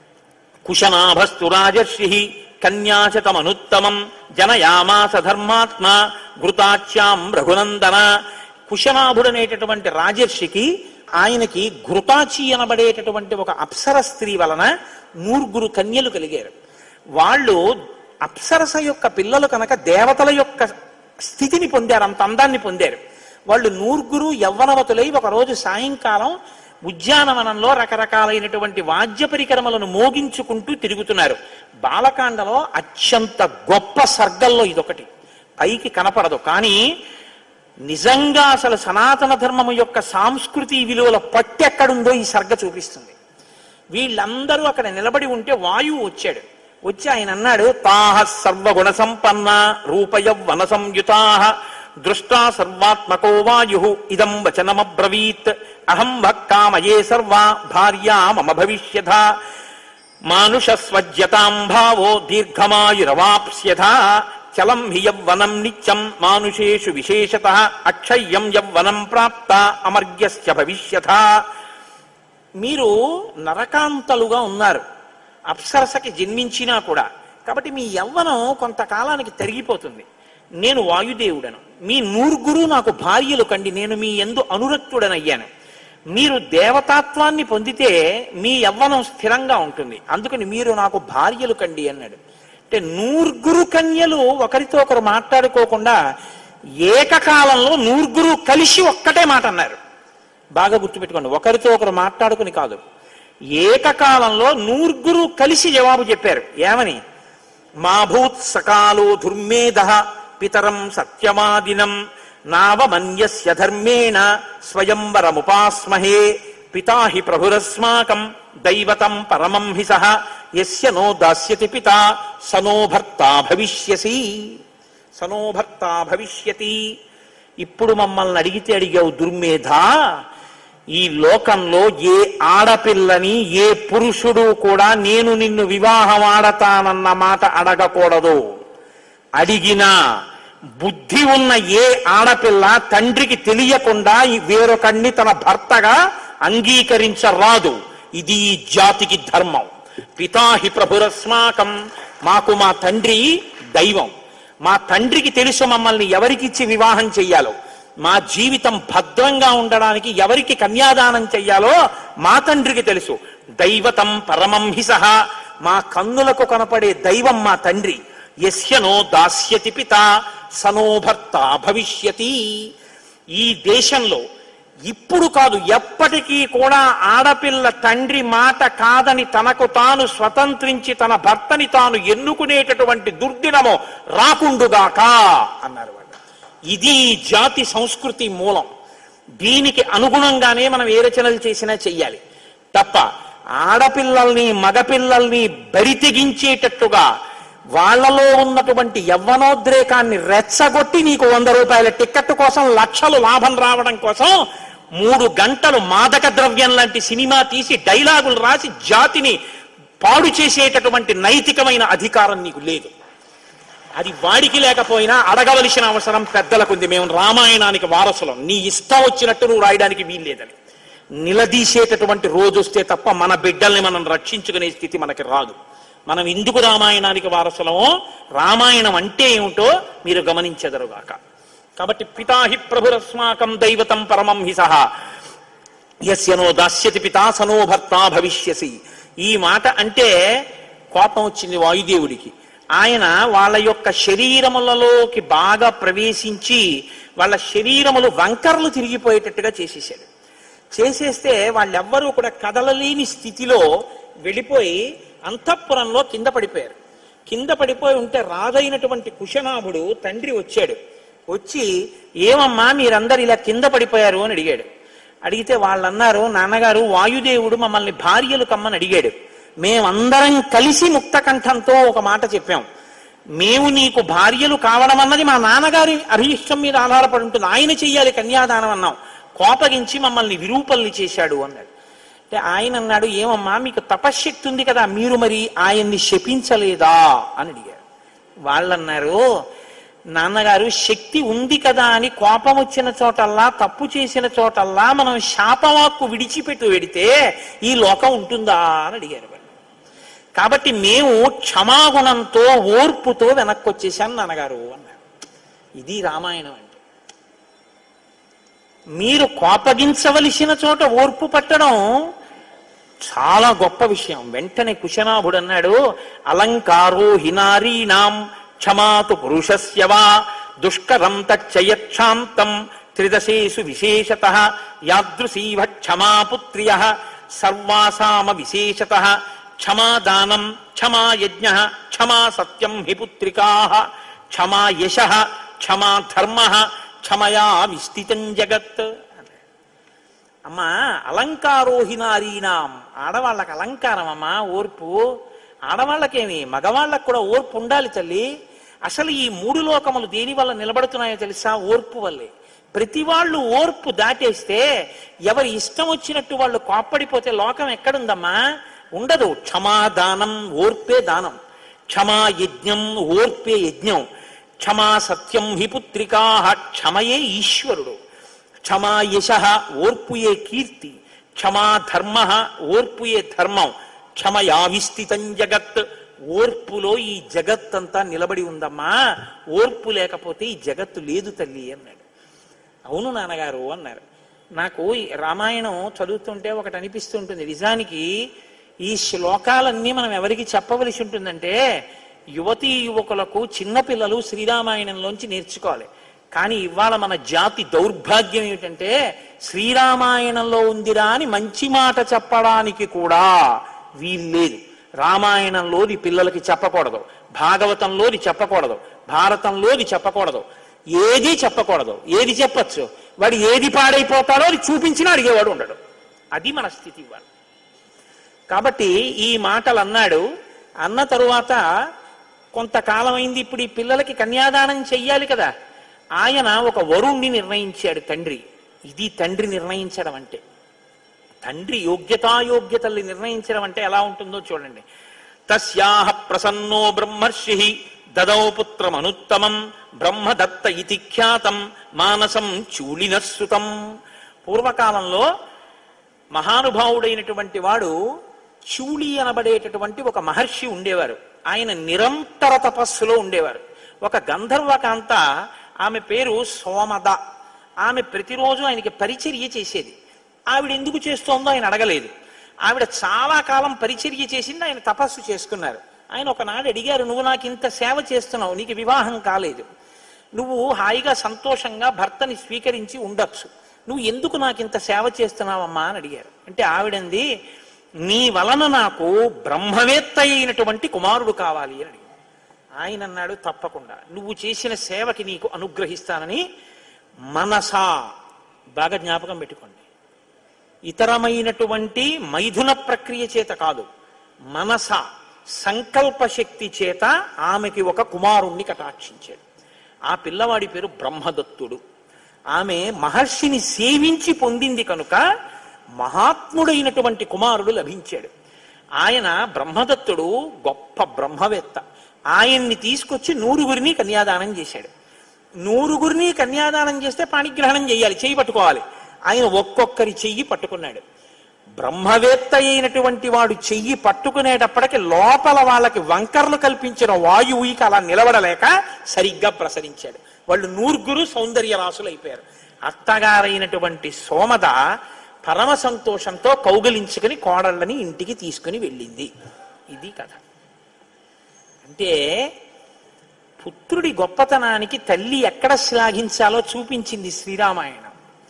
Speaker 1: కుశనాభస్తు రాజర్షి కన్యాశతమనుత్తమం జనయామాస ధర్మాత్మ ఘృతాచ్యాం రఘునందన కుశనాభుడనేటటువంటి రాజర్షికి ఆయనకి ఘృతాచి అనబడేటటువంటి ఒక అప్సర స్త్రీ వలన నూరుగురు కన్యలు కలిగారు వాళ్ళు అప్సరస యొక్క పిల్లలు కనుక దేవతల యొక్క స్థితిని పొందారు అంత అందాన్ని పొందారు వాళ్ళు నూరుగురు యవ్వనవతులై ఒకరోజు సాయంకాలం ఉద్యానవనంలో రకరకాలైనటువంటి వాద్య పరికరములను మోగించుకుంటూ తిరుగుతున్నారు బాలకాండలో అత్యంత గొప్ప సర్గల్లో ఇదొకటి పైకి కనపడదు కానీ నిజంగా అసలు సనాతన ధర్మము యొక్క సాంస్కృతి విలువల పట్టు ఎక్కడుందో ఈ సర్గ చూపిస్తుంది వీళ్ళందరూ అక్కడ నిలబడి ఉంటే వాయువు వచ్చాడు వచ్చి ఆయన అన్నాడు తాహ సర్వగుణ సంపన్న రూపయవ్వన సంయుతా దృష్టా సర్వాత్మకో వాయు ఇదం వచనమబ్రవీత్ అహం భక్కామయే సర్వా భార్యా మమ భవిష్యథ మానుషస్వజ్యతాం భావో దీర్ఘమాయురవాప్స్యథ చలం హి యవ్వనం నిత్యం మానుషేషు విశేషత అక్షయ్యం యవ్వనం ప్రాప్త అమర్గ్యశ్చ భవిష్యథ మీరు నరకాంతలుగా ఉన్నారు అప్సరసకి జన్మించినా కూడా కాబట్టి మీ యవ్వనం కొంతకాలానికి తరిగిపోతుంది నేను వాయుదేవుడను మీ నూరుగురు నాకు భార్యలు కండి నేను మీ ఎందు అనురక్తుడనయ్యాను మీరు దేవతాత్వాన్ని పొందితే మీ యవ్వనం స్థిరంగా ఉంటుంది అందుకని మీరు నాకు భార్యలు కండి అన్నాడు అంటే నూరుగురు కన్యలు ఒకరితో ఒకరు మాట్లాడుకోకుండా ఏకకాలంలో నూరుగురు కలిసి ఒక్కటే మాట అన్నారు బాగా గుర్తుపెట్టుకోండి ఒకరితో ఒకరు మాట్లాడుకుని కాదు ఏకకాలంలో నూరుగురు కలిసి జవాబు చెప్పారు ఏమని మా భూత్ సకాలో దుర్మేధ పితరం సత్యమాదినం నావమన్యస్య ధర్మేణ స్వయంవరముపాస్మహే పితా హి ప్రభురస్మాకం దైవతం పరమం హి సహ యస్య నో దాస్యతి పితా సనో భర్తా భవిష్యసి సనో భర్తా భవిష్యతి ఇప్పుడు మమ్మల్ని అడిగితే అడిగావు దుర్మేధ ఈ లోకంలో ఏ ఆడపిల్లని ఏ పురుషుడు కూడా నేను నిన్ను వివాహం ఆడతానన్న మాట అడగకూడదు అడిగినా బుద్ధి ఉన్న ఏ ఆడపిల్ల తండ్రికి తెలియకుండా ఈ వేరొకడిని తన భర్తగా అంగీకరించరాదు ఇది ఈ జాతికి ధర్మం పితాహి ప్రభురస్మాకం మాకు మా తండ్రి దైవం మా తండ్రికి తెలుసు మమ్మల్ని ఎవరికిచ్చి వివాహం చెయ్యాలో మా జీవితం భద్రంగా ఉండడానికి ఎవరికి కన్యాదానం చెయ్యాలో మా తండ్రికి తెలుసు దైవతం పరమం హి సహా మా కన్నులకు కనపడే దైవం మా తండ్రి యస్యనో దాస్యతి పిత సనో భర్త భవిష్యతి ఈ దేశంలో ఇప్పుడు కాదు ఎప్పటికీ కూడా ఆడపిల్ల తండ్రి మాట కాదని తనకు తాను స్వతంత్రించి తన భర్తని తాను ఎన్నుకునేటటువంటి దుర్దినము రాకుండుగాక అన్నారు వాళ్ళు ఇది ఈ జాతి సంస్కృతి మూలం దీనికి అనుగుణంగానే మనం ఏ రచనలు చేసినా చెయ్యాలి తప్ప ఆడపిల్లల్ని మగపిల్లల్ని బరితెగించేటట్టుగా వాళ్ళలో ఉన్నటువంటి యవ్వనోద్రేకాన్ని రెచ్చగొట్టి నీకు వంద రూపాయల టిక్కెట్ కోసం లక్షలు లాభం రావడం కోసం మూడు గంటలు మాదక ద్రవ్యం లాంటి సినిమా తీసి డైలాగులు రాసి జాతిని పాడు చేసేటటువంటి నైతికమైన అధికారం నీకు లేదు అది వాడికి లేకపోయినా అడగవలసిన అవసరం పెద్దలకు ఉంది మేము రామాయణానికి వారసులం నీ ఇష్టం వచ్చినట్టు నువ్వు రాయడానికి వీల్లేదని నిలదీసేటటువంటి రోజు వస్తే తప్ప మన బిడ్డల్ని మనం రక్షించుకునే స్థితి మనకి రాదు మనం ఎందుకు రామాయణానికి వారసులమో రామాయణం అంటే ఏమిటో మీరు గమనించెదరుగాక కాబట్టి పితాహి ప్రభురస్మాకం దైవతం పరమం హి సహా యస్యనో దాస్యతి పితాసనో భర్త భవిష్యసి ఈ మాట అంటే కోపం వచ్చింది వాయుదేవుడికి ఆయన వాళ్ళ యొక్క శరీరములలోకి బాగా ప్రవేశించి వాళ్ళ శరీరములు వంకర్లు తిరిగిపోయేటట్టుగా చేసేసాడు చేసేస్తే వాళ్ళెవ్వరూ కూడా కదలలేని స్థితిలో వెళ్ళిపోయి అంతఃపురంలో కింద పడిపోయారు కింద పడిపోయి ఉంటే రాజైనటువంటి కుశనాభుడు తండ్రి వచ్చాడు వచ్చి ఏమమ్మా మీరందరు ఇలా కింద పడిపోయారు అని అడిగాడు అడిగితే వాళ్ళన్నారు నాన్నగారు వాయుదేవుడు మమ్మల్ని భార్యలు కమ్మని అడిగాడు మేమందరం కలిసి ముక్తకంఠంతో ఒక మాట చెప్పాం మేము నీకు భార్యలు కావడం అన్నది మా నాన్నగారి అభిష్టం మీద ఆధారపడి ఉంటుంది ఆయన చెయ్యాలి కన్యాదానం అన్నాం కోపగించి మమ్మల్ని విరూపల్ని చేశాడు అన్నాడు అంటే ఆయన అన్నాడు ఏమమ్మా మీకు తపశ్శక్తి ఉంది కదా మీరు మరి ఆయన్ని శపించలేదా అని అడిగారు వాళ్ళన్నారు నాన్నగారు శక్తి ఉంది కదా అని కోపం వచ్చిన చోటల్లా తప్పు చేసిన చోటల్లా మనం శాపవాక్కు విడిచిపెట్టి వెడితే ఈ లోకం ఉంటుందా అని అడిగారు వాళ్ళు కాబట్టి మేము క్షమాగుణంతో ఓర్పుతో వెనక్కి వచ్చేసాను నాన్నగారు అన్నారు ఇది రామాయణం అంటే మీరు కోపగించవలసిన చోట ఓర్పు పట్టడం చాలా గొప్ప విషయం వెంటనే కుశనాభుడు అన్నాడు అలంకారో హినారీణాం క్షమాతు పురుషస్యవా దుష్కరం తచ్చయక్షాంతం త్రిదశేషు విశేషత యాదృశీవ క్షమాపుత్రియ సర్వాసామ విశేషత క్షమాదానం క్షమా యజ్ఞ క్షమా సత్యం హి పుత్రికా క్షమా యశ క్షమా ధర్మ క్షమయా విస్థితం జగత్ అమ్మా అలంకారోహినారీనాం ఆడవాళ్ళకి అలంకారం అమ్మా ఓర్పు ఆడవాళ్ళకేమి మగవాళ్ళకు కూడా ఓర్పు ఉండాలి తల్లి అసలు ఈ మూడు లోకములు దేని వల్ల నిలబడుతున్నాయో తెలుసా ఓర్పు వల్లే ప్రతి వాళ్ళు ఓర్పు దాటేస్తే ఎవరి ఇష్టం వచ్చినట్టు వాళ్ళు కోప్పడిపోతే లోకం ఎక్కడుందమ్మా ఉండదు క్షమాదానం ఓర్పే దానం క్షమా యజ్ఞం ఓర్పే యజ్ఞం క్షమా సత్యం హి పుత్రికా క్షమయే ఈశ్వరుడు క్షమా యశ ఓర్పుయే కీర్తి క్షమా ధర్మ ఓర్పుయే ధర్మం క్షమయా విస్థితం జగత్ ఓర్పులో ఈ జగత్ అంతా నిలబడి ఉందమ్మా ఓర్పు లేకపోతే ఈ జగత్తు లేదు తల్లి అన్నాడు అవును నాన్నగారు అన్నారు నాకు ఈ రామాయణం చదువుతుంటే ఒకటి అనిపిస్తుంటుంది నిజానికి ఈ శ్లోకాలన్నీ మనం ఎవరికి చెప్పవలసి ఉంటుందంటే యువతీ యువకులకు చిన్నపిల్లలు శ్రీరామాయణంలోంచి నేర్చుకోవాలి కానీ ఇవాళ మన జాతి దౌర్భాగ్యం ఏమిటంటే శ్రీరామాయణంలో ఉందిరా అని మంచి మాట చెప్పడానికి కూడా వీల్లేదు రామాయణంలోది పిల్లలకి చెప్పకూడదు భాగవతంలోది చెప్పకూడదు భారతంలోది చెప్పకూడదు ఏది చెప్పకూడదు ఏది చెప్పచ్చు వాడు ఏది పాడైపోతాడో అది చూపించినా అడిగేవాడు ఉండడు అది మన స్థితి ఇవాళ కాబట్టి ఈ మాటలు అన్నాడు అన్న తరువాత కొంతకాలం అయింది ఇప్పుడు ఈ పిల్లలకి కన్యాదానం చెయ్యాలి కదా ఆయన ఒక వరుణ్ణి నిర్ణయించాడు తండ్రి ఇది తండ్రి నిర్ణయించడం అంటే తండ్రి యోగ్యతాయోగ్యతల్ని నిర్ణయించడం అంటే ఎలా ఉంటుందో చూడండి తస్యాహ ప్రసన్నో బ్రహ్మర్షి దదౌ పుత్రమనుత్తమం బ్రహ్మదత్త ఇతి ఖ్యాతం మానసం చూళినశ్రుతం పూర్వకాలంలో మహానుభావుడైనటువంటి వాడు చూళి అనబడేటటువంటి ఒక మహర్షి ఉండేవారు ఆయన నిరంతర తపస్సులో ఉండేవారు ఒక గంధర్వకాంత ఆమె పేరు సోమద ఆమె ప్రతిరోజు ఆయనకి పరిచర్య చేసేది ఆవిడ ఎందుకు చేస్తోందో ఆయన అడగలేదు ఆవిడ చాలా కాలం పరిచర్య చేసింది ఆయన తపస్సు చేసుకున్నారు ఆయన ఒకనాడు అడిగారు నువ్వు నాకు ఇంత సేవ చేస్తున్నావు నీకు వివాహం కాలేదు నువ్వు హాయిగా సంతోషంగా భర్తని స్వీకరించి ఉండొచ్చు నువ్వు ఎందుకు నాకు ఇంత సేవ చేస్తున్నావమ్మా అని అడిగారు అంటే ఆవిడంది నీ వలన నాకు బ్రహ్మవేత్త అయినటువంటి కుమారుడు కావాలి అని అడిగారు ఆయన అన్నాడు తప్పకుండా నువ్వు చేసిన సేవకి నీకు అనుగ్రహిస్తానని మనసా బాగా జ్ఞాపకం పెట్టుకోండి ఇతరమైనటువంటి మైథున ప్రక్రియ చేత కాదు మనస సంకల్ప శక్తి చేత ఆమెకి ఒక కుమారుణ్ణి కటాక్షించాడు ఆ పిల్లవాడి పేరు బ్రహ్మదత్తుడు ఆమె మహర్షిని సేవించి పొందింది కనుక మహాత్ముడైనటువంటి కుమారుడు లభించాడు ఆయన బ్రహ్మదత్తుడు గొప్ప బ్రహ్మవేత్త ఆయన్ని తీసుకొచ్చి నూరుగురిని కన్యాదానం చేశాడు నూరుగురిని కన్యాదానం చేస్తే పాణిగ్రహణం చేయాలి చెయ్యి పట్టుకోవాలి ఆయన ఒక్కొక్కరి చెయ్యి పట్టుకున్నాడు బ్రహ్మవేత్త అయినటువంటి వాడు చెయ్యి పట్టుకునేటప్పటికి లోపల వాళ్ళకి వంకర్లు కల్పించిన వాయువుకి అలా నిలబడలేక సరిగ్గా ప్రసరించాడు వాళ్ళు నూరుగురు సౌందర్య రాసులైపోయారు అత్తగారైనటువంటి సోమద పరమ సంతోషంతో కౌగలించుకుని కోడళ్ళని ఇంటికి తీసుకుని వెళ్ళింది ఇది కథ అంటే పుత్రుడి గొప్పతనానికి తల్లి ఎక్కడ శ్లాఘించాలో చూపించింది శ్రీరామాయణం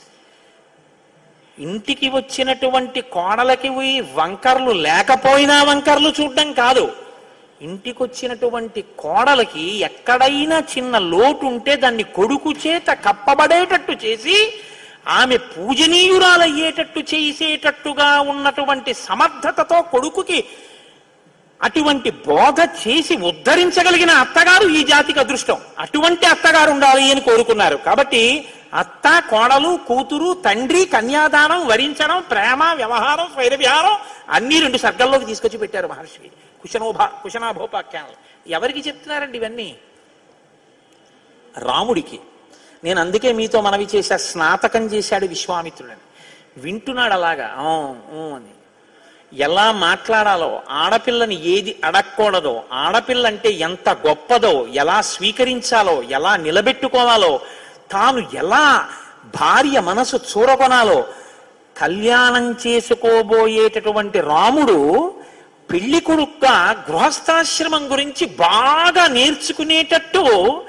Speaker 1: ఇంటికి వచ్చినటువంటి కోడలకి పోయి వంకర్లు లేకపోయినా వంకర్లు చూడడం కాదు ఇంటికి వచ్చినటువంటి కోడలకి ఎక్కడైనా చిన్న లోటు ఉంటే దాన్ని కొడుకు చేత కప్పబడేటట్టు చేసి ఆమె పూజనీయురాలయ్యేటట్టు చేసేటట్టుగా ఉన్నటువంటి సమర్థతతో కొడుకుకి అటువంటి బోధ చేసి ఉద్ధరించగలిగిన అత్తగారు ఈ జాతికి అదృష్టం అటువంటి అత్తగారు ఉండాలి అని కోరుకున్నారు కాబట్టి అత్త కోడలు కూతురు తండ్రి కన్యాదానం వరించడం ప్రేమ వ్యవహారం స్వైర విహారం అన్ని రెండు సర్గల్లోకి తీసుకొచ్చి పెట్టారు మహర్షి కుశనోభా కుశనాభోపాఖ్యానాలు ఎవరికి చెప్తున్నారండి ఇవన్నీ రాముడికి నేను అందుకే మీతో మనవి చేశా స్నాతకం చేశాడు విశ్వామిత్రుడని వింటున్నాడు అలాగా "ఆ, ఊ" అని ఎలా మాట్లాడాలో ఆడపిల్లని ఏది అడగకూడదో ఆడపిల్ల అంటే ఎంత గొప్పదో ఎలా స్వీకరించాలో ఎలా నిలబెట్టుకోవాలో తాను ఎలా భార్య మనసు చూరగొనాలో కళ్యాణం చేసుకోబోయేటటువంటి రాముడు పెళ్లి కొడుక్క గృహస్థాశ్రమం గురించి బాగా నేర్చుకునేటట్టు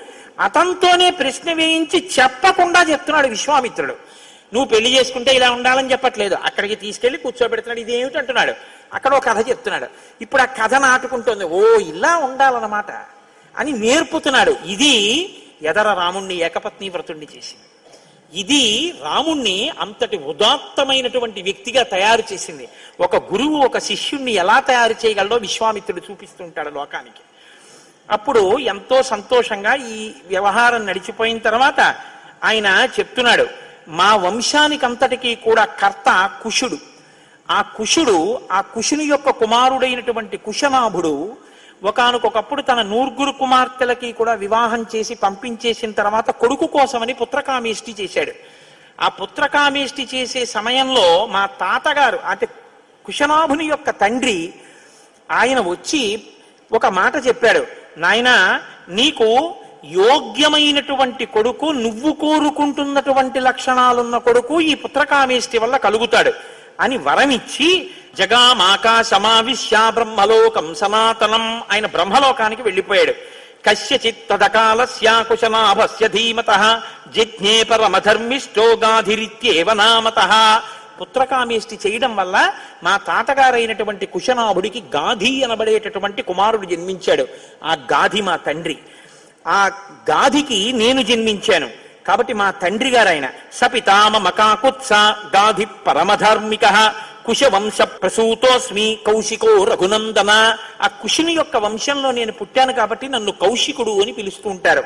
Speaker 1: అతనితోనే ప్రశ్న వేయించి చెప్పకుండా చెప్తున్నాడు విశ్వామిత్రుడు నువ్వు పెళ్లి చేసుకుంటే ఇలా ఉండాలని చెప్పట్లేదు అక్కడికి తీసుకెళ్లి కూర్చోబెడుతున్నాడు ఇదేమిటి అంటున్నాడు అక్కడ ఒక కథ చెప్తున్నాడు ఇప్పుడు ఆ కథ నాటుకుంటోంది ఓ ఇలా ఉండాలన్నమాట అని నేర్పుతున్నాడు ఇది ఎదర రాముణ్ణి ఏకపత్ని వ్రతుణ్ణి చేసింది ఇది రాముణ్ణి అంతటి ఉదాత్తమైనటువంటి వ్యక్తిగా తయారు చేసింది ఒక గురువు ఒక శిష్యుణ్ణి ఎలా తయారు చేయగలడో విశ్వామిత్రుడు చూపిస్తుంటాడు లోకానికి అప్పుడు ఎంతో సంతోషంగా ఈ వ్యవహారం నడిచిపోయిన తర్వాత ఆయన చెప్తున్నాడు మా వంశానికి అంతటికీ కూడా కర్త కుషుడు ఆ కుషుడు ఆ కుషుని యొక్క కుమారుడైనటువంటి కుశనాభుడు ఒకానొకప్పుడు తన నూర్గురు కుమార్తెలకి కూడా వివాహం చేసి పంపించేసిన తర్వాత కొడుకు కోసమని పుత్రకామేష్టి చేశాడు ఆ పుత్రకామేష్టి చేసే సమయంలో మా తాతగారు అంటే కుశనాభుని యొక్క తండ్రి ఆయన వచ్చి ఒక మాట చెప్పాడు నాయనా నీకు యోగ్యమైనటువంటి కొడుకు నువ్వు కోరుకుంటున్నటువంటి లక్షణాలున్న కొడుకు ఈ పుత్రకామేష్టి వల్ల కలుగుతాడు అని వరమిచ్చి జగామాకాశమావిశ్య బ్రహ్మలోకం సనాతనం ఆయన బ్రహ్మలోకానికి వెళ్ళిపోయాడు కస్యచిత్ తదకాలస్యాకుశనాభస్య ధీమత జిజ్ఞే పరమధర్మిష్టో గాధిరిత్యేవ నామత పుత్రకామేష్టి చేయడం వల్ల మా తాతగారైనటువంటి కుశనాభుడికి గాధి అనబడేటటువంటి కుమారుడు జన్మించాడు ఆ గాధి మా తండ్రి ఆ గాధికి నేను జన్మించాను కాబట్టి మా తండ్రి గారు ఆయన సపితామ మకాకుత్స గాధి పరమధార్మిక కుశవంశ ప్రసూతోస్మి కౌశికో రఘునందన ఆ కుశుని యొక్క వంశంలో నేను పుట్టాను కాబట్టి నన్ను కౌశికుడు అని పిలుస్తూ ఉంటారు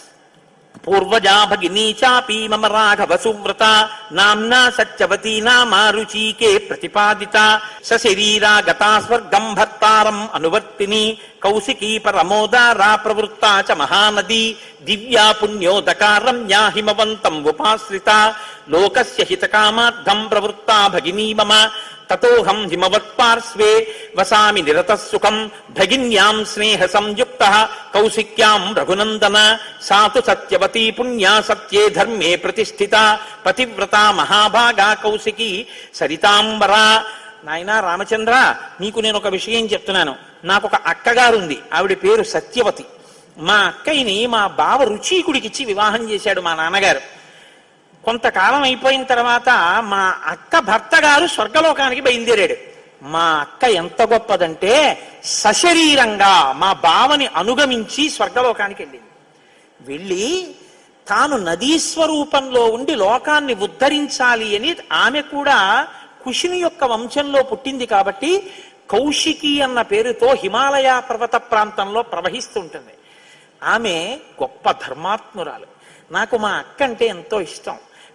Speaker 1: పూర్వజా భగినీ చాపి మమ రాఘవ సువ్రత నామ్నా సత్యవతీ నామారుచీకే ప్రతిపాదిత సశరీరా గతా స్వర్గం భర్తారం అనువర్తిని కౌశికీ పరమోదారా ప్రవృత్తా చ మహానదీ దివ్యా పుణ్యోదకారం హిమవంతం ఉపాశ్రిత లోకస్య హితకామార్థం ప్రవృత్తా భగినీ మమ తతోహం హిమవత్పార్శ్వే వసామి నిరతః సుఖం భగిన్యాం స్నేహ సంయుక్త కౌశిక్యాం రఘునందన సాతు సత్యవతీ పుణ్యా సత్యే ధర్మే ప్రతిష్ఠిత పతివ్రత మహాభాగా కౌశికి సరితాంబరా నాయనా రామచంద్ర నీకు నేను ఒక విషయం చెప్తున్నాను నాకు ఒక అక్కగారు ఉంది ఆవిడ పేరు సత్యవతి మా అక్కయ్యని మా బావ రుచీకుడికిచ్చి వివాహం చేశాడు మా నాన్నగారు కొంతకాలం అయిపోయిన తర్వాత మా అక్క భర్త గారు స్వర్గలోకానికి బయలుదేరాడు మా అక్క ఎంత గొప్పదంటే సశరీరంగా మా బావని అనుగమించి స్వర్గలోకానికి వెళ్ళింది వెళ్ళి తాను నదీ స్వరూపంలో ఉండి లోకాన్ని ఉద్ధరించాలి అని ఆమె కూడా కుషిని యొక్క వంశంలో పుట్టింది కాబట్టి కౌశికి అన్న పేరుతో హిమాలయ పర్వత ప్రాంతంలో ప్రవహిస్తుంటుంది ఆమె గొప్ప ధర్మాత్మురాలు నాకు మా అక్క అంటే ఎంతో ఇష్టం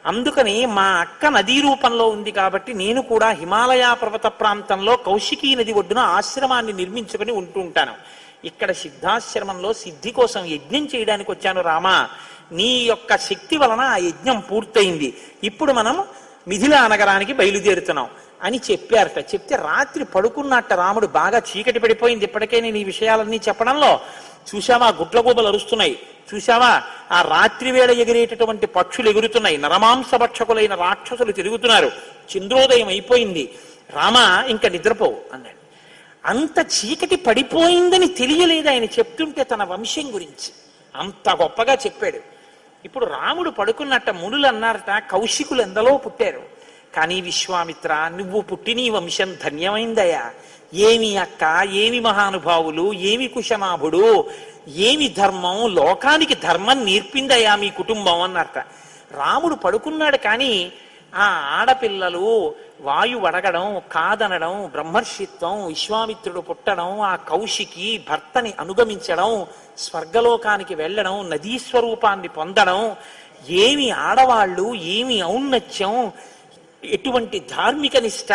Speaker 1: అందుకని మా అక్క నదీ రూపంలో ఉంది కాబట్టి నేను కూడా హిమాలయ పర్వత ప్రాంతంలో కౌశికీ నది ఒడ్డున ఆశ్రమాన్ని నిర్మించుకుని ఉంటూ ఉంటాను ఇక్కడ సిద్ధాశ్రమంలో సిద్ధి కోసం యజ్ఞం చేయడానికి వచ్చాను రామా నీ యొక్క శక్తి వలన ఆ యజ్ఞం పూర్తయింది ఇప్పుడు మనం మిథిలా నగరానికి బయలుదేరుతున్నాం అని చెప్పారట చెప్తే రాత్రి పడుకున్నట్ట రాముడు బాగా చీకటి పడిపోయింది ఇప్పటికే నేను ఈ విషయాలన్నీ చెప్పడంలో చూశావా గుడ్లగూబలు అరుస్తున్నాయి చూశావా ఆ రాత్రి వేళ ఎగిరేటటువంటి పక్షులు ఎగురుతున్నాయి నరమాంసభక్షకులైన రాక్షసులు తిరుగుతున్నారు చంద్రోదయం అయిపోయింది రామా ఇంకా నిద్రపోవు అన్నాడు అంత చీకటి పడిపోయిందని తెలియలేదు ఆయన చెప్తుంటే తన వంశం గురించి అంత గొప్పగా చెప్పాడు ఇప్పుడు రాముడు పడుకున్నట్ట మునులు అన్నారట కౌశికులు ఎందలో పుట్టారు కానీ విశ్వామిత్ర నువ్వు పుట్టి నీ వంశం ధన్యమైందయ్యా ఏమి అక్క ఏమి మహానుభావులు ఏమి కుశనాభుడు ఏమి ధర్మం లోకానికి ధర్మం నేర్పిందయ్యా మీ కుటుంబం అన్నట్ట రాముడు పడుకున్నాడు కానీ ఆ ఆడపిల్లలు వాయు అడగడం కాదనడం బ్రహ్మర్షిత్వం విశ్వామిత్రుడు పుట్టడం ఆ కౌశికి భర్తని అనుగమించడం స్వర్గలోకానికి వెళ్ళడం నదీ స్వరూపాన్ని పొందడం ఏమి ఆడవాళ్ళు ఏమి ఔన్నత్యం ఎటువంటి ధార్మిక నిష్ట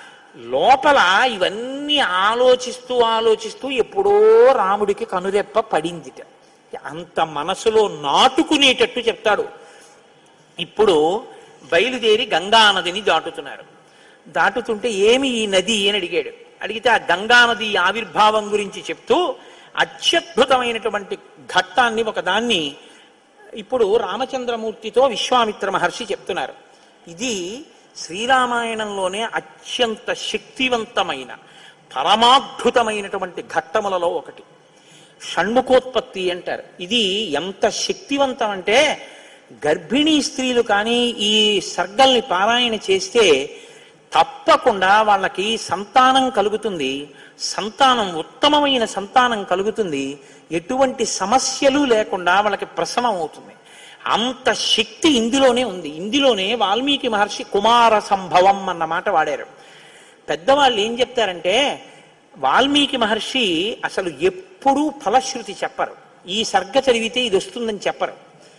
Speaker 1: లోపల ఇవన్నీ ఆలోచిస్తూ ఆలోచిస్తూ ఎప్పుడో రాముడికి కనురెప్ప పడిందిట అంత మనసులో నాటుకునేటట్టు చెప్తాడు ఇప్పుడు బయలుదేరి గంగా నదిని దాటుతున్నారు దాటుతుంటే ఏమి ఈ నది అని అడిగాడు అడిగితే ఆ గంగా నది ఆవిర్భావం గురించి చెప్తూ అత్యద్భుతమైనటువంటి ఘట్టాన్ని ఒకదాన్ని ఇప్పుడు రామచంద్రమూర్తితో విశ్వామిత్ర మహర్షి చెప్తున్నారు ఇది శ్రీరామాయణంలోనే అత్యంత శక్తివంతమైన పరమాద్భుతమైనటువంటి ఘట్టములలో ఒకటి షణ్ముఖోత్పత్తి అంటారు ఇది ఎంత శక్తివంతం అంటే గర్భిణీ స్త్రీలు కానీ ఈ సర్గల్ని పారాయణ చేస్తే తప్పకుండా వాళ్ళకి సంతానం కలుగుతుంది సంతానం ఉత్తమమైన సంతానం కలుగుతుంది ఎటువంటి సమస్యలు లేకుండా వాళ్ళకి ప్రసవం అవుతుంది అంత శక్తి ఇందులోనే ఉంది ఇందులోనే వాల్మీకి మహర్షి కుమార సంభవం అన్న మాట వాడారు పెద్దవాళ్ళు ఏం చెప్తారంటే వాల్మీకి మహర్షి అసలు ఎప్పుడూ ఫలశ్రుతి చెప్పరు ఈ సర్గ చదివితే ఇది వస్తుందని చెప్పరు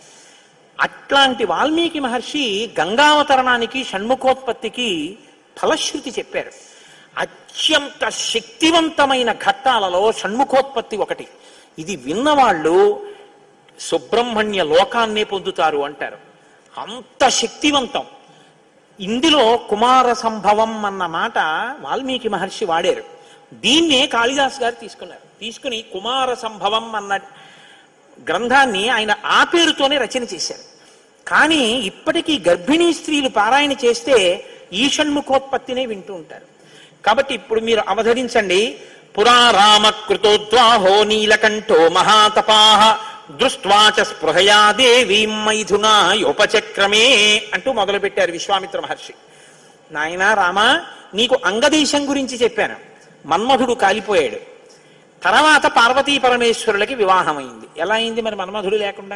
Speaker 1: అట్లాంటి వాల్మీకి మహర్షి గంగావతరణానికి షణ్ముఖోత్పత్తికి ఫలశ్రుతి చెప్పారు అత్యంత శక్తివంతమైన ఘట్టాలలో షణ్ముఖోత్పత్తి ఒకటి ఇది విన్నవాళ్ళు సుబ్రహ్మణ్య లోకాన్నే పొందుతారు అంటారు అంత శక్తివంతం ఇందులో కుమార సంభవం అన్న మాట వాల్మీకి మహర్షి వాడారు దీన్నే కాళిదాస్ గారు తీసుకున్నారు తీసుకుని కుమార సంభవం అన్న గ్రంథాన్ని ఆయన ఆ పేరుతోనే రచన చేశారు కానీ ఇప్పటికీ గర్భిణీ స్త్రీలు పారాయణ చేస్తే ఈ షణ్ముఖోత్పత్తినే వింటూ ఉంటారు కాబట్టి ఇప్పుడు మీరు అవధరించండి పురా రామకృతోద్వాహో నీలకంఠో మహాతపాహ దృష్ట్వాచ స్పృహయా దేవీం మైథునాయోపచక్రమే అంటూ మొదలుపెట్టారు విశ్వామిత్ర మహర్షి నాయనా రామా నీకు అంగదేశం గురించి చెప్పాను మన్మధుడు కాలిపోయాడు తర్వాత పార్వతీ పరమేశ్వరులకి వివాహమైంది ఎలా అయింది మరి మన్మధుడు లేకుండా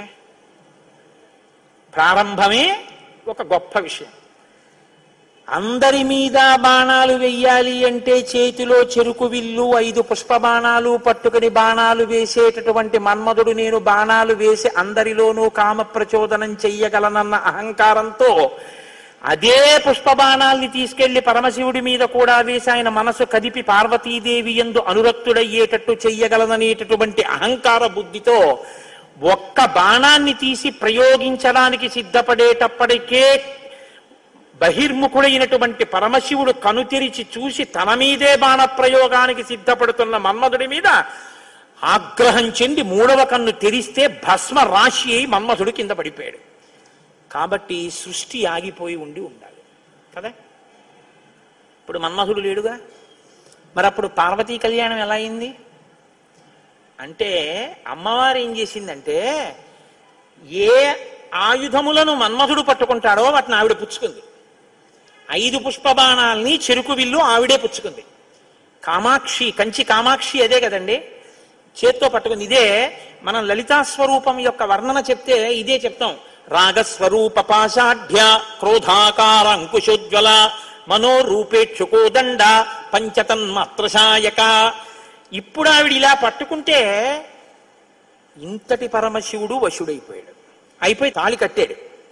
Speaker 1: ప్రారంభమే ఒక గొప్ప విషయం అందరి మీద బాణాలు వెయ్యాలి అంటే చేతిలో చెరుకు విల్లు ఐదు పుష్ప బాణాలు పట్టుకుని బాణాలు వేసేటటువంటి మన్మధుడు నేను బాణాలు వేసి అందరిలోనూ కామ ప్రచోదనం చెయ్యగలనన్న అహంకారంతో అదే పుష్ప బాణాల్ని తీసుకెళ్లి పరమశివుడి మీద కూడా వేసి ఆయన మనసు కదిపి పార్వతీదేవి ఎందు అనురక్తుడయ్యేటట్టు చెయ్యగలననేటటువంటి అహంకార బుద్ధితో ఒక్క బాణాన్ని తీసి ప్రయోగించడానికి సిద్ధపడేటప్పటికే బహిర్ముఖుడైనటువంటి పరమశివుడు కనుతెరిచి చూసి తన మీదే బాణ ప్రయోగానికి సిద్ధపడుతున్న మన్మధుడి మీద ఆగ్రహం చెంది మూడవ కన్ను తెరిస్తే భస్మ రాశి అయి మన్మధుడు కింద పడిపోయాడు కాబట్టి సృష్టి ఆగిపోయి ఉండి ఉండాలి కదా ఇప్పుడు మన్మధుడు లేడుగా మరి అప్పుడు పార్వతీ కళ్యాణం ఎలా అయింది అంటే అమ్మవారు ఏం చేసిందంటే ఏ ఆయుధములను మన్మధుడు పట్టుకుంటాడో వాటిని ఆవిడ పుచ్చుకుంది ఐదు పుష్పబాణాల్ని చెరుకు విల్లు ఆవిడే పుచ్చుకుంది కామాక్షి కంచి కామాక్షి అదే కదండి చేత్తో పట్టుకుంది ఇదే మనం లలితా స్వరూపం యొక్క వర్ణన చెప్తే ఇదే చెప్తాం రాగస్వరూప పాషాఢ్య క్రోధాకార అంకుశోజ్వల మనోరూపేక్షుకోదండ పంచతన్మాత్రశాయక ఇప్పుడు ఆవిడ ఇలా పట్టుకుంటే ఇంతటి పరమశివుడు వశుడైపోయాడు అయిపోయి తాళి కట్టాడు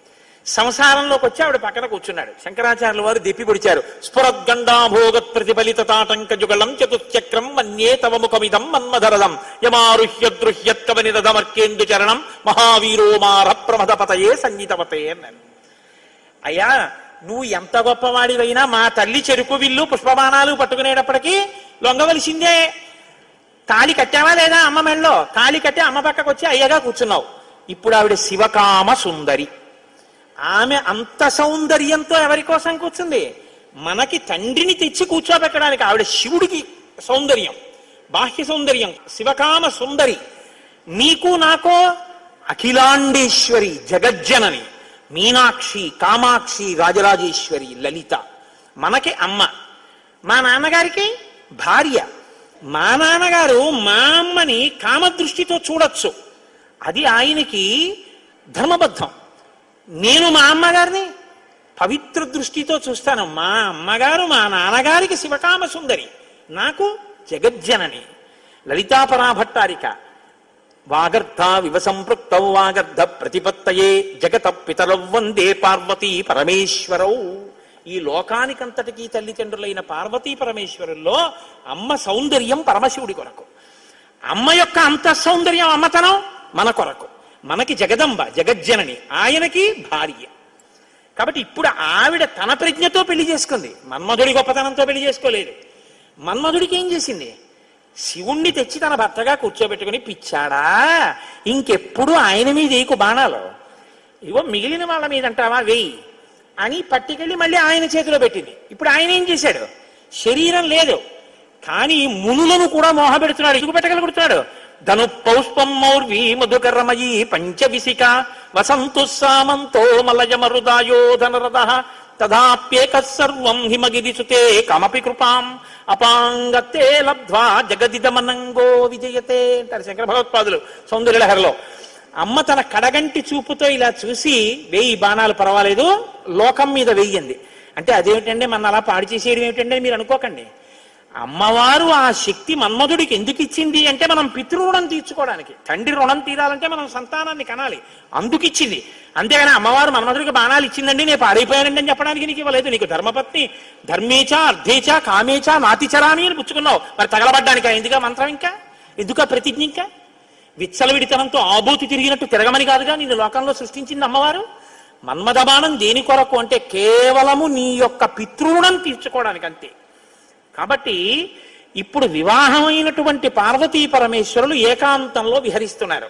Speaker 1: సంసారంలోకి వచ్చి ఆవిడ పక్కన కూర్చున్నాడు శంకరాచార్యుల వారు దెప్పి పొడిచారు స్ఫురద్గండాభోగత్ ప్రతిఫలిత తాటంక జుగళం చతుశ్చక్రం మన్యే తవ ముఖమిదం మన్మధరదం యమారుహ్య దృహ్యత్కవనిరదమర్కేందు చరణం మహావీరో మార ప్రమద పతయే సంగీతపతే అన్నారు అయ్యా నువ్వు ఎంత గొప్పవాడివైనా మా తల్లి చెరుకు విల్లు పుష్పబాణాలు పట్టుకునేటప్పటికీ లొంగవలసిందే తాళి కట్టావా లేదా అమ్మ మెళ్ళలో తాళి కట్టి అమ్మ పక్కకు వచ్చి అయ్యగా కూర్చున్నావు ఇప్పుడు ఆవిడ శివకామ సుందరి ఆమె అంత సౌందర్యంతో ఎవరి కోసం కూర్చుంది మనకి తండ్రిని తెచ్చి కూర్చోబెట్టడానికి ఆవిడ శివుడికి సౌందర్యం బాహ్య సౌందర్యం శివకామ సుందరి నీకు నాకో అఖిలాండేశ్వరి జగజ్జనని మీనాక్షి కామాక్షి రాజరాజేశ్వరి లలిత మనకి అమ్మ మా నాన్నగారికి భార్య మా నాన్నగారు మా అమ్మని కామదృష్టితో చూడొచ్చు అది ఆయనకి ధర్మబద్ధం నేను మా అమ్మగారిని పవిత్ర దృష్టితో చూస్తాను మా అమ్మగారు మా నాన్నగారికి శివకామ సుందరి నాకు జగజ్జనని లలితాపరాభట్టారిక వాగర్ధ వివ సంపృక్తౌ వాగర్ధ ప్రతిపత్తయే జగత పితరౌ వందే పార్వతీ పరమేశ్వరౌ ఈ లోకానికంతటికీ తల్లిదండ్రులైన పార్వతీ పరమేశ్వరుల్లో అమ్మ సౌందర్యం పరమశివుడి కొరకు అమ్మ యొక్క అంత సౌందర్యం అమ్మతనం మన కొరకు మనకి జగదంబ జగజ్జనని ఆయనకి భార్య కాబట్టి ఇప్పుడు ఆవిడ తన ప్రజ్ఞతో పెళ్లి చేసుకుంది మన్మధుడి గొప్పతనంతో పెళ్లి చేసుకోలేదు మన్మధుడికి ఏం చేసింది శివుణ్ణి తెచ్చి తన భర్తగా కూర్చోబెట్టుకుని పిచ్చాడా ఇంకెప్పుడు ఆయన మీద వేయకు బాణాలు ఇగో మిగిలిన వాళ్ళ మీద అంటావా వెయ్యి అని పట్టుకెళ్ళి మళ్ళీ ఆయన చేతిలో పెట్టింది ఇప్పుడు ఆయన ఏం చేశాడు శరీరం లేదు కానీ మునులను కూడా మోహపెడుతున్నాడు ఎందుకు పెట్టగలుగుతున్నాడు ధను పౌష్పం మౌర్వి మధుకరమయీ పంచవిశిక వసంతు సామంతో మలయమరుదాయో ధనరథ తదాప్యేక సర్వం హిమగిరిసుతే కమపి కృపాం అపాంగతే లబ్ధ్వా జగదిదమనంగో విజయతే అంటారు శంకర భగవత్పాదులు సౌందర్యలహరిలో అమ్మ తన కడగంటి చూపుతో ఇలా చూసి వెయ్యి బాణాలు పర్వాలేదు లోకం మీద వెయ్యింది అంటే అదేమిటంటే మన అలా పాడు చేసేయడం ఏమిటంటే మీరు అనుకోకండి అమ్మవారు ఆ శక్తి మన్మధుడికి ఎందుకు ఇచ్చింది అంటే మనం పితృరుణం తీర్చుకోవడానికి తండ్రి రుణం తీరాలంటే మనం సంతానాన్ని కనాలి అందుకు ఇచ్చింది అంతేగాని అమ్మవారు మన్మధుడికి బాణాలు ఇచ్చిందండి నేను పాడైపోయానండి అని చెప్పడానికి నీకు ఇవ్వలేదు నీకు ధర్మపత్ని ధర్మేచ అర్ధేచ కామేచ నాతిచరామి అని పుచ్చుకున్నావు మరి తగలబడ్డానికా ఎందుకా మంత్రం ఇంకా ఎందుకా ప్రతిజ్ఞ ఇంకా విచ్చలవిడితనంతో ఆబోతి తిరిగినట్టు తిరగమని కాదుగా నిన్ను లోకంలో సృష్టించింది అమ్మవారు మన్మథ బాణం దేని కొరకు అంటే కేవలము నీ యొక్క పితృరుణం తీర్చుకోవడానికి అంతే కాబట్టి ఇప్పుడు వివాహమైనటువంటి పార్వతీ పరమేశ్వరులు ఏకాంతంలో విహరిస్తున్నారు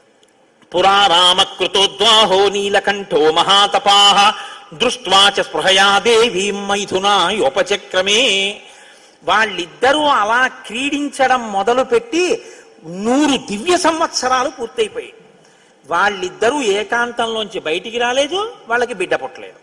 Speaker 1: పురారామకృతోద్వాహో నీలకంఠో మహాతపాహ దృష్ట్వా చ స్పృహయా దేవీ మైథునా యోపచక్రమే వాళ్ళిద్దరూ అలా క్రీడించడం మొదలుపెట్టి నూరు దివ్య సంవత్సరాలు పూర్తయిపోయాయి వాళ్ళిద్దరూ ఏకాంతంలోంచి బయటికి రాలేదు వాళ్ళకి బిడ్డ పుట్టలేదు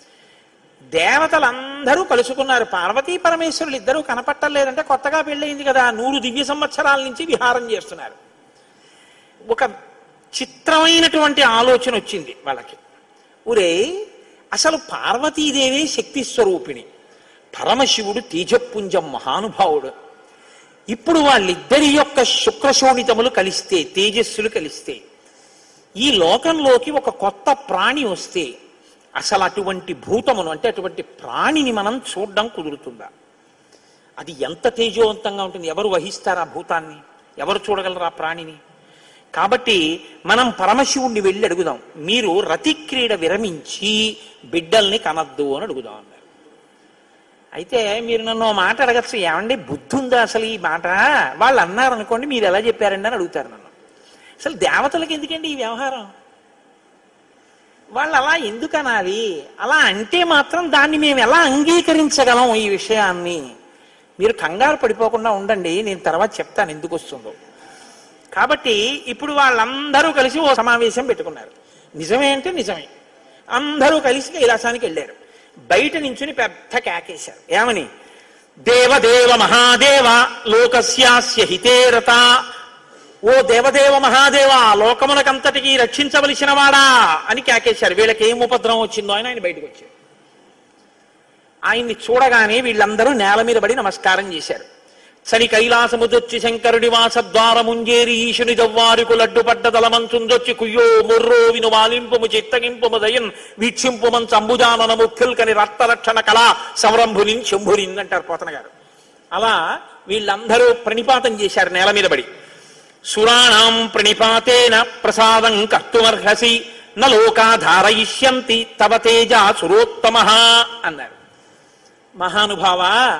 Speaker 1: దేవతలందరూ కలుసుకున్నారు పార్వతీ పరమేశ్వరులు ఇద్దరూ కనపట్టలేదంటే కొత్తగా పెళ్ళయింది కదా నూరు దివ్య సంవత్సరాల నుంచి విహారం చేస్తున్నారు ఒక చిత్రమైనటువంటి ఆలోచన వచ్చింది వాళ్ళకి ఒరే అసలు పార్వతీదేవి శక్తి స్వరూపిణి పరమశివుడు తేజపుంజం మహానుభావుడు ఇప్పుడు వాళ్ళిద్దరి యొక్క శుక్రశోణితములు కలిస్తే తేజస్సులు కలిస్తే ఈ లోకంలోకి ఒక కొత్త ప్రాణి వస్తే అసలు అటువంటి భూతమును అంటే అటువంటి ప్రాణిని మనం చూడడం కుదురుతుందా అది ఎంత తేజవంతంగా ఉంటుంది ఎవరు వహిస్తారు ఆ భూతాన్ని ఎవరు చూడగలరు ఆ ప్రాణిని కాబట్టి మనం పరమశివుణ్ణి వెళ్ళి అడుగుదాం మీరు రతిక్రీడ విరమించి బిడ్డల్ని కనద్దు అని అడుగుదాం అన్నారు అయితే మీరు నన్ను ఓ మాట అడగచ్చు ఏమండి బుద్ధి ఉందా అసలు ఈ మాట వాళ్ళు అన్నారు అనుకోండి మీరు ఎలా చెప్పారండి అని అడుగుతారు నన్ను అసలు దేవతలకు ఎందుకండి ఈ వ్యవహారం వాళ్ళు అలా ఎందుకు అనాలి అలా అంటే మాత్రం దాన్ని మేము ఎలా అంగీకరించగలం ఈ విషయాన్ని మీరు కంగారు పడిపోకుండా ఉండండి నేను తర్వాత చెప్తాను ఎందుకు వస్తుందో కాబట్టి ఇప్పుడు వాళ్ళందరూ కలిసి ఓ సమావేశం పెట్టుకున్నారు నిజమే అంటే నిజమే అందరూ కలిసి కైలాసానికి వెళ్ళారు బయట నించుని పెద్ద కేకేశారు ఏమని దేవదేవ మహాదేవ లోకస్యాస్య హితేరత ఓ దేవదేవ మహాదేవ లోకమునకంతటికి రక్షించవలసిన వాడా అని కేకేశారు వీళ్ళకి ఏం ఉపద్రవం వచ్చిందో అని ఆయన బయటకు వచ్చారు ఆయన్ని చూడగానే వీళ్ళందరూ నేల మీద పడి నమస్కారం చేశారు సని కైలాసముదొచ్చి శంకరుడి వాసద్వారముంజేరి ఈశుని దవ్వారుకు లడ్డుపడ్డ దళమంచుందొచ్చి కుయ్యో ముర్రో విను వాలింపుము చిత్తగింపుము దయన్ వీక్షింపుమన్ సంబుజానన ముఖ్యుల్కని రక్తరక్షణ కళ సంరంభునిన్ శంభునిన్ అంటారు పోతన గారు అలా వీళ్ళందరూ ప్రణిపాతం చేశారు నేల మీద పడి సురాణం ప్రణిపాతేన ప్రసాదం కర్తుమర్హసి నలోకాధారయిష్యంతి తవ తేజ సురోత్తమ అన్నారు మహానుభావ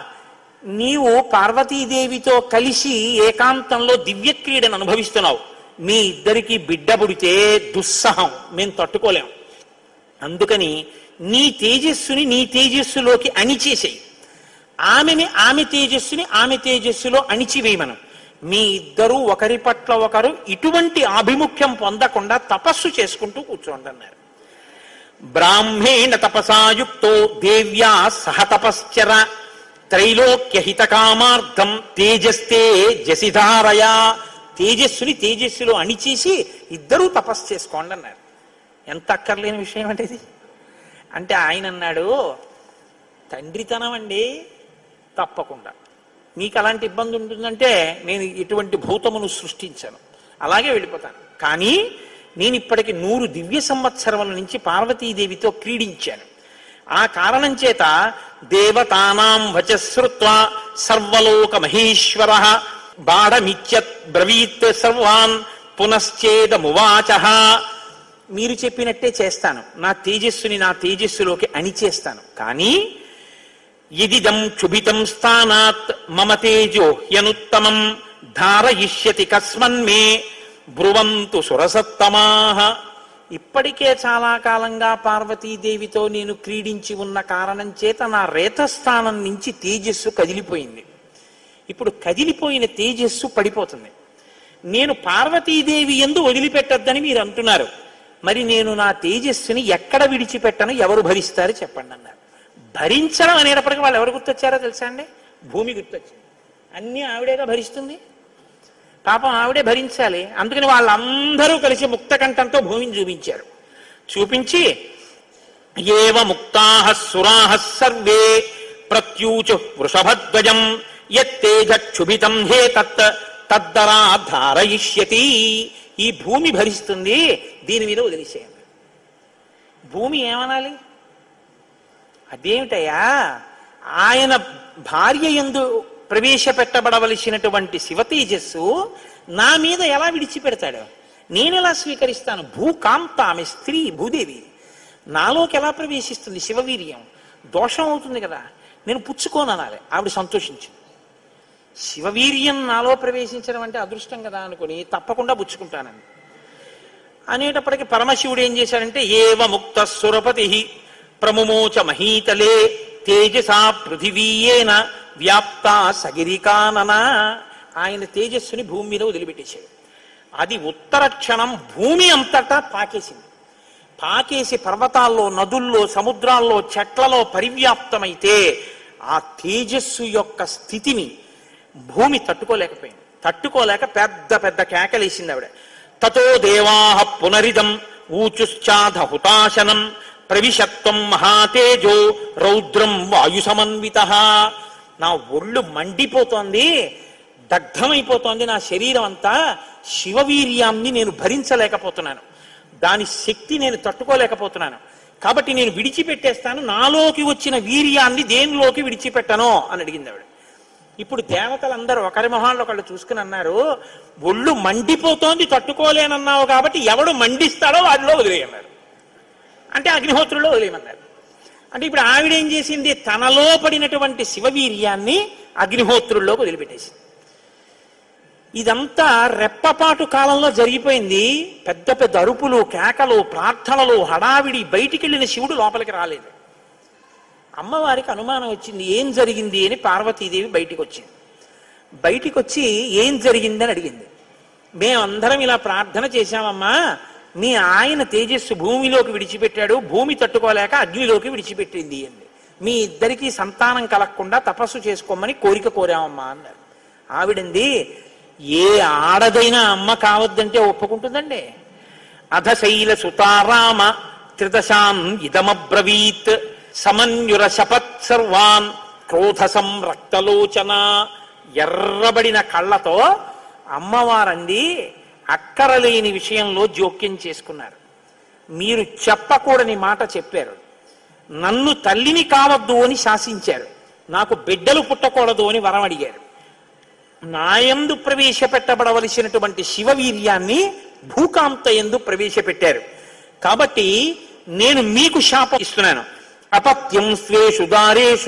Speaker 1: నీవు పార్వతీదేవితో కలిసి ఏకాంతంలో దివ్య క్రీడను అనుభవిస్తున్నావు మీ ఇద్దరికి బిడ్డ పుడితే దుస్సహం మేము తట్టుకోలేం అందుకని నీ తేజస్సుని నీ తేజస్సులోకి అణిచేసేయి ఆమెని ఆమె తేజస్సుని ఆమె తేజస్సులో అణిచివేయమను మీ ఇద్దరూ ఒకరి పట్ల ఒకరు ఇటువంటి ఆభిముఖ్యం పొందకుండా తపస్సు చేసుకుంటూ కూర్చోండి అన్నారు బ్రాహ్మేణ తపసాయుక్తో దేవ్యా సహ తపశ్చర త్రైలోక్యహిత కామార్థం తేజస్తే జసిధారయా తేజస్సుని తేజస్సులో అణిచేసి ఇద్దరూ తపస్సు చేసుకోండి అన్నారు ఎంత అక్కర్లేని విషయం అంటే ఇది అంటే ఆయన అన్నాడు తండ్రితనం అండి తప్పకుండా మీకు అలాంటి ఇబ్బంది ఉంటుందంటే నేను ఇటువంటి భూతమును సృష్టించాను అలాగే వెళ్ళిపోతాను కానీ నేను ఇప్పటికి నూరు దివ్య సంవత్సరముల నుంచి పార్వతీదేవితో క్రీడించాను ఆ కారణం చేత దేవతానాం వచశ్రుత్వ సర్వలోక మహేశ్వర బాఢమిత్యత్ బ్రవీత్ సర్వాన్ పునశ్చేదమువాచ మీరు చెప్పినట్టే చేస్తాను నా తేజస్సుని నా తేజస్సులోకి అణిచేస్తాను కానీ ఇదిదం క్షుభితం స్థానాత్ మమ తేజో హ్యనుత్తమం ధారయిష్యతి కస్మన్మే బ్రువంతు సురసత్తమాహ ఇప్పటికే చాలా కాలంగా పార్వతీదేవితో నేను క్రీడించి ఉన్న కారణం చేత నా రేతస్థానం నుంచి తేజస్సు కదిలిపోయింది ఇప్పుడు కదిలిపోయిన తేజస్సు పడిపోతుంది నేను పార్వతీదేవి ఎందు వదిలిపెట్టొద్దని మీరు అంటున్నారు మరి నేను నా తేజస్సుని ఎక్కడ విడిచిపెట్టను ఎవరు భరిస్తారు చెప్పండి అన్నారు భరించడం అనేటప్పటికీ వాళ్ళు ఎవరు గుర్తొచ్చారో తెలుసా అండి భూమి గుర్తొచ్చింది అన్నీ ఆవిడేగా భరిస్తుంది పాపం ఆవిడే భరించాలి అందుకని వాళ్ళందరూ కలిసి ముక్తకంఠంతో భూమిని చూపించారు చూపించి ఏవ ముక్తాహ సురాహ సర్వే ప్రత్యూచు వృషభధ్వజం యత్తేజ క్షుభితం హే తత్ తద్దరా ధారయిష్యతి ఈ భూమి భరిస్తుంది దీని మీద వదిలేసేయండి భూమి ఏమనాలి అదేమిటయ్యా ఆయన భార్య ఎందు ప్రవేశపెట్టబడవలసినటువంటి శివతేజస్సు నా మీద ఎలా విడిచిపెడతాడు నేను ఎలా స్వీకరిస్తాను భూకాంత ఆమె స్త్రీ భూదేవి నాలోకి ఎలా ప్రవేశిస్తుంది శివవీర్యం దోషం అవుతుంది కదా నేను పుచ్చుకోననాలి ఆవిడ సంతోషించింది శివవీర్యం నాలో ప్రవేశించడం అంటే అదృష్టం కదా అనుకుని తప్పకుండా పుచ్చుకుంటానని అనేటప్పటికి పరమశివుడు ఏం చేశాడంటే ఏవ ముక్త సురపతి ప్రముమోచ మహీతలే తేజసా పృథివీయేన వ్యాప్త సగిరికానన ఆయన తేజస్సుని భూమి మీద వదిలిపెట్టేశాడు అది ఉత్తర క్షణం భూమి అంతటా పాకేసింది పాకేసి పర్వతాల్లో నదుల్లో సముద్రాల్లో చెట్లలో పరివ్యాప్తమైతే ఆ తేజస్సు యొక్క స్థితిని భూమి తట్టుకోలేకపోయింది తట్టుకోలేక పెద్ద పెద్ద కేకలేసింది ఆవిడ తతో దేవాహ పునరిదం ఊచుశ్చాధ హుతాశనం ప్రవిశత్వం మహాతేజో రౌద్రం వాయు సమన్విత నా ఒళ్ళు మండిపోతోంది దగ్ధమైపోతోంది నా శరీరం అంతా శివవీర్యాన్ని నేను భరించలేకపోతున్నాను దాని శక్తి నేను తట్టుకోలేకపోతున్నాను కాబట్టి నేను విడిచిపెట్టేస్తాను నాలోకి వచ్చిన వీర్యాన్ని దేనిలోకి విడిచిపెట్టను అని అడిగింది ఆవిడ ఇప్పుడు దేవతలందరూ ఒకరి మొహాల్లో ఒకళ్ళు చూసుకుని అన్నారు ఒళ్ళు మండిపోతోంది తట్టుకోలేనన్నావు కాబట్టి ఎవడు మండిస్తాడో వాడిలో వదిలేయన్నారు అంటే అగ్నిహోత్రుల్లో వదిలేయమన్నారు అంటే ఇప్పుడు ఆవిడ ఏం చేసింది తనలో పడినటువంటి శివవీర్యాన్ని అగ్నిహోత్రుల్లోకి వదిలిపెట్టేసింది ఇదంతా రెప్పపాటు కాలంలో జరిగిపోయింది పెద్ద పెద్ద అరుపులు కేకలు ప్రార్థనలు హడావిడి బయటికి వెళ్ళిన శివుడు లోపలికి రాలేదు అమ్మవారికి అనుమానం వచ్చింది ఏం జరిగింది అని పార్వతీదేవి బయటికి వచ్చింది బయటికి వచ్చి ఏం జరిగిందని అడిగింది మేమందరం ఇలా ప్రార్థన చేశామమ్మా మీ ఆయన తేజస్సు భూమిలోకి విడిచిపెట్టాడు భూమి తట్టుకోలేక అగ్నిలోకి విడిచిపెట్టింది అంది మీ ఇద్దరికీ సంతానం కలగకుండా తపస్సు చేసుకోమని కోరిక కోరామమ్మా అన్నారు ఆవిడంది ఏ ఆడదైనా అమ్మ కావద్దంటే ఒప్పుకుంటుందండి అధశైల సుతారామ త్రిదశాం ఇదమబ్రవీత్ సమన్యుర శపత్ సర్వాన్ క్రోధ సంరక్తలోచన ఎర్రబడిన కళ్ళతో అమ్మవారండి అక్కరలేని విషయంలో జోక్యం చేసుకున్నారు మీరు చెప్పకూడని మాట చెప్పారు నన్ను తల్లిని కావద్దు అని శాసించారు నాకు బిడ్డలు పుట్టకూడదు అని వరం అడిగారు నాయందు ప్రవేశపెట్టబడవలసినటువంటి శివవీర్యాన్ని భూకాంత ఎందు ప్రవేశపెట్టారు కాబట్టి నేను మీకు శాపం ఇస్తున్నాను అపత్యం స్వేషు దారేషు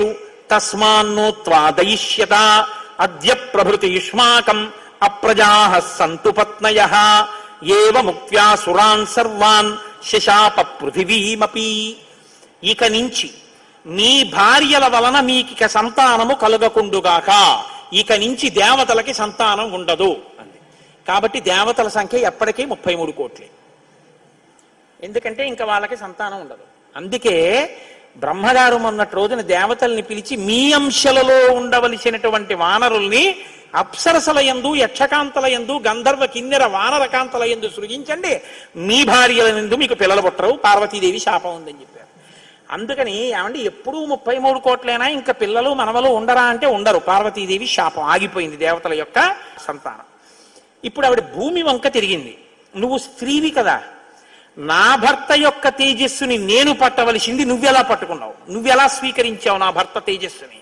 Speaker 1: తస్మాన్నోత్వాదయిష్యత అద్య ప్రభృతి యుష్మాకం అప్రజా సంతు పత్నయ ఏవ ముక్త్యా సురాన్ సర్వాన్ శశాప పృథివీమపి ఇక నుంచి మీ భార్యల వలన మీకిక సంతానము కలుగకుండుగాక ఇక నుంచి దేవతలకి సంతానం ఉండదు అంది కాబట్టి దేవతల సంఖ్య ఎప్పటికీ ముప్పై మూడు కోట్లే ఎందుకంటే ఇంకా వాళ్ళకి సంతానం ఉండదు అందుకే బ్రహ్మగారు మొన్నటి రోజున దేవతల్ని పిలిచి మీ అంశలలో ఉండవలసినటువంటి వానరుల్ని అప్సరసల యందు యక్షకాంతల యందు గంధర్వ కిన్నెర వానరకాంతల యందు సృజించండి మీ భార్యల యందు మీకు పిల్లలు పుట్టరు పార్వతీదేవి శాపం ఉందని చెప్పారు అందుకని ఏమండి ఎప్పుడూ ముప్పై మూడు కోట్లైనా ఇంకా పిల్లలు మనవలు ఉండరా అంటే ఉండరు పార్వతీదేవి శాపం ఆగిపోయింది దేవతల యొక్క సంతానం ఇప్పుడు ఆవిడ భూమి వంక తిరిగింది నువ్వు స్త్రీవి కదా నా భర్త యొక్క తేజస్సుని నేను పట్టవలసింది నువ్వెలా పట్టుకున్నావు నువ్వెలా స్వీకరించావు నా భర్త తేజస్సుని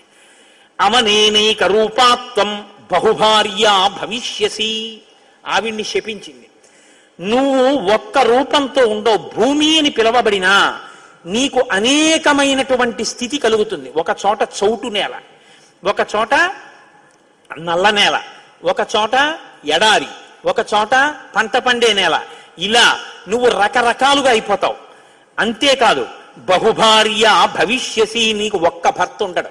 Speaker 1: అవనేనైక రూపాత్వం బహుభార్యా భవిష్యసి ఆవిడ్ని శపించింది నువ్వు ఒక్క రూపంతో ఉండవు భూమి అని పిలవబడినా నీకు అనేకమైనటువంటి స్థితి కలుగుతుంది ఒక చోట చౌటు నేల ఒక చోట నల్ల నేల ఒక చోట ఎడారి ఒక చోట పంట పండే నేల ఇలా నువ్వు రకరకాలుగా అయిపోతావు అంతేకాదు బహుభార్య భవిష్యసి నీకు ఒక్క భర్త ఉండడు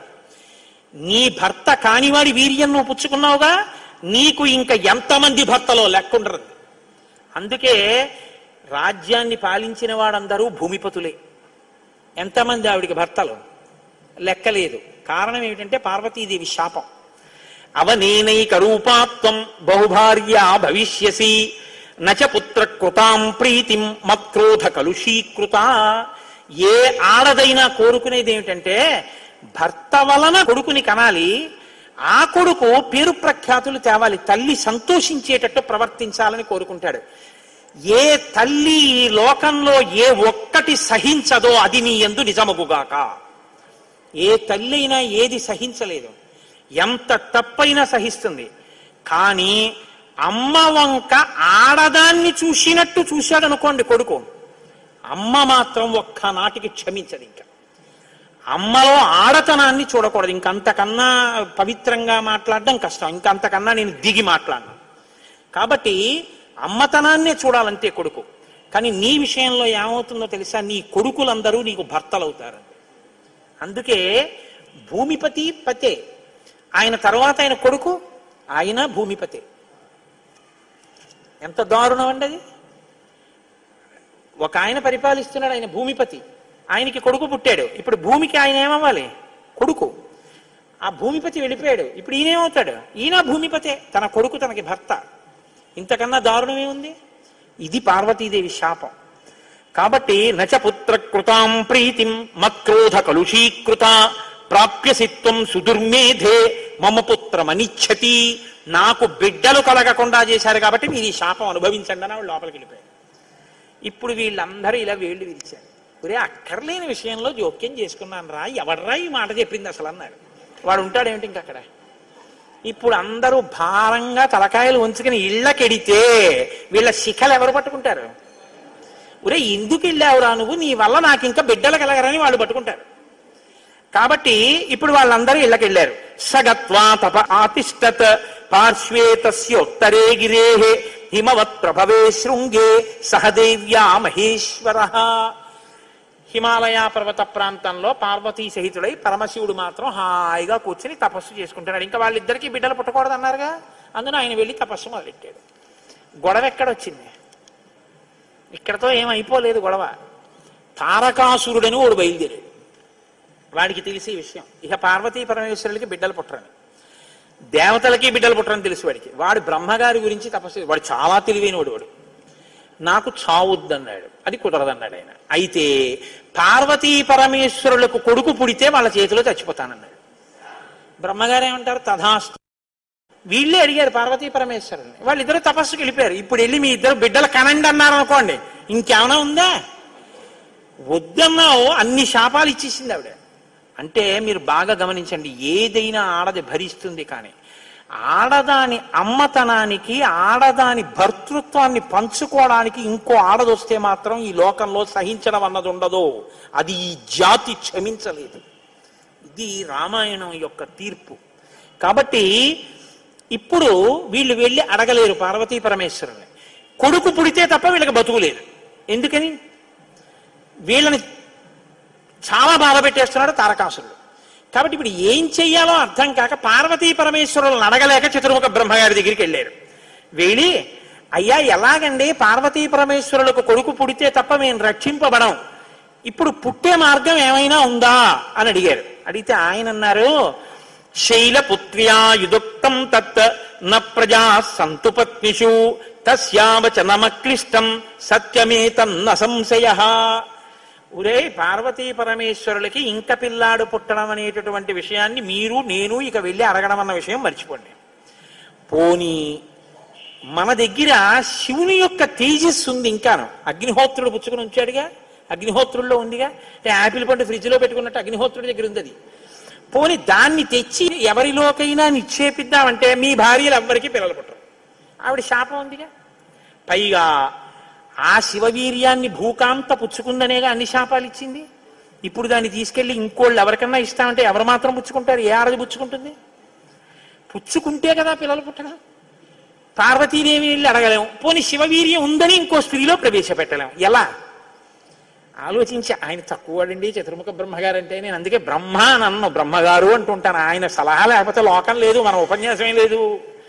Speaker 1: నీ భర్త కానివాడి వీర్యం నువ్వు పుచ్చుకున్నావుగా నీకు ఇంకా ఎంతమంది భర్తలో లెక్కుండరు అందుకే రాజ్యాన్ని పాలించిన వాడందరూ భూమిపతులే ఎంతమంది ఆవిడికి భర్తలు లెక్కలేదు కారణం ఏమిటంటే పార్వతీదేవి శాపం అవనేనైక రూపాత్వం బహుభార్యా భవిష్యసి నచ పుత్ర కృతాం ప్రీతిం మత్క్రోధ కలుషీకృత ఏ ఆడదైనా కోరుకునేది ఏమిటంటే భర్త వలన కొడుకుని కనాలి ఆ కొడుకు పేరు ప్రఖ్యాతులు తేవాలి తల్లి సంతోషించేటట్టు ప్రవర్తించాలని కోరుకుంటాడు ఏ తల్లి ఈ లోకంలో ఏ ఒక్కటి సహించదో అది నీ ఎందు నిజమగుగాక ఏ తల్లి అయినా ఏది సహించలేదు ఎంత తప్పైనా సహిస్తుంది కానీ అమ్మ వంక ఆడదాన్ని చూసినట్టు చూశాడు అనుకోండి కొడుకు అమ్మ మాత్రం ఒక్క నాటికి క్షమించదు ఇంకా అమ్మలో ఆడతనాన్ని చూడకూడదు ఇంకంతకన్నా పవిత్రంగా మాట్లాడడం కష్టం ఇంకంతకన్నా నేను దిగి మాట్లాడను కాబట్టి అమ్మతనాన్నే చూడాలంతే కొడుకు కానీ నీ విషయంలో ఏమవుతుందో తెలుసా నీ కొడుకులందరూ నీకు భర్తలవుతారు అందుకే భూమిపతి పతే ఆయన తర్వాత ఆయన కొడుకు ఆయన భూమిపతే ఎంత దారుణం అండి అది ఒక ఆయన పరిపాలిస్తున్నాడు ఆయన భూమిపతి ఆయనకి కొడుకు పుట్టాడు ఇప్పుడు భూమికి ఆయన ఏమవ్వాలి కొడుకు ఆ భూమిపతి వెళ్ళిపోయాడు ఇప్పుడు ఈయన ఏమవుతాడు ఈయన భూమిపతే తన కొడుకు తనకి భర్త ఇంతకన్నా దారుణమే ఉంది ఇది పార్వతీదేవి శాపం కాబట్టి నచ పుత్ర కృతాం ప్రీతిం మత్క్రోధ కలుషీకృత ప్రాప్యసి త్వం సుదుర్మేధే మమ పుత్రమనిచ్చతి నాకు బిడ్డలు కలగకుండా చేశారు కాబట్టి మీరు ఈ శాపం అనుభవించండి అని ఆవిడ లోపలికి వెళ్ళిపోయారు ఇప్పుడు వీళ్ళందరూ ఇలా వేళ్ళు విరిచారు ఒరే అక్కర్లేని విషయంలో జోక్యం చేసుకున్నాను రా ఎవడ్రా ఈ మాట చెప్పింది అసలు అన్నారు వాడు ఉంటాడేమిటి ఇంక అక్కడ ఇప్పుడు అందరూ భారంగా తలకాయలు ఉంచుకుని ఇళ్ళకెడితే వీళ్ళ శిఖలు ఎవరు పట్టుకుంటారు ఒరే ఎందుకు వెళ్ళావురా నువ్వు నీ వల్ల నాకు ఇంకా బిడ్డలు కలగరని వాళ్ళు పట్టుకుంటారు కాబట్టి ఇప్పుడు వాళ్ళందరూ ఇళ్ళకి వెళ్ళారు సగత్వా తప ఆతిష్టత్ పార్శ్వే తస్యోత్తరే గిరే హిమవత్ ప్రభవే శృంగే సహదేవ్యా మహేశ్వర హిమాలయ పర్వత ప్రాంతంలో పార్వతీ సహితుడై పరమశివుడు మాత్రం హాయిగా కూర్చుని తపస్సు చేసుకుంటున్నాడు ఇంకా వాళ్ళిద్దరికీ బిడ్డలు పుట్టకూడదు అన్నారుగా అందున ఆయన వెళ్ళి తపస్సు మొదలెట్టాడు గొడవ ఎక్కడొచ్చింది ఇక్కడతో ఏమైపోలేదు గొడవ తారకాసురుడని వాడు బయలుదేరాడు వాడికి తెలిసి ఈ విషయం ఇక పార్వతీ పరమేశ్వరులకి బిడ్డలు పుట్టరని దేవతలకి బిడ్డలు పుట్టరని తెలుసు వాడికి వాడు బ్రహ్మగారి గురించి తపస్సు వాడు చాలా తెలివైన వాడు వాడు నాకు చావుద్దన్నాడు అది కుదరదన్నాడు ఆయన అయితే పార్వతీ పరమేశ్వరులకు కొడుకు పుడితే వాళ్ళ చేతిలో చచ్చిపోతానన్నాడు బ్రహ్మగారు ఏమంటారు తథాస్తు వీళ్ళే అడిగారు పార్వతీ పరమేశ్వరుని వాళ్ళిద్దరూ తపస్సుకి వెళ్ళిపోయారు ఇప్పుడు వెళ్ళి మీ ఇద్దరు బిడ్డలు కనండి అన్నారు అనుకోండి ఇంకేమైనా ఉందా వద్దన్నావు అన్ని శాపాలు ఇచ్చేసింది ఆవిడ అంటే మీరు బాగా గమనించండి ఏదైనా ఆడది భరిస్తుంది కానీ ఆడదాని అమ్మతనానికి ఆడదాని భర్తృత్వాన్ని పంచుకోవడానికి ఇంకో ఆడదొస్తే మాత్రం ఈ లోకంలో సహించడం అన్నది ఉండదు అది ఈ జాతి క్షమించలేదు ఇది రామాయణం యొక్క తీర్పు కాబట్టి ఇప్పుడు వీళ్ళు వెళ్ళి అడగలేరు పార్వతీ పరమేశ్వరుని కొడుకు పుడితే తప్ప వీళ్ళకి బతుకు లేదు ఎందుకని వీళ్ళని చాలా బాధ పెట్టేస్తున్నాడు తారకాసురుడు కాబట్టి ఇప్పుడు ఏం చెయ్యాలో అర్థం కాక పార్వతీ పరమేశ్వరులను అడగలేక చతుర్ముఖ బ్రహ్మగారి దగ్గరికి వెళ్ళారు వెళ్ళి అయ్యా ఎలాగండి పార్వతీ పరమేశ్వరులకు కొడుకు పుడితే తప్ప మేము రక్షింపబడం ఇప్పుడు పుట్టే మార్గం ఏమైనా ఉందా అని అడిగారు అడిగితే ఆయన అన్నారు శైలపుత్ర్యా యుదుక్తం తత్ న ప్రజా సంతు పత్నిషు తస్యావచనమక్లిష్టం సత్యమేతన్న సంశయ ఒరే పార్వతీ పరమేశ్వరులకి ఇంక పిల్లాడు పుట్టడం అనేటటువంటి విషయాన్ని మీరు నేను ఇక వెళ్ళి అడగడం అన్న విషయం మర్చిపోండి పోనీ మన దగ్గర శివుని యొక్క తేజస్సు ఉంది ఇంకాను అగ్నిహోత్రుడు పుచ్చుకుని ఉంచాడుగా అగ్నిహోత్రుల్లో ఉందిగా అంటే యాపిల్ పండు ఫ్రిడ్జ్లో పెట్టుకున్నట్టు అగ్నిహోత్రుడి దగ్గర ఉంది అది పోని దాన్ని తెచ్చి ఎవరిలోకైనా నిక్షేపిద్దామంటే మీ భార్యలు ఎవ్వరికీ పిల్లలు పుట్టరు ఆవిడ శాపం ఉందిగా పైగా ఆ శివవీర్యాన్ని భూకాంత పుచ్చుకుందనేగా అన్ని శాపాలు ఇచ్చింది ఇప్పుడు దాన్ని తీసుకెళ్లి ఇంకోళ్ళు ఎవరికన్నా ఇస్తామంటే ఎవరు మాత్రం పుచ్చుకుంటారు ఏ ఆడది పుచ్చుకుంటుంది పుచ్చుకుంటే కదా పిల్లలు పుట్టడం పార్వతీదేవి వెళ్ళి అడగలేము పోని శివవీర్యం ఉందని ఇంకో స్త్రీలో ప్రవేశపెట్టలేము ఎలా ఆలోచించి ఆయన తక్కువడండి చతుర్ముఖ బ్రహ్మగారు అంటే నేను అందుకే బ్రహ్మ అని అన్ను బ్రహ్మగారు అంటుంటాను ఆయన సలహా లేకపోతే లోకం లేదు మన ఉపన్యాసమే లేదు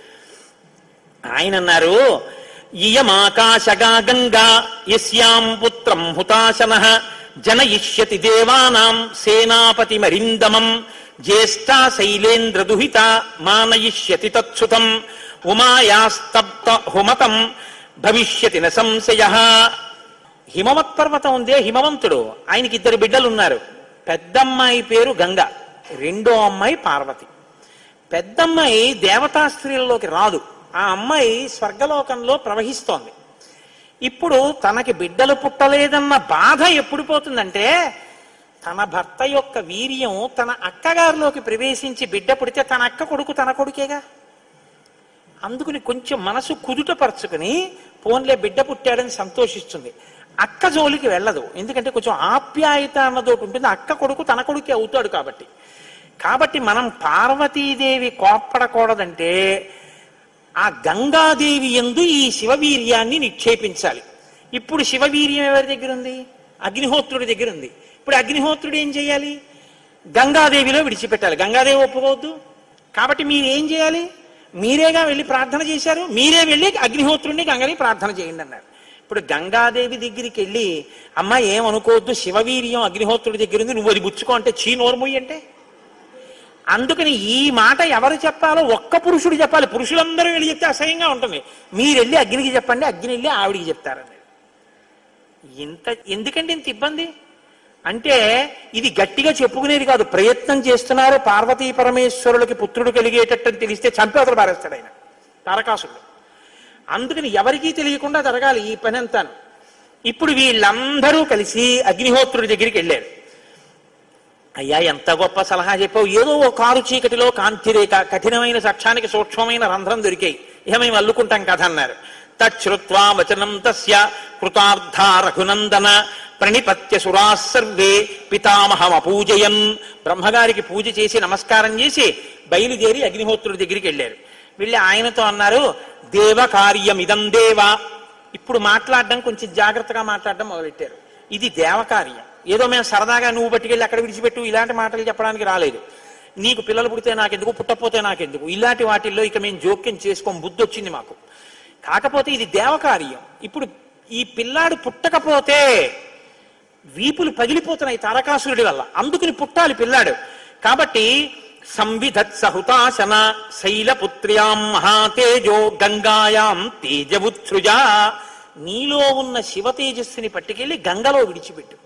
Speaker 1: ఆయన అన్నారు ఇయమాకాశగా గంగా యస్యాం పుత్రం హుతాశన జనయిష్యతి దేవానాం సేనాపతి మరిందమం జ్యేష్ఠా శైలేంద్ర దుహిత మానయిష్యతి తత్సుతం ఉమాయాస్తప్త హుమతం భవిష్యతి న సంశయ హిమవత్ పర్వతం ఉందే హిమవంతుడు ఆయనకి ఇద్దరు బిడ్డలు ఉన్నారు పెద్దమ్మాయి పేరు గంగ రెండో అమ్మాయి పార్వతి పెద్దమ్మాయి దేవతా స్త్రీలలోకి రాదు ఆ అమ్మాయి స్వర్గలోకంలో ప్రవహిస్తోంది ఇప్పుడు తనకి బిడ్డలు పుట్టలేదన్న బాధ ఎప్పుడు పోతుందంటే తన భర్త యొక్క వీర్యం తన అక్కగారిలోకి ప్రవేశించి బిడ్డ పుడితే తన అక్క కొడుకు తన కొడుకేగా అందుకుని కొంచెం మనసు కుదుటపరుచుకుని పోన్లే బిడ్డ పుట్టాడని సంతోషిస్తుంది అక్క జోలికి వెళ్ళదు ఎందుకంటే కొంచెం ఆప్యాయత అన్నదోటి ఉంటుంది అక్క కొడుకు తన కొడుకే అవుతాడు కాబట్టి కాబట్టి మనం పార్వతీదేవి కోప్పడకూడదంటే ఆ గంగాదేవి ఎందు ఈ శివవీర్యాన్ని నిక్షేపించాలి ఇప్పుడు శివవీర్యం ఎవరి దగ్గర ఉంది అగ్నిహోత్రుడి దగ్గర ఉంది ఇప్పుడు అగ్నిహోత్రుడు ఏం చేయాలి గంగాదేవిలో విడిచిపెట్టాలి గంగాదేవి ఒప్పుకోవద్దు కాబట్టి మీరు ఏం చేయాలి మీరేగా వెళ్ళి ప్రార్థన చేశారు మీరే వెళ్ళి అగ్నిహోత్రుడిని గంగని ప్రార్థన చేయండి అన్నారు ఇప్పుడు గంగాదేవి దగ్గరికి వెళ్ళి అమ్మ ఏమనుకోవద్దు శివవీర్యం అగ్నిహోత్రుడి దగ్గర ఉంది నువ్వు అది బుచ్చుకో అంటే చీ నోర్ముయ్యి అంటే అందుకని ఈ మాట ఎవరు చెప్పాలో ఒక్క పురుషుడు చెప్పాలి పురుషులందరూ వెళ్ళి చెప్తే అసహ్యంగా ఉంటుంది మీరు వెళ్ళి అగ్నికి చెప్పండి అగ్ని వెళ్ళి ఆవిడికి చెప్తారని ఇంత ఎందుకంటే ఇంత ఇబ్బంది అంటే ఇది గట్టిగా చెప్పుకునేది కాదు ప్రయత్నం చేస్తున్నారు పార్వతీ పరమేశ్వరులకి పుత్రుడు కలిగేటట్టు అని తెలిస్తే చంపేతలు పారేస్తాడు ఆయన తారకాసుడు అందుకని ఎవరికీ తెలియకుండా జరగాలి ఈ పని అంతాను ఇప్పుడు వీళ్ళందరూ కలిసి అగ్నిహోత్రుడి దగ్గరికి వెళ్ళారు అయ్యా ఎంత గొప్ప సలహా చెప్పావు ఏదో ఓ కారు చీకటిలో కాంతిరేఖ కఠినమైన సాక్ష్యానికి సూక్ష్మమైన రంధ్రం దొరికాయి ఇక మేము అల్లుకుంటాం కథ అన్నారు తచ్చుత్వా వచనం తస్య కృతార్థ రఘునందన ప్రణిపత్య సురా సర్వే పితామహం అపూజయన్ బ్రహ్మగారికి పూజ చేసి నమస్కారం చేసి బయలుదేరి అగ్నిహోత్రుడి దగ్గరికి వెళ్ళారు వెళ్ళి ఆయనతో అన్నారు దేవ కార్యమిదం దేవ ఇప్పుడు మాట్లాడడం కొంచెం జాగ్రత్తగా మాట్లాడడం మొదలెట్టారు ఇది దేవకార్యం ఏదో మేము సరదాగా నువ్వు పట్టుకెళ్ళి అక్కడ విడిచిపెట్టు ఇలాంటి మాటలు చెప్పడానికి రాలేదు నీకు పిల్లలు పుడితే నాకెందుకు పుట్టకపోతే నాకెందుకు ఇలాంటి వాటిల్లో ఇక మేము జోక్యం చేసుకోం బుద్ధి వచ్చింది మాకు కాకపోతే ఇది దేవకార్యం ఇప్పుడు ఈ పిల్లాడు పుట్టకపోతే వీపులు పగిలిపోతున్నాయి తారకాసురుడి వల్ల అందుకుని పుట్టాలి పిల్లాడు కాబట్టి సంవిధత్ సహుతాశన శైలపుత్ర్యాం మహాతేజో గంగాయాం తేజవుత్సృజ నీలో ఉన్న శివ తేజస్సుని పట్టుకెళ్ళి గంగలో విడిచిపెట్టు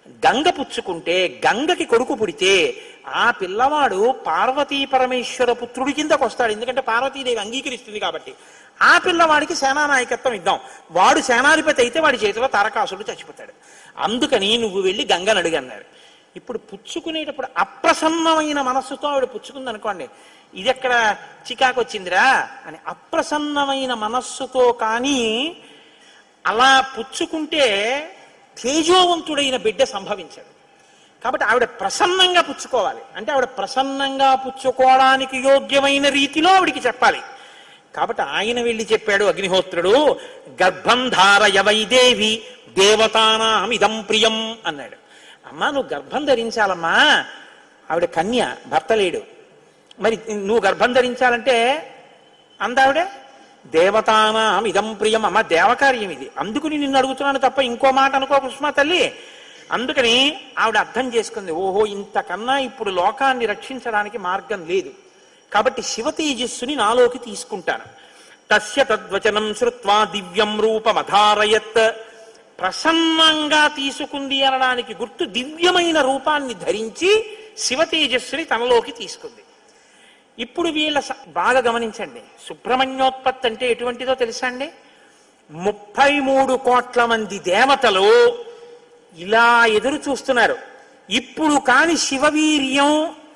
Speaker 1: గంగ పుచ్చుకుంటే గంగకి కొడుకు పుడితే ఆ పిల్లవాడు పార్వతీ పరమేశ్వర పుత్రుడి కిందకు వస్తాడు ఎందుకంటే పార్వతీదేవి అంగీకరిస్తుంది కాబట్టి ఆ పిల్లవాడికి సేనానాయకత్వం ఇద్దాం వాడు సేనాధిపతి అయితే వాడి చేతిలో తారకాసుడు చచ్చిపోతాడు అందుకని నువ్వు వెళ్ళి గంగను అడిగి అన్నారు ఇప్పుడు పుచ్చుకునేటప్పుడు అప్రసన్నమైన మనస్సుతో ఆవిడ పుచ్చుకుంది అనుకోండి ఇది ఎక్కడ చికాకు వచ్చిందిరా అని అప్రసన్నమైన మనస్సుతో కానీ అలా పుచ్చుకుంటే తేజోవంతుడైన బిడ్డ సంభవించాడు కాబట్టి ఆవిడ ప్రసన్నంగా పుచ్చుకోవాలి అంటే ఆవిడ ప్రసన్నంగా పుచ్చుకోవడానికి యోగ్యమైన రీతిలో ఆవిడికి చెప్పాలి కాబట్టి ఆయన వెళ్ళి చెప్పాడు అగ్నిహోత్రుడు గర్భం ధారయవై దేవి దేవతానాం ఇదం ప్రియం అన్నాడు అమ్మా నువ్వు గర్భం ధరించాలమ్మా ఆవిడ కన్య భర్త లేడు మరి నువ్వు గర్భం ధరించాలంటే అందావిడే దేవతానాం ఇదం ప్రియం అమ్మ దేవకార్యం ఇది అందుకుని నిన్ను అడుగుతున్నాను తప్ప ఇంకో మాట అనుకో పుష్మా తల్లి అందుకని ఆవిడ అర్థం చేసుకుంది ఓహో ఇంతకన్నా ఇప్పుడు లోకాన్ని రక్షించడానికి మార్గం లేదు కాబట్టి శివ తేజస్సుని నాలోకి తీసుకుంటాను తస్య తద్వచనం శ్రుత్వా దివ్యం రూపమధారయత్ ప్రసన్నంగా తీసుకుంది అనడానికి గుర్తు దివ్యమైన రూపాన్ని ధరించి శివ తేజస్సుని తనలోకి తీసుకుంది ఇప్పుడు వీళ్ళ స- బాగా గమనించండి సుబ్రహ్మణ్యోత్పత్తి అంటే ఎటువంటిదో తెలుసా అండి ముప్పై మూడు కోట్ల మంది దేవతలు ఇలా ఎదురు చూస్తున్నారు ఇప్పుడు కాని శివవీర్యం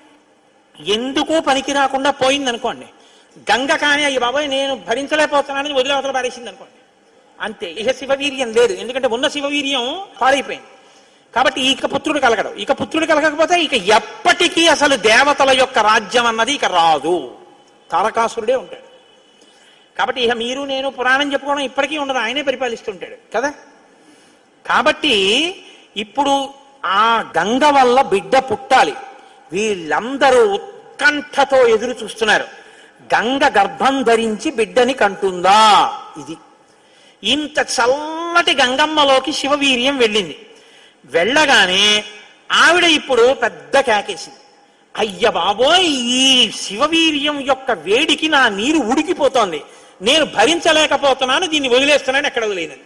Speaker 1: ఎందుకో పనికి రాకుండా పోయిందనుకోండి గంగ కానీ అయ్యి బాబాయ్ నేను భరించలేకపోతున్నానని వదిలే అవతల పారేసింది అనుకోండి అంతే ఇక శివవీర్యం లేదు ఎందుకంటే ఉన్న శివవీర్యం పాడైపోయింది కాబట్టి ఇక పుత్రుడు కలగడు ఇక పుత్రుడు కలగకపోతే ఇక ఎప్పటికీ అసలు దేవతల యొక్క రాజ్యం అన్నది ఇక రాదు తారకాసురుడే ఉంటాడు కాబట్టి ఇక మీరు నేను పురాణం చెప్పుకోవడం ఇప్పటికీ ఉండదు ఆయనే పరిపాలిస్తుంటాడు కదా కాబట్టి ఇప్పుడు ఆ గంగ వల్ల బిడ్డ పుట్టాలి వీళ్ళందరూ ఉత్కంఠతో ఎదురు చూస్తున్నారు గంగ గర్భం ధరించి బిడ్డని కంటుందా ఇది ఇంత చల్లటి గంగమ్మలోకి శివవీర్యం వెళ్ళింది వెళ్ళగానే ఆవిడ ఇప్పుడు పెద్ద కేకేసింది అయ్య బాబోయ్ ఈ శివవీర్యం యొక్క వేడికి నా నీరు ఉడికిపోతోంది నేను భరించలేకపోతున్నాను దీన్ని వదిలేస్తున్నాను ఎక్కడ వదిలేదని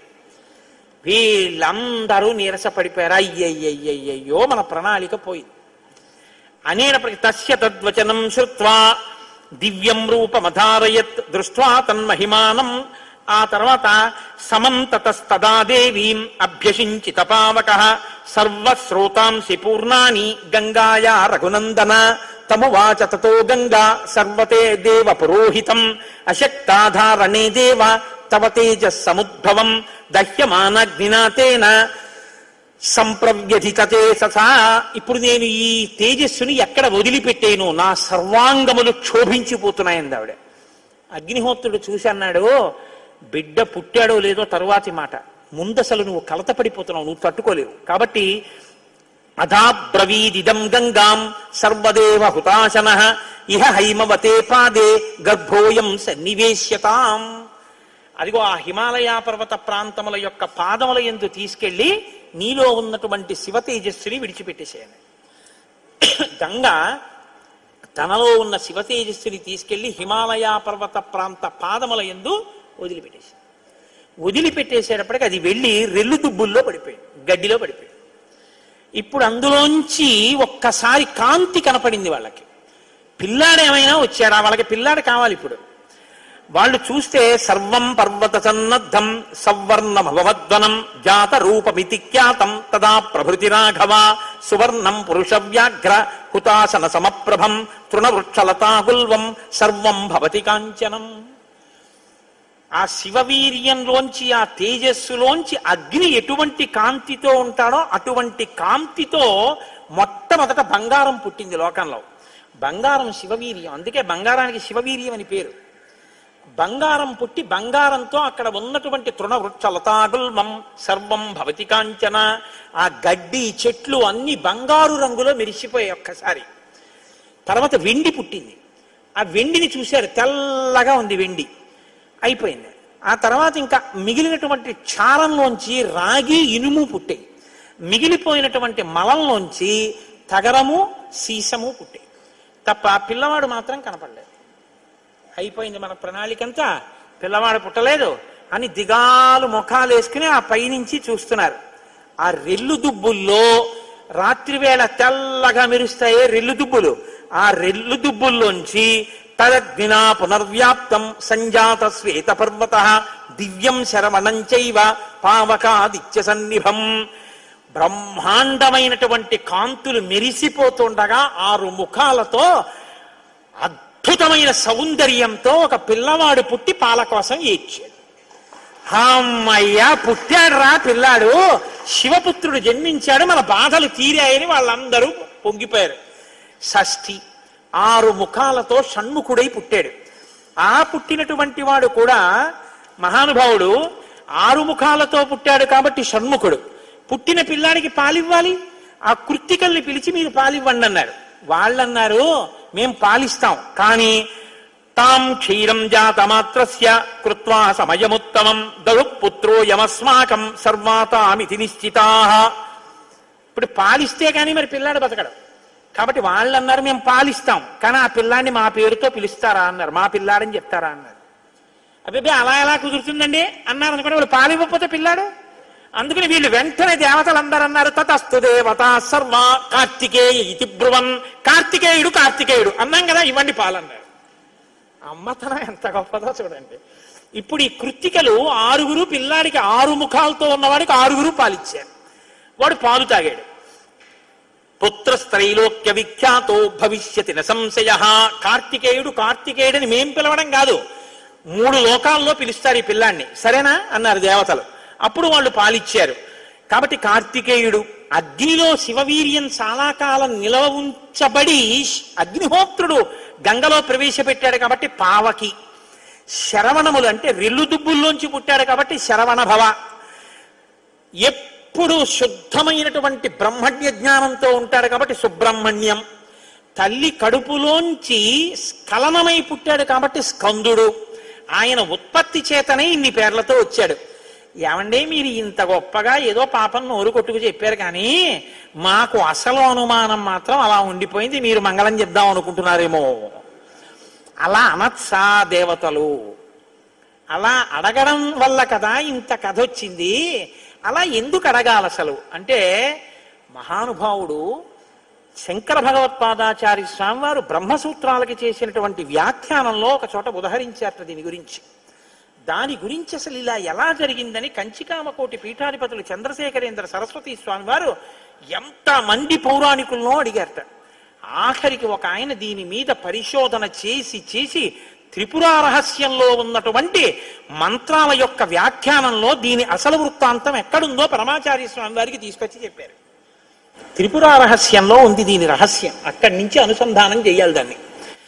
Speaker 1: వీళ్ళందరూ నీరసపడిపోయారు అయ్యయ్యయ్యయ్యో మన ప్రణాళిక పోయింది అనేటప్పటికి తస్య తద్వచనం శ్రుత్వా దివ్యం రూపమధారయత్ దృష్ట్వా తన్మహిమానం ఆ తర్వాత సమంతతస్తదా దేవీం అభ్యసించి తపావక సర్వశ్రోతాంసి పూర్ణాని గంగాయా రఘునందన తమువాచ తతో గంగా సర్వతే దేవ పురోహితం అశక్తాధారణే దేవ తవ తేజ సముద్భవం దహ్యమానగ్నినాతేన సంప్రవ్యధితతే ససా ఇప్పుడు నేను ఈ తేజస్సుని ఎక్కడ వదిలిపెట్టేను నా సర్వాంగములు క్షోభించిపోతున్నాయంది ఆవిడ అగ్నిహోత్రుడు చూసి అన్నాడు బిడ్డ పుట్టాడో లేదో తరువాతి మాట ముందసలు నువ్వు కలత పడిపోతున్నావు నువ్వు తట్టుకోలేవు కాబట్టి అధాబ్రవీదిదం గంగాం సర్వదేవ హుతాశన ఇహ హైమవతే పాదే గర్భోయం సన్నివేశ్యతాం అదిగో ఆ హిమాలయ పర్వత ప్రాంతముల యొక్క పాదముల ఎందు తీసుకెళ్లి నీలో ఉన్నటువంటి శివ తేజస్సుని విడిచిపెట్టేసేయండి గంగ తనలో ఉన్న శివ తేజస్సుని తీసుకెళ్లి హిమాలయ పర్వత ప్రాంత పాదముల ఎందు వదిలిపెట్టేసి వదిలిపెట్టేసేటప్పటికి అది వెళ్ళి రెల్లు దుబ్బుల్లో పడిపోయింది గడ్డిలో పడిపోయింది ఇప్పుడు అందులోంచి ఒక్కసారి కాంతి కనపడింది వాళ్ళకి పిల్లాడు ఏమైనా వచ్చాడా వాళ్ళకి పిల్లాడు కావాలి ఇప్పుడు వాళ్ళు చూస్తే సర్వం పర్వత సన్నద్ధం సవర్ణ భగవద్వనం జాత రూపమితి ఖ్యాతం తదా ప్రభృతి రాఘవ సువర్ణం పురుష వ్యాఘ్ర హుతాసన సమప్రభం తృణవృక్షలతాగుల్వం సర్వం భవతి కాంచనం ఆ శివవీర్యంలోంచి ఆ తేజస్సులోంచి అగ్ని ఎటువంటి కాంతితో ఉంటాడో అటువంటి కాంతితో మొట్టమొదట బంగారం పుట్టింది లోకంలో బంగారం శివవీర్యం అందుకే బంగారానికి శివవీర్యం అని పేరు బంగారం పుట్టి బంగారంతో అక్కడ ఉన్నటువంటి తృణవృక్ష లతాగుల్మం సర్వం భవతి కాంచన ఆ గడ్డి చెట్లు అన్ని బంగారు రంగులో మెరిసిపోయాయి ఒక్కసారి తర్వాత వెండి పుట్టింది ఆ వెండిని చూశారు తెల్లగా ఉంది వెండి అయిపోయింది ఆ తర్వాత ఇంకా మిగిలినటువంటి చారంలోంచి రాగి ఇనుము పుట్టాయి మిగిలిపోయినటువంటి మలంలోంచి తగరము సీసము పుట్టాయి తప్ప పిల్లవాడు మాత్రం కనపడలేదు అయిపోయింది మన ప్రణాళికంతా పిల్లవాడు పుట్టలేదు అని దిగాలు ముఖాలు వేసుకుని ఆ పైనుంచి చూస్తున్నారు ఆ రెల్లు దుబ్బుల్లో రాత్రివేళ తెల్లగా మెరుస్తాయే రెల్లు దుబ్బులు ఆ రెల్లు దుబ్బుల్లోంచి తదగ్నినా పునర్వ్యాప్తం సంజాత శ్వేత పర్వత దివ్యం శరవణం చైవ పావకాదిత్య సన్నిభం బ్రహ్మాండమైనటువంటి కాంతులు మెరిసిపోతుండగా ఆరు ముఖాలతో అద్భుతమైన సౌందర్యంతో ఒక పిల్లవాడు పుట్టి పాల కోసం ఏడ్చాడు అమ్మయ్యా పుట్టాడు రా పిల్లాడు శివపుత్రుడు జన్మించాడు మన బాధలు తీరాయని వాళ్ళందరూ పొంగిపోయారు షష్ఠి ఆరు ముఖాలతో షణ్ముఖుడై పుట్టాడు ఆ పుట్టినటువంటి వాడు కూడా మహానుభావుడు ఆరు ముఖాలతో పుట్టాడు కాబట్టి షణ్ముఖుడు పుట్టిన పిల్లాడికి పాలివ్వాలి ఆ కృత్తికల్ని పిలిచి మీరు పాలివ్వండి అన్నారు వాళ్ళన్నారు మేం పాలిస్తాం కానీ తాం క్షీరం జాతమాత్రస్య కృత్వా సమయముత్తమం దడు పుత్రో యమస్మాకం సర్వాతామితి నిశ్చితా ఇప్పుడు పాలిస్తే కానీ మరి పిల్లాడు బతకడు కాబట్టి వాళ్ళు అన్నారు మేము పాలిస్తాం కానీ ఆ పిల్లాడిని మా పేరుతో పిలుస్తారా అన్నారు మా పిల్లాడని చెప్తారా అన్నారు అబ్బాయి అలా ఎలా కుదురుతుందండి అన్నారు అనుకోండి వాళ్ళు పాలివ్వకపోతే పిల్లాడు అందుకని వీళ్ళు వెంటనే దేవతలు అందరూ అన్నారు తతస్తు దేవత సర్వ కార్తికేయ ఇతి బ్రువన్ కార్తికేయుడు కార్తికేయుడు అన్నాం కదా ఇవ్వండి పాలన్నారు అమ్మతనం ఎంత గొప్పదో చూడండి ఇప్పుడు ఈ కృత్తికలు ఆరుగురు పిల్లాడికి ఆరు ముఖాలతో ఉన్నవాడికి ఆరుగురు పాలిచ్చారు వాడు పాలు తాగాడు పుత్రస్త్రైలోక్య విఖ్యాతో భవిష్యతి న సంశయ కార్తికేయుడు కార్తికేయుడని మేం పిలవడం కాదు మూడు లోకాల్లో పిలుస్తారు ఈ పిల్లాన్ని సరేనా అన్నారు దేవతలు అప్పుడు వాళ్ళు పాలిచ్చారు కాబట్టి కార్తికేయుడు అగ్నిలో శివవీర్యం చాలా కాలం నిలవ ఉంచబడి అగ్నిహోత్రుడు గంగలో ప్రవేశపెట్టాడు కాబట్టి పావకి శరవణములు అంటే రెల్లు దుబ్బుల్లోంచి పుట్టాడు కాబట్టి శరవణ భవ ఎప్పుడు శుద్ధమైనటువంటి బ్రహ్మజ్ఞ జ్ఞానంతో ఉంటాడు కాబట్టి సుబ్రహ్మణ్యం తల్లి కడుపులోంచి స్ఖలనమై పుట్టాడు కాబట్టి స్కందుడు ఆయన ఉత్పత్తి చేతనే ఇన్ని పేర్లతో వచ్చాడు ఏమండి మీరు ఇంత గొప్పగా ఏదో పాపం నోరు కొట్టుకు చెప్పారు కానీ మాకు అసలు అనుమానం మాత్రం అలా ఉండిపోయింది మీరు మంగళం చెప్దాం అనుకుంటున్నారేమో అలా అనత్సా దేవతలు అలా అడగడం వల్ల కదా ఇంత కథ వచ్చింది అలా ఎందుకు అడగాలి అసలు అంటే మహానుభావుడు శంకర భగవత్పాదాచార్య స్వామి వారు బ్రహ్మసూత్రాలకి చేసినటువంటి వ్యాఖ్యానంలో ఒక చోట ఉదహరించారట దీని గురించి దాని గురించి అసలు ఇలా ఎలా జరిగిందని కంచికామకోటి పీఠాధిపతులు చంద్రశేఖరేంద్ర సరస్వతి స్వామి వారు ఎంత మంది పౌరాణికులను అడిగారట ఆఖరికి ఒక ఆయన దీని మీద పరిశోధన చేసి చేసి త్రిపుర రహస్యంలో ఉన్నటువంటి మంత్రాల యొక్క వ్యాఖ్యానంలో దీని అసలు వృత్తాంతం ఎక్కడుందో పరమాచార్య స్వామి వారికి తీసుకొచ్చి చెప్పారు త్రిపుర రహస్యంలో ఉంది దీని రహస్యం అక్కడి నుంచి అనుసంధానం చేయాలి దాన్ని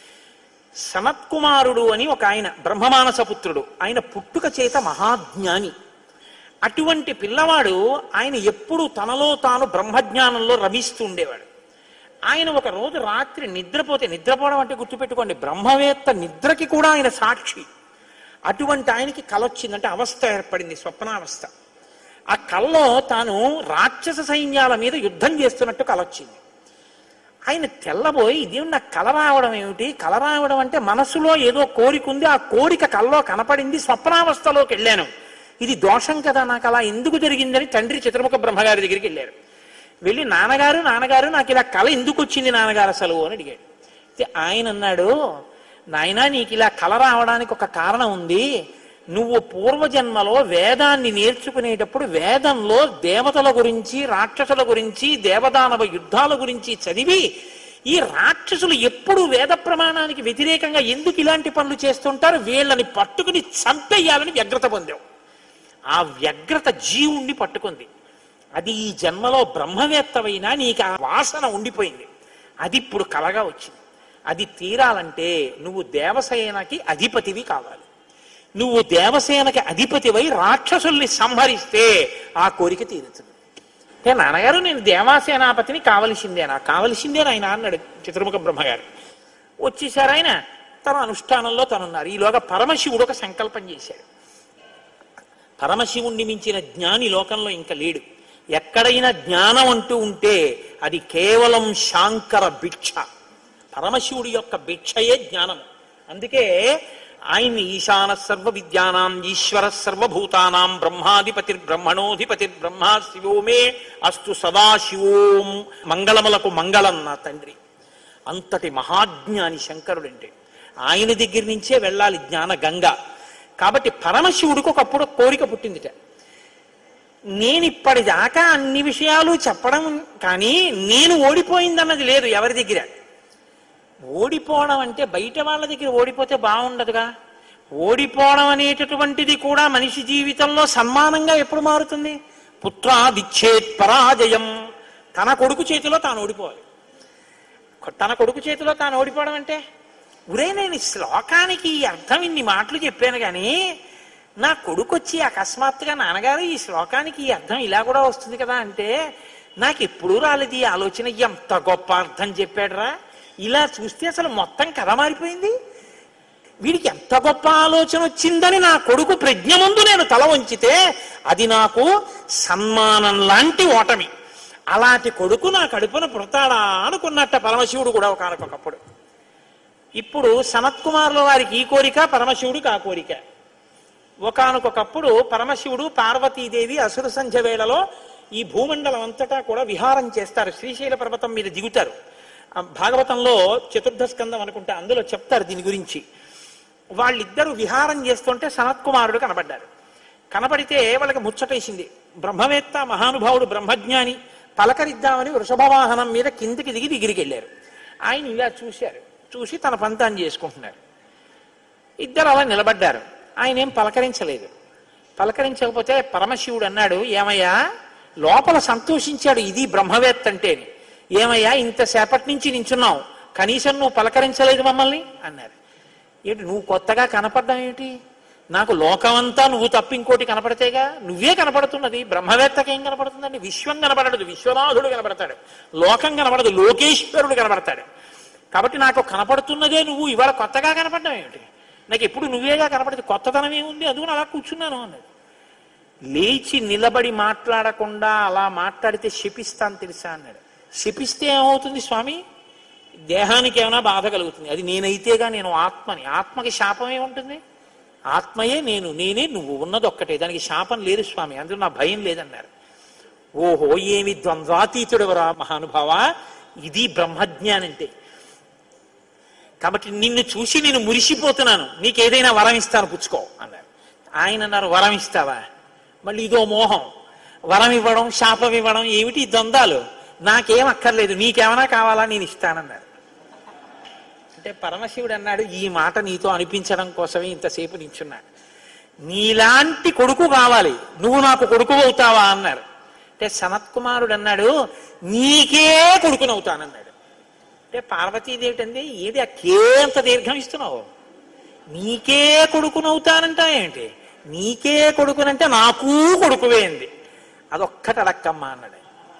Speaker 1: సనత్కుమారుడు అని ఒక ఆయన బ్రహ్మమానస పుత్రుడు ఆయన పుట్టుక చేత మహాజ్ఞాని అటువంటి పిల్లవాడు ఆయన ఎప్పుడు తనలో తాను బ్రహ్మజ్ఞానంలో రమిస్తూ ఉండేవాడు ఆయన ఒక రోజు రాత్రి నిద్రపోతే నిద్రపోవడం అంటే గుర్తుపెట్టుకోండి బ్రహ్మవేత్త నిద్రకి కూడా ఆయన సాక్షి అటువంటి ఆయనకి కల వచ్చిందంటే అవస్థ ఏర్పడింది స్వప్నావస్థ ఆ కల్లో తాను రాక్షస సైన్యాల మీద యుద్ధం చేస్తున్నట్టు కల వచ్చింది ఆయన తెల్లబోయి ఇది నాకు కల రావడం ఏమిటి కల రావడం అంటే మనసులో ఏదో కోరిక ఉంది ఆ కోరిక కల్లో కనపడింది స్వప్నావస్థలోకి వెళ్ళాను ఇది దోషం కదా నాకు అలా ఎందుకు జరిగిందని తండ్రి చిత్రముఖ బ్రహ్మగారి దగ్గరికి వెళ్ళారు వెళ్ళి నాన్నగారు నాన్నగారు నాకు ఇలా కళ ఎందుకు వచ్చింది నాన్నగారు అసలు అని అడిగాడు అయితే ఆయన అన్నాడు నాయనా నీకు ఇలా కళ రావడానికి ఒక కారణం ఉంది నువ్వు పూర్వజన్మలో వేదాన్ని నేర్చుకునేటప్పుడు వేదంలో దేవతల గురించి రాక్షసుల గురించి దేవదానవ యుద్ధాల గురించి చదివి ఈ రాక్షసులు ఎప్పుడు వేద ప్రమాణానికి వ్యతిరేకంగా ఎందుకు ఇలాంటి పనులు చేస్తుంటారు వీళ్ళని పట్టుకుని చంపేయాలని వ్యగ్రత పొందావు ఆ వ్యగ్రత జీవుణ్ణి పట్టుకుంది అది ఈ జన్మలో బ్రహ్మవేత్తవైనా నీకు ఆ వాసన ఉండిపోయింది అది ఇప్పుడు కలగా వచ్చింది అది తీరాలంటే నువ్వు దేవసేనకి అధిపతివి కావాలి నువ్వు దేవసేనకి అధిపతివై రాక్షసుల్ని సంహరిస్తే ఆ కోరిక తీరుతుంది అంటే నాన్నగారు నేను దేవాసేనాపతిని కావలసిందేనా కావలసిందేనా ఆయన అన్నాడు చిత్రముఖ బ్రహ్మగారు వచ్చేసారు ఆయన తన అనుష్ఠానంలో తనున్నారు ఈలోగా పరమశివుడు ఒక సంకల్పం చేశాడు పరమశివుణ్ణి మించిన జ్ఞాని లోకంలో ఇంకా లేడు ఎక్కడైనా జ్ఞానం అంటూ ఉంటే అది కేవలం శాంకర భిక్ష పరమశివుడి యొక్క భిక్షయే జ్ఞానం అందుకే ఆయన్ని ఈశాన సర్వ విద్యానాం ఈశ్వర సర్వభూతానాం బ్రహ్మాధిపతి బ్రహ్మణోధిపతి బ్రహ్మా శివోమే అస్తు సదాశివోం మంగళములకు మంగళం నా తండ్రి అంతటి మహాజ్ఞాని శంకరుడంటే ఆయన దగ్గర నుంచే వెళ్ళాలి జ్ఞాన గంగ కాబట్టి పరమశివుడికి ఒకప్పుడు కోరిక పుట్టిందిట నేను ఇప్పటిదాకా అన్ని విషయాలు చెప్పడం కానీ నేను ఓడిపోయిందన్నది లేదు ఎవరి దగ్గర ఓడిపోవడం అంటే బయట వాళ్ళ దగ్గర ఓడిపోతే బాగుండదుగా ఓడిపోవడం అనేటటువంటిది కూడా మనిషి జీవితంలో సన్మానంగా ఎప్పుడు మారుతుంది పుత్రాదిచ్చేత్ పరాజయం తన కొడుకు చేతిలో తాను ఓడిపోవాలి తన కొడుకు చేతిలో తాను ఓడిపోవడం అంటే ఉరే నేను ఈ శ్లోకానికి ఈ అర్థం ఇన్ని మాటలు చెప్పాను కానీ నా కొడుకు వచ్చి అకస్మాత్తుగా నాన్నగారు ఈ శ్లోకానికి ఈ అర్థం ఇలా కూడా వస్తుంది కదా అంటే నాకు ఎప్పుడూ రాలేదు ఈ ఆలోచన ఎంత గొప్ప అర్థం చెప్పాడురా ఇలా చూస్తే అసలు మొత్తం కథ మారిపోయింది వీడికి ఎంత గొప్ప ఆలోచన వచ్చిందని నా కొడుకు ప్రజ్ఞ ముందు నేను తల వంచితే అది నాకు సన్మానం లాంటి ఓటమి అలాంటి కొడుకు నా కడుపున పుడతాడా అనుకున్నట్ట పరమశివుడు కూడా ఒకనకొకప్పుడు ఇప్పుడు సనత్కుమారుల వారికి ఈ కోరిక పరమశివుడికి ఆ కోరిక ఒకనకొకప్పుడు పరమశివుడు పార్వతీదేవి అసుర సంధ్య వేళలో ఈ భూమండలం అంతటా కూడా విహారం చేస్తారు శ్రీశైల పర్వతం మీద దిగుతారు ఆ భాగవతంలో చతుర్థ స్కందం అనుకుంటా అందులో చెప్తారు దీని గురించి వాళ్ళిద్దరూ విహారం చేస్తుంటే సనత్కుమారుడు కనబడ్డారు కనపడితే వాళ్ళకి ముచ్చటేసింది బ్రహ్మవేత్త మహానుభావుడు బ్రహ్మజ్ఞాని పలకరిద్దామని వృషభవాహనం మీద కిందికి దిగి దిగిరికి వెళ్ళారు ఆయన ఇలా చూశారు చూసి తన పంతాన్ని చేసుకుంటున్నారు ఇద్దరు అలా నిలబడ్డారు ఆయన ఏం పలకరించలేదు పలకరించకపోతే పరమశివుడు అన్నాడు ఏమయ్యా లోపల సంతోషించాడు ఇది బ్రహ్మవేత్త అంటే ఏమయ్యా ఇంతసేపటి నుంచి నించున్నావు కనీసం నువ్వు పలకరించలేదు మమ్మల్ని అన్నారు ఏంటి నువ్వు కొత్తగా కనపడ్డం ఏమిటి నాకు లోకమంతా నువ్వు తప్ప ఇంకోటి కనపడితేగా నువ్వే కనపడుతున్నది బ్రహ్మవేత్తకి ఏం కనపడుతుందండి విశ్వం కనపడదు విశ్వనాథుడు కనపడతాడు లోకం కనపడదు లోకేశ్వరుడు కనపడతాడు కాబట్టి నాకు కనపడుతున్నదే నువ్వు ఇవాళ కొత్తగా కనపడడం ఏమిటి నాకు ఎప్పుడు నువ్వేగా కనపడదు కొత్తదనం ఏముంది అందుకని అలా కూర్చున్నాను అన్నది లేచి నిలబడి మాట్లాడకుండా అలా మాట్లాడితే శపిస్తాను తెలుసా అన్నాడు శపిస్తే ఏమవుతుంది స్వామి దేహానికి ఏమైనా బాధ కలుగుతుంది అది నేనైతేగా నేను ఆత్మని ఆత్మకి శాపం ఏముంటుంది ఆత్మయే నేను నేనే నువ్వు ఉన్నది ఒక్కటే దానికి శాపం లేదు స్వామి అందులో నా భయం లేదన్నారు ఓహో ఏమి ద్వంద్వాతీతుడవరా మహానుభావ ఇది బ్రహ్మజ్ఞానం అంటే కాబట్టి నిన్ను చూసి నేను మురిసిపోతున్నాను నీకు ఏదైనా వరం ఇస్తాను పుచ్చుకో అన్నారు ఆయన అన్నారు వరం ఇస్తావా మళ్ళీ ఇదో మోహం వరం ఇవ్వడం శాపం ఇవ్వడం ఏమిటి ఈ ద్వంద్వాలు నాకేం అక్కర్లేదు నీకేమైనా కావాలా నేను ఇస్తానన్నారు అంటే పరమశివుడు అన్నాడు ఈ మాట నీతో అనిపించడం కోసమే ఇంతసేపు నించున్నాడు నీలాంటి కొడుకు కావాలి నువ్వు నాకు కొడుకు అవుతావా అన్నారు అంటే సనత్కుమారుడు అన్నాడు నీకే కొడుకునవుతానన్నాడు అంటే పార్వతీదేవి అంది ఏది ఆ కే అంత దీర్ఘం ఇస్తున్నావు నీకే కొడుకునవుతానంటా ఏంటి నీకే కొడుకునంటే నాకు కొడుకువే అంది అదొక్కటి అడక్కమ్మా అన్నాడు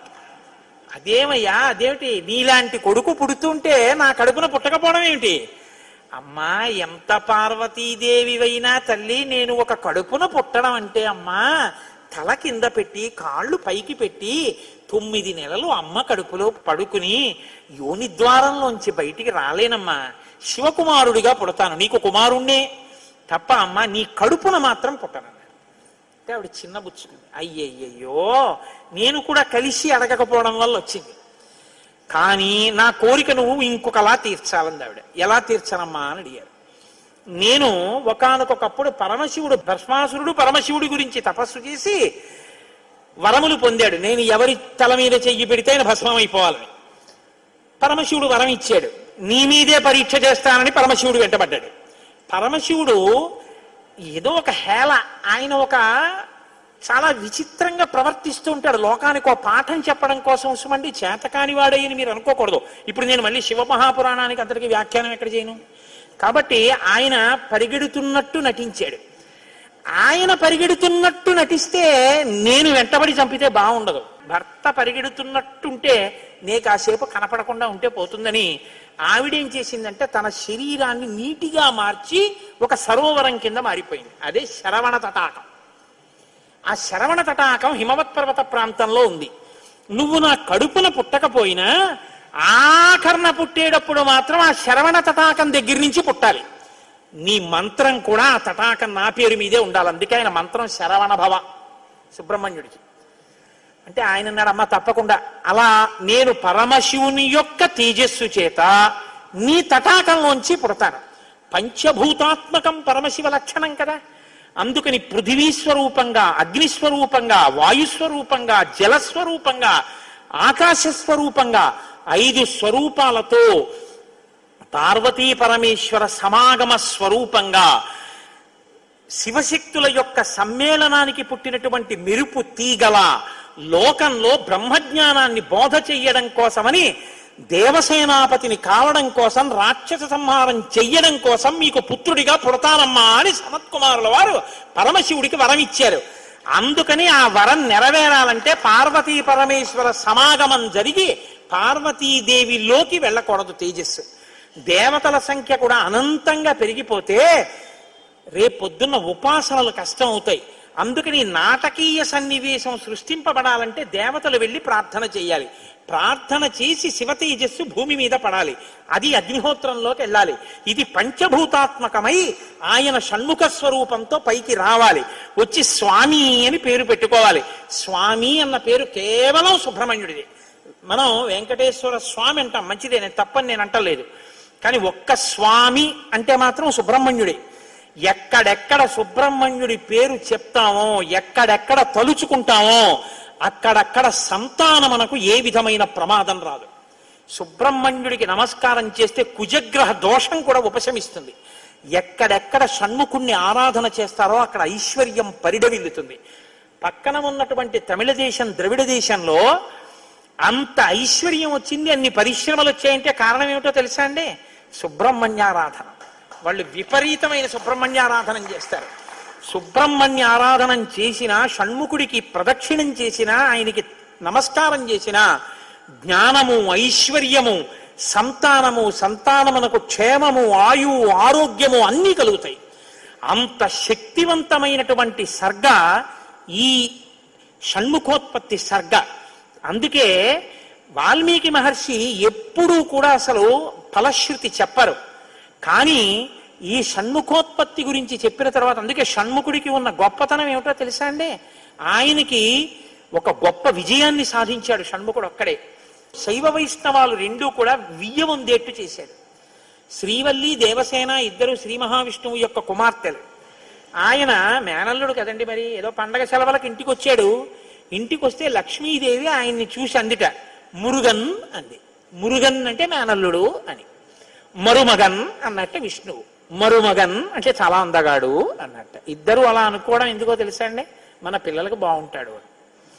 Speaker 1: అదేమయ్యా అదేమిటి నీలాంటి కొడుకు పుడుతుంటే నా కడుపున పుట్టకపోవడం ఏమిటి అమ్మా ఎంత పార్వతీదేవివైనా తల్లి నేను ఒక కడుపున పుట్టడం అంటే అమ్మా తల కింద పెట్టి కాళ్ళు పైకి పెట్టి తొమ్మిది నెలలు అమ్మ కడుపులో పడుకుని యోని ద్వారంలోంచి బయటికి రాలేనమ్మా శివకుమారుడిగా పుడతాను నీకు కుమారుణ్ణే తప్ప అమ్మా నీ కడుపున మాత్రం పుట్టనన్నారు అంటే ఆవిడ చిన్న బుచ్చుకుంది అయ్యయ్యయ్యో నేను కూడా కలిసి అడగకపోవడం వల్ల వచ్చింది కానీ నా కోరిక నువ్వు ఇంకొకలా తీర్చాలంది ఆవిడ ఎలా తీర్చనమ్మా అని అడిగారు నేను ఒకానొకప్పుడు పరమశివుడు భస్మాసురుడు పరమశివుడి గురించి తపస్సు చేసి వరములు పొందాడు నేను ఎవరి తల మీద చెయ్యి పెడితే ఆయన భస్మం అయిపోవాలని పరమశివుడు వరం ఇచ్చాడు నీ మీదే పరీక్ష చేస్తానని పరమశివుడు వెంటబడ్డాడు పరమశివుడు ఏదో ఒక హేళ ఆయన ఒక చాలా విచిత్రంగా ప్రవర్తిస్తూ ఉంటాడు లోకానికి ఒక పాఠం చెప్పడం కోసం సుమండి చేతకాని వాడయ్యని మీరు అనుకోకూడదు ఇప్పుడు నేను మళ్ళీ శివమహాపురాణానికి అంతటికి వ్యాఖ్యానం ఎక్కడ చేయను కాబట్టి ఆయన పరిగెడుతున్నట్టు నటించాడు ఆయన పరిగెడుతున్నట్టు నటిస్తే నేను వెంటబడి చంపితే బాగుండదు భర్త పరిగెడుతున్నట్టుంటే నే కాసేపు కనపడకుండా ఉంటే పోతుందని ఆవిడేం చేసిందంటే తన శరీరాన్ని నీటిగా మార్చి ఒక సరోవరం కింద మారిపోయింది అదే శరవణ తటాకం ఆ శరవణ తటాకం హిమవత్ పర్వత ప్రాంతంలో ఉంది నువ్వు నా కడుపున పుట్టకపోయినా ఆఖరణ పుట్టేటప్పుడు మాత్రం ఆ శరవణ తటాకం దగ్గర నుంచి పుట్టాలి నీ మంత్రం కూడా ఆ తటాకం నా పేరు మీదే ఉండాలి అందుకే ఆయన మంత్రం శరవణ భవ సుబ్రహ్మణ్యుడికి అంటే ఆయన అన్నాడు అమ్మ తప్పకుండా అలా నేను పరమశివుని యొక్క తేజస్సు చేత నీ తటాకంలోంచి పుడతాను పంచభూతాత్మకం పరమశివ లక్షణం కదా అందుకని పృథివీ స్వరూపంగా అగ్నిస్వరూపంగా వాయుస్వరూపంగా జలస్వరూపంగా ఆకాశ స్వరూపంగా ఐదు స్వరూపాలతో పార్వతీ పరమేశ్వర సమాగమ స్వరూపంగా శివశక్తుల యొక్క సమ్మేళనానికి పుట్టినటువంటి మెరుపు తీగల లోకంలో బ్రహ్మజ్ఞానాన్ని బోధ చెయ్యడం కోసమని దేవసేనాపతిని కావడం కోసం రాక్షస సంహారం చెయ్యడం కోసం మీకు పుత్రుడిగా పుడతానమ్మా అని సనత్కుమారుల వారు పరమశివుడికి వరం ఇచ్చారు అందుకని ఆ వరం నెరవేరాలంటే పార్వతీ పరమేశ్వర సమాగమం జరిగి పార్వతీదేవిలోకి వెళ్ళకూడదు తేజస్సు దేవతల సంఖ్య కూడా అనంతంగా పెరిగిపోతే రేపొద్దున్న ఉపాసనలు కష్టం అవుతాయి అందుకని నాటకీయ సన్నివేశం సృష్టింపబడాలంటే దేవతలు వెళ్ళి ప్రార్థన చేయాలి ప్రార్థన చేసి శివ తేజస్సు భూమి మీద పడాలి అది అగ్నిహోత్రంలోకి వెళ్ళాలి ఇది పంచభూతాత్మకమై ఆయన షణ్ముఖ స్వరూపంతో పైకి రావాలి వచ్చి స్వామి అని పేరు పెట్టుకోవాలి స్వామి అన్న పేరు కేవలం సుబ్రహ్మణ్యుడిది మనం వెంకటేశ్వర స్వామి అంటాం మంచిదే నేను తప్పని నేను అంటలేదు కానీ ఒక్క స్వామి అంటే మాత్రం సుబ్రహ్మణ్యుడే ఎక్కడెక్కడ సుబ్రహ్మణ్యుడి పేరు చెప్తామో ఎక్కడెక్కడ తలుచుకుంటామో అక్కడక్కడ సంతానమునకు ఏ విధమైన ప్రమాదం రాదు సుబ్రహ్మణ్యుడికి నమస్కారం చేస్తే కుజగ్రహ దోషం కూడా ఉపశమిస్తుంది ఎక్కడెక్కడ షణ్ముఖుణ్ణి ఆరాధన చేస్తారో అక్కడ ఐశ్వర్యం పరిడవిల్లుతుంది పక్కన ఉన్నటువంటి తమిళ దేశం ద్రవిడ దేశంలో అంత ఐశ్వర్యం వచ్చింది అన్ని పరిశ్రమలు వచ్చాయంటే కారణం ఏమిటో తెలుసా అండి సుబ్రహ్మణ్యారాధన వాళ్ళు విపరీతమైన సుబ్రహ్మణ్యారాధన చేస్తారు సుబ్రహ్మణ్య ఆరాధనం చేసిన షణ్ముఖుడికి ప్రదక్షిణం చేసిన ఆయనకి నమస్కారం చేసిన జ్ఞానము ఐశ్వర్యము సంతానము సంతానమునకు క్షేమము ఆయువు ఆరోగ్యము అన్నీ కలుగుతాయి అంత శక్తివంతమైనటువంటి సర్గ ఈ షణ్ముఖోత్పత్తి సర్గ అందుకే వాల్మీకి మహర్షి ఎప్పుడూ కూడా అసలు ఫలశ్రుతి చెప్పరు కానీ ఈ షణ్ముఖోత్పత్తి గురించి చెప్పిన తర్వాత అందుకే షణ్ముఖుడికి ఉన్న గొప్పతనం ఏమిటో తెలుసా అండి ఆయనకి ఒక గొప్ప విజయాన్ని సాధించాడు షణ్ముఖుడు ఒక్కడే శైవ వైష్ణవాలు రెండూ కూడా వియ్యముందేట్టు చేశాడు శ్రీవల్లి దేవసేన ఇద్దరు శ్రీ మహావిష్ణువు యొక్క కుమార్తెలు ఆయన మేనల్లుడు కదండి మరి ఏదో పండగ సెలవులకు ఇంటికి వచ్చాడు ఇంటికి వస్తే లక్ష్మీదేవి ఆయన్ని చూసి అందిట మురుగన్ అంది మురుగన్ అంటే మేనల్లుడు అని మరుమగన్ అన్నట్టు విష్ణువు మరుమగన్ అంటే చాలా అందగాడు అన్నట్ట ఇద్దరు అలా అనుకోవడం ఎందుకో తెలుసా అండి మన పిల్లలకు బాగుంటాడు అని.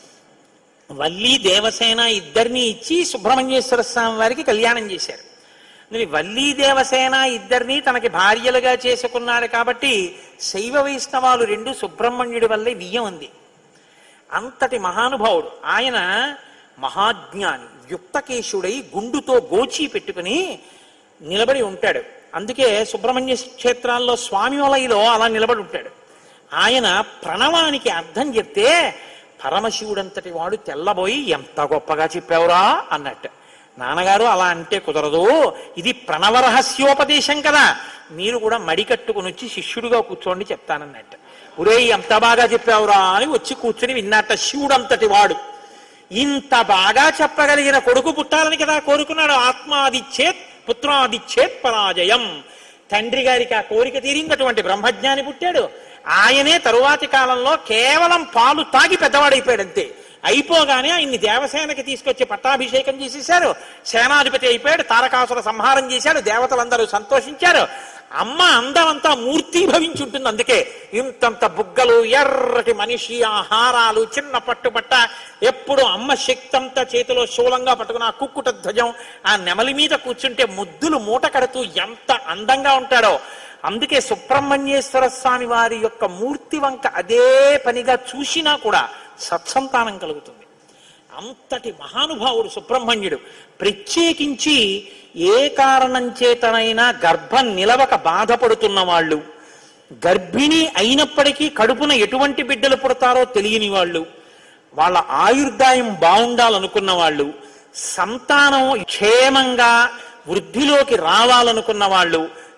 Speaker 1: వల్లి దేవసేన ఇద్దరిని ఇచ్చి సుబ్రహ్మణ్యేశ్వర స్వామి వారికి కళ్యాణం చేశారు మరి వల్లి దేవసేన ఇద్దరిని తనకి భార్యలుగా చేసుకున్నాడు కాబట్టి శైవ వైష్ణవాలు రెండు సుబ్రహ్మణ్యుడి వల్లే వియ్యం ఉంది అంతటి మహానుభావుడు ఆయన మహాజ్ఞాని యుక్తకేశుడై గుండుతో గోచి పెట్టుకుని నిలబడి ఉంటాడు అందుకే సుబ్రహ్మణ్య క్షేత్రాల్లో స్వామి వలయలో అలా నిలబడి ఉంటాడు ఆయన ప్రణవానికి అర్థం చెప్తే పరమశివుడంతటి వాడు తెల్లబోయి ఎంత గొప్పగా చెప్పావురా అన్నట్టు నాన్నగారు అలా అంటే కుదరదు ఇది ప్రణవ రహస్యోపదేశం కదా మీరు కూడా మడి కట్టుకుని వచ్చి శిష్యుడిగా కూర్చోండి చెప్తానన్నట్టు ఒరే ఎంత బాగా చెప్పావురా అని వచ్చి కూర్చుని విన్నట్ట శివుడంతటి వాడు ఇంత బాగా చెప్పగలిగిన కొడుకు పుట్టాలని కదా కోరుకున్నాడు ఆత్మాదిచ్చేత్ పుత్రాదిచ్చేత్ పరాజయం తండ్రి గారికి ఆ కోరిక తీరిందటువంటి బ్రహ్మజ్ఞాని పుట్టాడు ఆయనే తరువాతి కాలంలో కేవలం పాలు తాగి పెద్దవాడైపోయాడు అంతే అయిపోగానే ఆయన్ని దేవసేనకి తీసుకొచ్చి పట్టాభిషేకం చేసేశారు సేనాధిపతి అయిపోయాడు తారకాసుర సంహారం చేశాడు దేవతలందరూ సంతోషించారు అమ్మ అందమంతా మూర్తీభవించి ఉంటుంది అందుకే ఇంతంత బుగ్గలు ఎర్రటి మనిషి ఆహారాలు చిన్న పట్టుబట్ట ఎప్పుడు అమ్మ శక్తి అంతా చేతిలో శూలంగా పట్టుకుని ఆ కుక్కుట ధ్వజం ఆ నెమలి మీద కూర్చుంటే ముద్దులు మూట కడుతూ ఎంత అందంగా ఉంటాడో అందుకే సుబ్రహ్మణ్యేశ్వర స్వామి వారి యొక్క మూర్తి వంక అదే పనిగా చూసినా కూడా సత్సంతానం కలుగుతుంది అంతటి మహానుభావుడు సుబ్రహ్మణ్యుడు ప్రత్యేకించి ఏ కారణం చేతనైనా గర్భం నిలవక బాధపడుతున్న వాళ్ళు గర్భిణి అయినప్పటికీ కడుపున ఎటువంటి బిడ్డలు పుడతారో తెలియని వాళ్ళు వాళ్ళ ఆయుర్దాయం బాగుండాలనుకున్న వాళ్ళు సంతానం క్షేమంగా వృద్ధిలోకి రావాలనుకున్న వాళ్ళు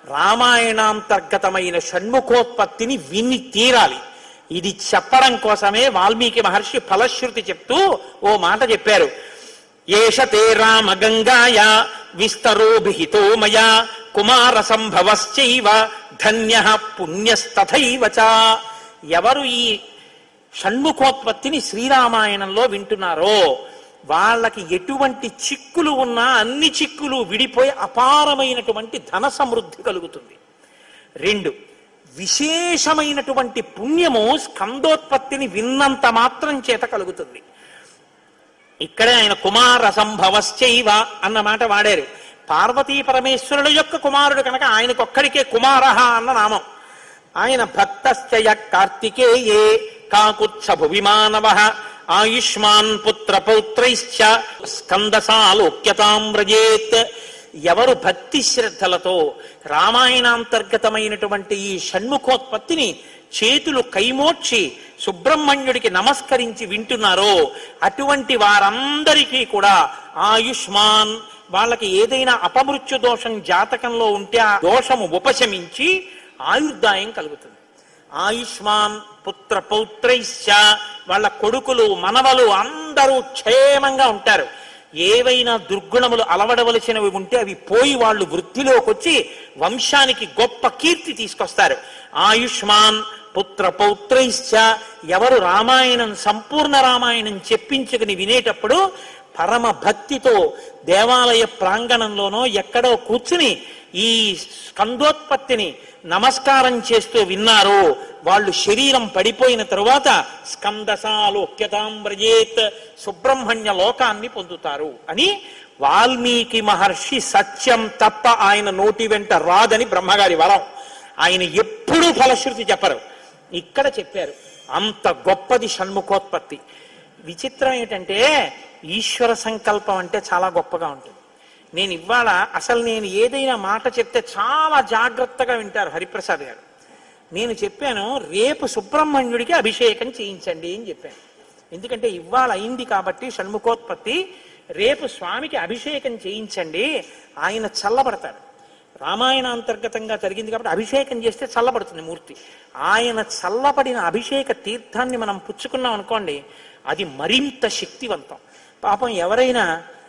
Speaker 1: రామాయణాంతర్గతమైన షణ్ముఖోత్పత్తిని విని తీరాలి ఇది చెప్పడం కోసమే వాల్మీకి మహర్షి ఫలశ్రుతి చెప్తూ ఓ మాట చెప్పారు ఏష తే రామ గంగాయ విస్తరోభిహితో మయా కుమార సంభవశ్చైవ ధన్య పుణ్యస్తథైవ చ ఎవరు ఈ షణ్ముఖోత్పత్తిని శ్రీరామాయణంలో వింటున్నారో వాళ్ళకి ఎటువంటి చిక్కులు ఉన్నా అన్ని చిక్కులు విడిపోయి అపారమైనటువంటి ధన సమృద్ధి కలుగుతుంది రెండు విశేషమైనటువంటి పుణ్యము స్కందోత్పత్తిని విన్నంత మాత్రం చేత కలుగుతుంది ఇక్కడే ఆయన కుమార సంభవశ్చైవ అన్న మాట వాడారు పార్వతీ పరమేశ్వరుల యొక్క కుమారుడు కనుక ఆయనకొక్కడికే కుమారహ అన్న నామం ఆయన భక్తశ్చయ కార్తికేయే కాకుత్స భువిమానవ ఆయుష్మాన్ పుత్ర పౌత్రైశ్చ స్కందసాలోక్యతాం వ్రజేత్ ఎవరు భక్తి శ్రద్ధలతో రామాయణాంతర్గతమైనటువంటి ఈ షణ్ముఖోత్పత్తిని చేతులు కైమోడ్చి సుబ్రహ్మణ్యుడికి నమస్కరించి వింటున్నారో అటువంటి వారందరికీ కూడా ఆయుష్మాన్ వాళ్ళకి ఏదైనా అపమృత్యు దోషం జాతకంలో ఉంటే ఆ దోషము ఉపశమించి ఆయుర్దాయం కలుగుతుంది ఆయుష్మాన్ పుత్ర పౌత్రైశ్చ వాళ్ళ కొడుకులు మనవలు అందరూ క్షేమంగా ఉంటారు ఏవైనా దుర్గుణములు అలవడవలసినవి ఉంటే అవి పోయి వాళ్ళు వృద్ధిలోకి వచ్చి వంశానికి గొప్ప కీర్తి తీసుకొస్తారు ఆయుష్మాన్ పుత్ర పౌత్రైశ్చ ఎవరు రామాయణం సంపూర్ణ రామాయణం చెప్పించుకుని వినేటప్పుడు పరమ భక్తితో దేవాలయ ప్రాంగణంలోనో ఎక్కడో కూర్చుని ఈ స్కందోత్పత్తిని నమస్కారం చేస్తూ విన్నారు వాళ్ళు శరీరం పడిపోయిన తరువాత స్కందసాలోక్యతాం వ్రజేత్ సుబ్రహ్మణ్య లోకాన్ని పొందుతారు అని వాల్మీకి మహర్షి సత్యం తప్ప ఆయన నోటి వెంట రాదని బ్రహ్మగారి వరం ఆయన ఎప్పుడూ ఫలశ్రుతి చెప్పరు ఇక్కడ చెప్పారు అంత గొప్పది షణ్ముఖోత్పత్తి విచిత్రం ఏంటంటే ఈశ్వర సంకల్పం అంటే చాలా గొప్పగా ఉంటుంది నేను ఇవాళ అసలు నేను ఏదైనా మాట చెప్తే చాలా జాగ్రత్తగా వింటారు హరిప్రసాద్ గారు నేను చెప్పాను రేపు సుబ్రహ్మణ్యుడికి అభిషేకం చేయించండి అని చెప్పాను ఎందుకంటే ఇవాళ అయింది కాబట్టి షణ్ముఖోత్పత్తి రేపు స్వామికి అభిషేకం చేయించండి ఆయన చల్లబడతాడు రామాయణ అంతర్గతంగా జరిగింది కాబట్టి అభిషేకం చేస్తే చల్లబడుతుంది మూర్తి ఆయన చల్లబడిన అభిషేక తీర్థాన్ని మనం పుచ్చుకున్నాం అనుకోండి అది మరింత శక్తివంతం పాపం ఎవరైనా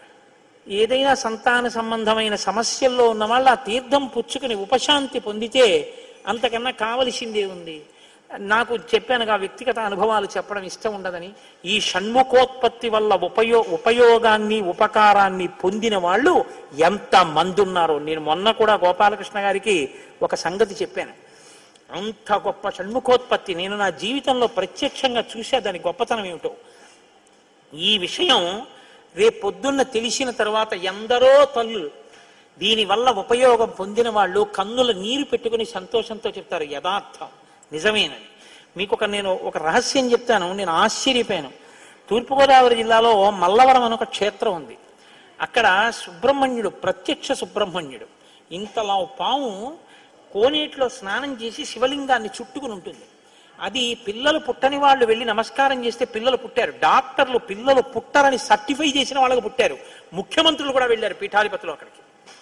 Speaker 1: ఏదైనా సంతాన సంబంధమైన సమస్యల్లో ఉన్న వాళ్ళు ఆ తీర్థం పుచ్చుకుని ఉపశాంతి పొందితే అంతకన్నా కావలసిందే ఉంది నాకు చెప్పానుగా వ్యక్తిగత అనుభవాలు చెప్పడం ఇష్టం ఉండదని ఈ షణ్ముఖోత్పత్తి వల్ల ఉపయో ఉపయోగాన్ని ఉపకారాన్ని పొందిన వాళ్ళు ఎంత మంది ఉన్నారో నేను మొన్న కూడా గోపాలకృష్ణ గారికి ఒక సంగతి చెప్పాను అంత గొప్ప షణ్ముఖోత్పత్తి నేను నా జీవితంలో ప్రత్యక్షంగా చూసా దాని గొప్పతనం ఏమిటో ఈ విషయం రేపొద్దున్న తెలిసిన తర్వాత ఎందరో తల్లులు దీనివల్ల ఉపయోగం పొందిన వాళ్ళు కన్నుల నీరు పెట్టుకుని సంతోషంతో చెప్తారు యథార్థం నిజమేనని మీకు ఒక నేను ఒక రహస్యం చెప్తాను నేను ఆశ్చర్యపోయాను తూర్పుగోదావరి జిల్లాలో మల్లవరం అని ఒక క్షేత్రం ఉంది అక్కడ సుబ్రహ్మణ్యుడు ప్రత్యక్ష సుబ్రహ్మణ్యుడు ఇంతలా పాము కోనేటిలో స్నానం చేసి శివలింగాన్ని చుట్టుకుని ఉంటుంది అది పిల్లలు పుట్టని వాళ్ళు వెళ్ళి నమస్కారం చేస్తే పిల్లలు పుట్టారు డాక్టర్లు పిల్లలు పుట్టరని సర్టిఫై చేసిన వాళ్ళకి పుట్టారు ముఖ్యమంత్రులు కూడా వెళ్ళారు పీఠాధిపతులు అక్కడికి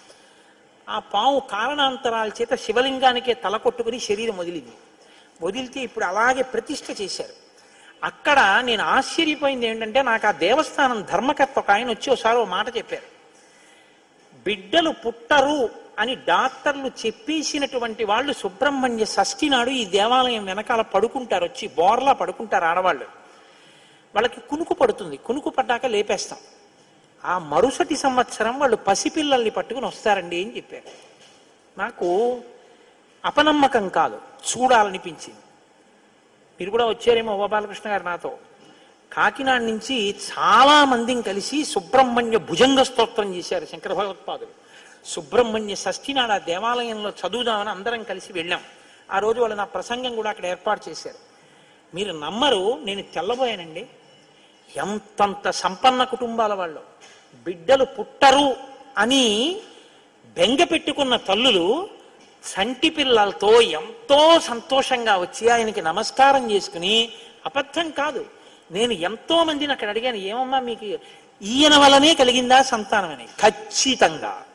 Speaker 1: ఆ పాము కారణాంతరాల చేత శివలింగానికే తల కొట్టుకుని శరీరం వదిలింది వదిలితే ఇప్పుడు అలాగే ప్రతిష్ఠ చేశారు అక్కడ నేను ఆశ్చర్యపోయింది ఏంటంటే నాకు ఆ దేవస్థానం ధర్మకర్త ఒక ఆయన వచ్చి ఒకసారి ఓ మాట చెప్పారు బిడ్డలు పుట్టరు అని డాక్టర్లు చెప్పేసినటువంటి వాళ్ళు సుబ్రహ్మణ్య షష్ఠి నాడు ఈ దేవాలయం వెనకాల పడుకుంటారు వచ్చి బోర్లా పడుకుంటారు ఆడవాళ్ళు వాళ్ళకి కునుకు పడుతుంది కునుకు పడ్డాక లేపేస్తాం ఆ మరుసటి సంవత్సరం వాళ్ళు పసిపిల్లల్ని పట్టుకుని వస్తారండి అని చెప్పారు నాకు అపనమ్మకం కాదు చూడాలనిపించింది మీరు కూడా వచ్చారేమో గోపాలకృష్ణ గారు నాతో కాకినాడ నుంచి చాలా మందిని కలిసి సుబ్రహ్మణ్య భుజంగ స్తోత్రం చేశారు శంకర భగవత్పాదులు సుబ్రహ్మణ్య షష్ఠి నాడు ఆ దేవాలయంలో చదువుదామని అందరం కలిసి వెళ్ళాం ఆ రోజు వాళ్ళు నా ప్రసంగం కూడా అక్కడ ఏర్పాటు చేశారు మీరు నమ్మరు నేను తెల్లబోయానండి ఎంతంత సంపన్న కుటుంబాల వాళ్ళు బిడ్డలు పుట్టరు అని బెంగ పెట్టుకున్న తల్లులు సంటి పిల్లలతో ఎంతో సంతోషంగా వచ్చి ఆయనకి నమస్కారం చేసుకుని అబద్ధం కాదు నేను ఎంతో మందిని అక్కడ అడిగాను ఏమమ్మా మీకు ఈయన వల్లనే కలిగిందా సంతానం అని ఖచ్చితంగా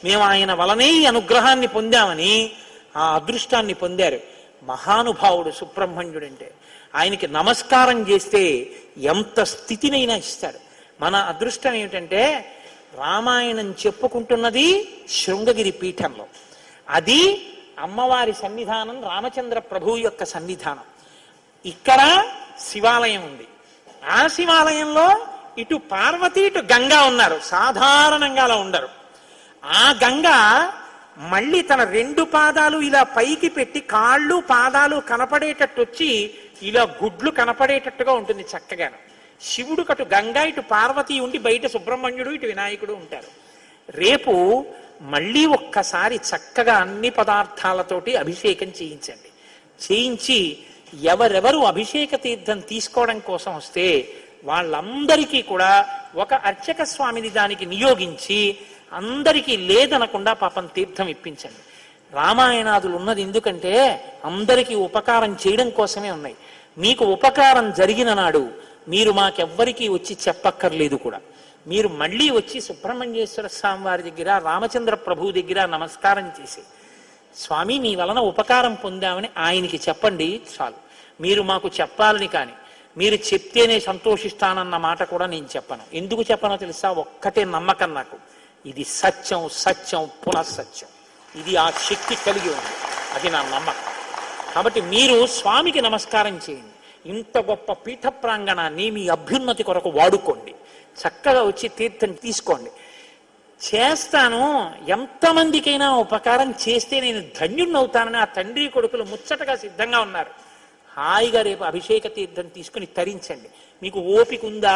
Speaker 1: మేము ఆయన వలనే ఈ అనుగ్రహాన్ని పొందామని ఆ అదృష్టాన్ని పొందారు మహానుభావుడు సుబ్రహ్మణ్యుడు అంటే ఆయనకి నమస్కారం చేస్తే ఎంత స్థితినైనా ఇస్తాడు మన అదృష్టం ఏమిటంటే రామాయణం చెప్పుకుంటున్నది శృంగగిరి పీఠంలో అది అమ్మవారి సన్నిధానం రామచంద్ర ప్రభువు యొక్క సన్నిధానం ఇక్కడ శివాలయం ఉంది ఆ శివాలయంలో ఇటు పార్వతి ఇటు గంగా ఉన్నారు సాధారణంగా అలా ఉండరు ఆ గంగ మళ్ళీ తన రెండు పాదాలు ఇలా పైకి పెట్టి కాళ్ళు పాదాలు కనపడేటట్టు వచ్చి ఇలా గుడ్లు కనపడేటట్టుగా ఉంటుంది చక్కగాను శివుడు కటు గంగా ఇటు పార్వతి ఉండి బయట సుబ్రహ్మణ్యుడు ఇటు వినాయకుడు ఉంటారు రేపు మళ్ళీ ఒక్కసారి చక్కగా అన్ని పదార్థాలతోటి అభిషేకం చేయించండి చేయించి ఎవరెవరు అభిషేక తీర్థం తీసుకోవడం కోసం వస్తే వాళ్ళందరికీ కూడా ఒక అర్చక స్వామిని దానికి నియోగించి అందరికీ లేదనకుండా పాపం తీర్థం ఇప్పించండి రామాయణాదులు ఉన్నది ఎందుకంటే అందరికీ ఉపకారం చేయడం కోసమే ఉన్నాయి మీకు ఉపకారం జరిగిన నాడు మీరు మాకెవ్వరికీ వచ్చి చెప్పక్కర్లేదు కూడా మీరు మళ్ళీ వచ్చి సుబ్రహ్మణ్యేశ్వర స్వామి వారి దగ్గర రామచంద్ర ప్రభు దగ్గర నమస్కారం చేసి స్వామి మీ వలన ఉపకారం పొందామని ఆయనకి చెప్పండి చాలు మీరు మాకు చెప్పాలని కానీ మీరు చెప్తేనే సంతోషిస్తానన్న మాట కూడా నేను చెప్పను ఎందుకు చెప్పనో తెలుసా ఒక్కటే నమ్మకం నాకు ఇది సత్యం సత్యం పునఃసత్యం ఇది ఆ శక్తి కలిగి ఉంది అది నా నమ్మకం కాబట్టి మీరు స్వామికి నమస్కారం చేయండి ఇంత గొప్ప పీఠ ప్రాంగణాన్ని మీ అభ్యున్నతి కొరకు వాడుకోండి చక్కగా వచ్చి తీర్థం తీసుకోండి చేస్తాను ఎంతమందికైనా ఉపకారం చేస్తే నేను ధన్యుణ్ణవుతానని ఆ తండ్రి కొడుకులు ముచ్చటగా సిద్ధంగా ఉన్నారు హాయిగా రేపు అభిషేక తీర్థం తీసుకుని తరించండి మీకు ఓపిక ఉందా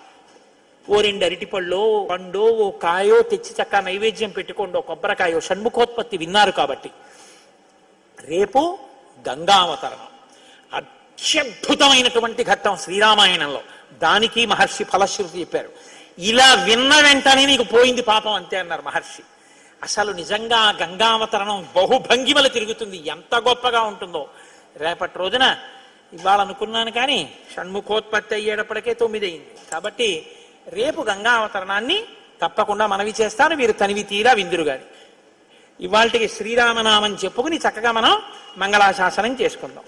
Speaker 1: ఓ రెండు అరటిపళ్ళో పండో ఓ కాయో తెచ్చి చక్క నైవేద్యం పెట్టుకోండి ఓ కొబ్బరికాయో షణ్ముఖోత్పత్తి విన్నారు కాబట్టి రేపు గంగావతరణం అత్యద్భుతమైనటువంటి ఘట్టం శ్రీరామాయణంలో దానికి మహర్షి ఫలశ్రుతి చెప్పారు ఇలా విన్న వెంటనే నీకు పోయింది పాపం అంతే అన్నారు మహర్షి అసలు నిజంగా ఆ గంగావతరణం బహుభంగిమలు తిరుగుతుంది ఎంత గొప్పగా ఉంటుందో రేపటి రోజున ఇవాళ అనుకున్నాను కానీ షణ్ముఖోత్పత్తి అయ్యేటప్పటికే తొమ్మిది అయింది కాబట్టి రేపు గంగా అవతరణాన్ని తప్పకుండా మనవి చేస్తాను మీరు తనివి తీరా విందురు గాని ఇవాళకి శ్రీరామనామం చెప్పుకుని చక్కగా మనం మంగళాశాసనం చేసుకుందాం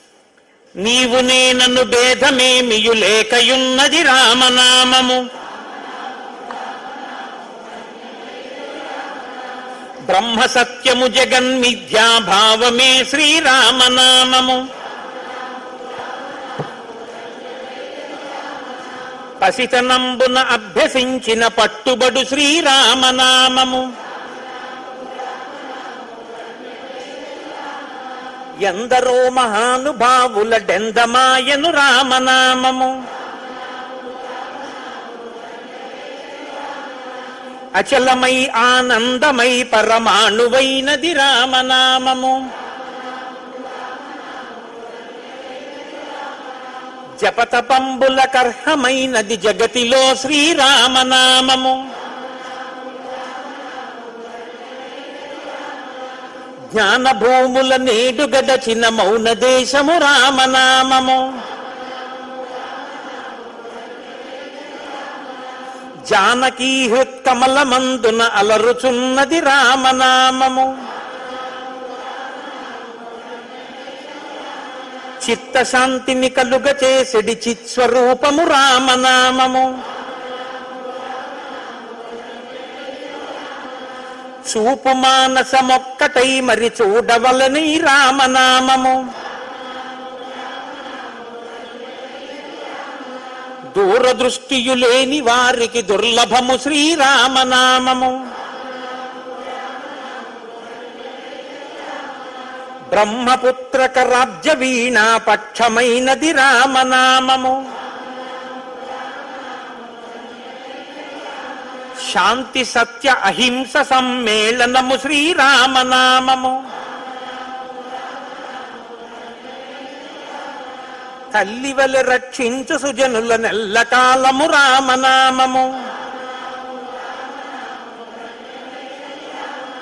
Speaker 1: నీవు నేనన్ను భేదమేమియు లేకయున్నది రామనామము బ్రహ్మ సత్యము జగన్మిథ్యా భావమే శ్రీరామనామము పసితనంబున అభ్యసించిన పట్టుబడు శ్రీరామనామము ఎందరో మహానుభావుల డెందమాయను రామనామము అచలమై ఆనందమై పరమాణువైనది రామనామము జపతపంబుల కర్హమైనది జగతిలో శ్రీరామనామము జ్ఞాన భూముల నేడు గడచిన మౌన దేశము రామనామము జానకీ హృత్కమలమందున అలరుచున్నది రామనామము చిత్తశాంతిని కలుగ చేసెడి చిత్స్వరూపము రామనామము చూపు మానసమొక్కటై మరి చూడవలని రామనామము దూరదృష్టియు లేని వారికి దుర్లభము శ్రీరామనామము బ్రహ్మపుత్రక రాజ్య వీణా పక్షమైనది రామనామము శాంతి సత్య అహింస సమ్మేళనము శ్రీరామనామము తల్లివల రక్షించు సుజనుల నెల్లకాలము రామనామము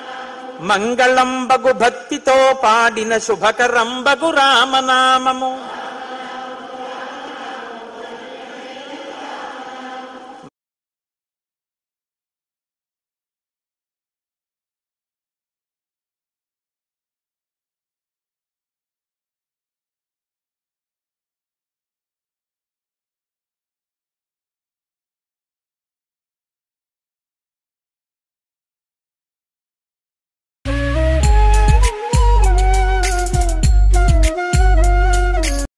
Speaker 1: మంగళంబగు భక్తితో పాడిన శుభకరంబగు రామనామము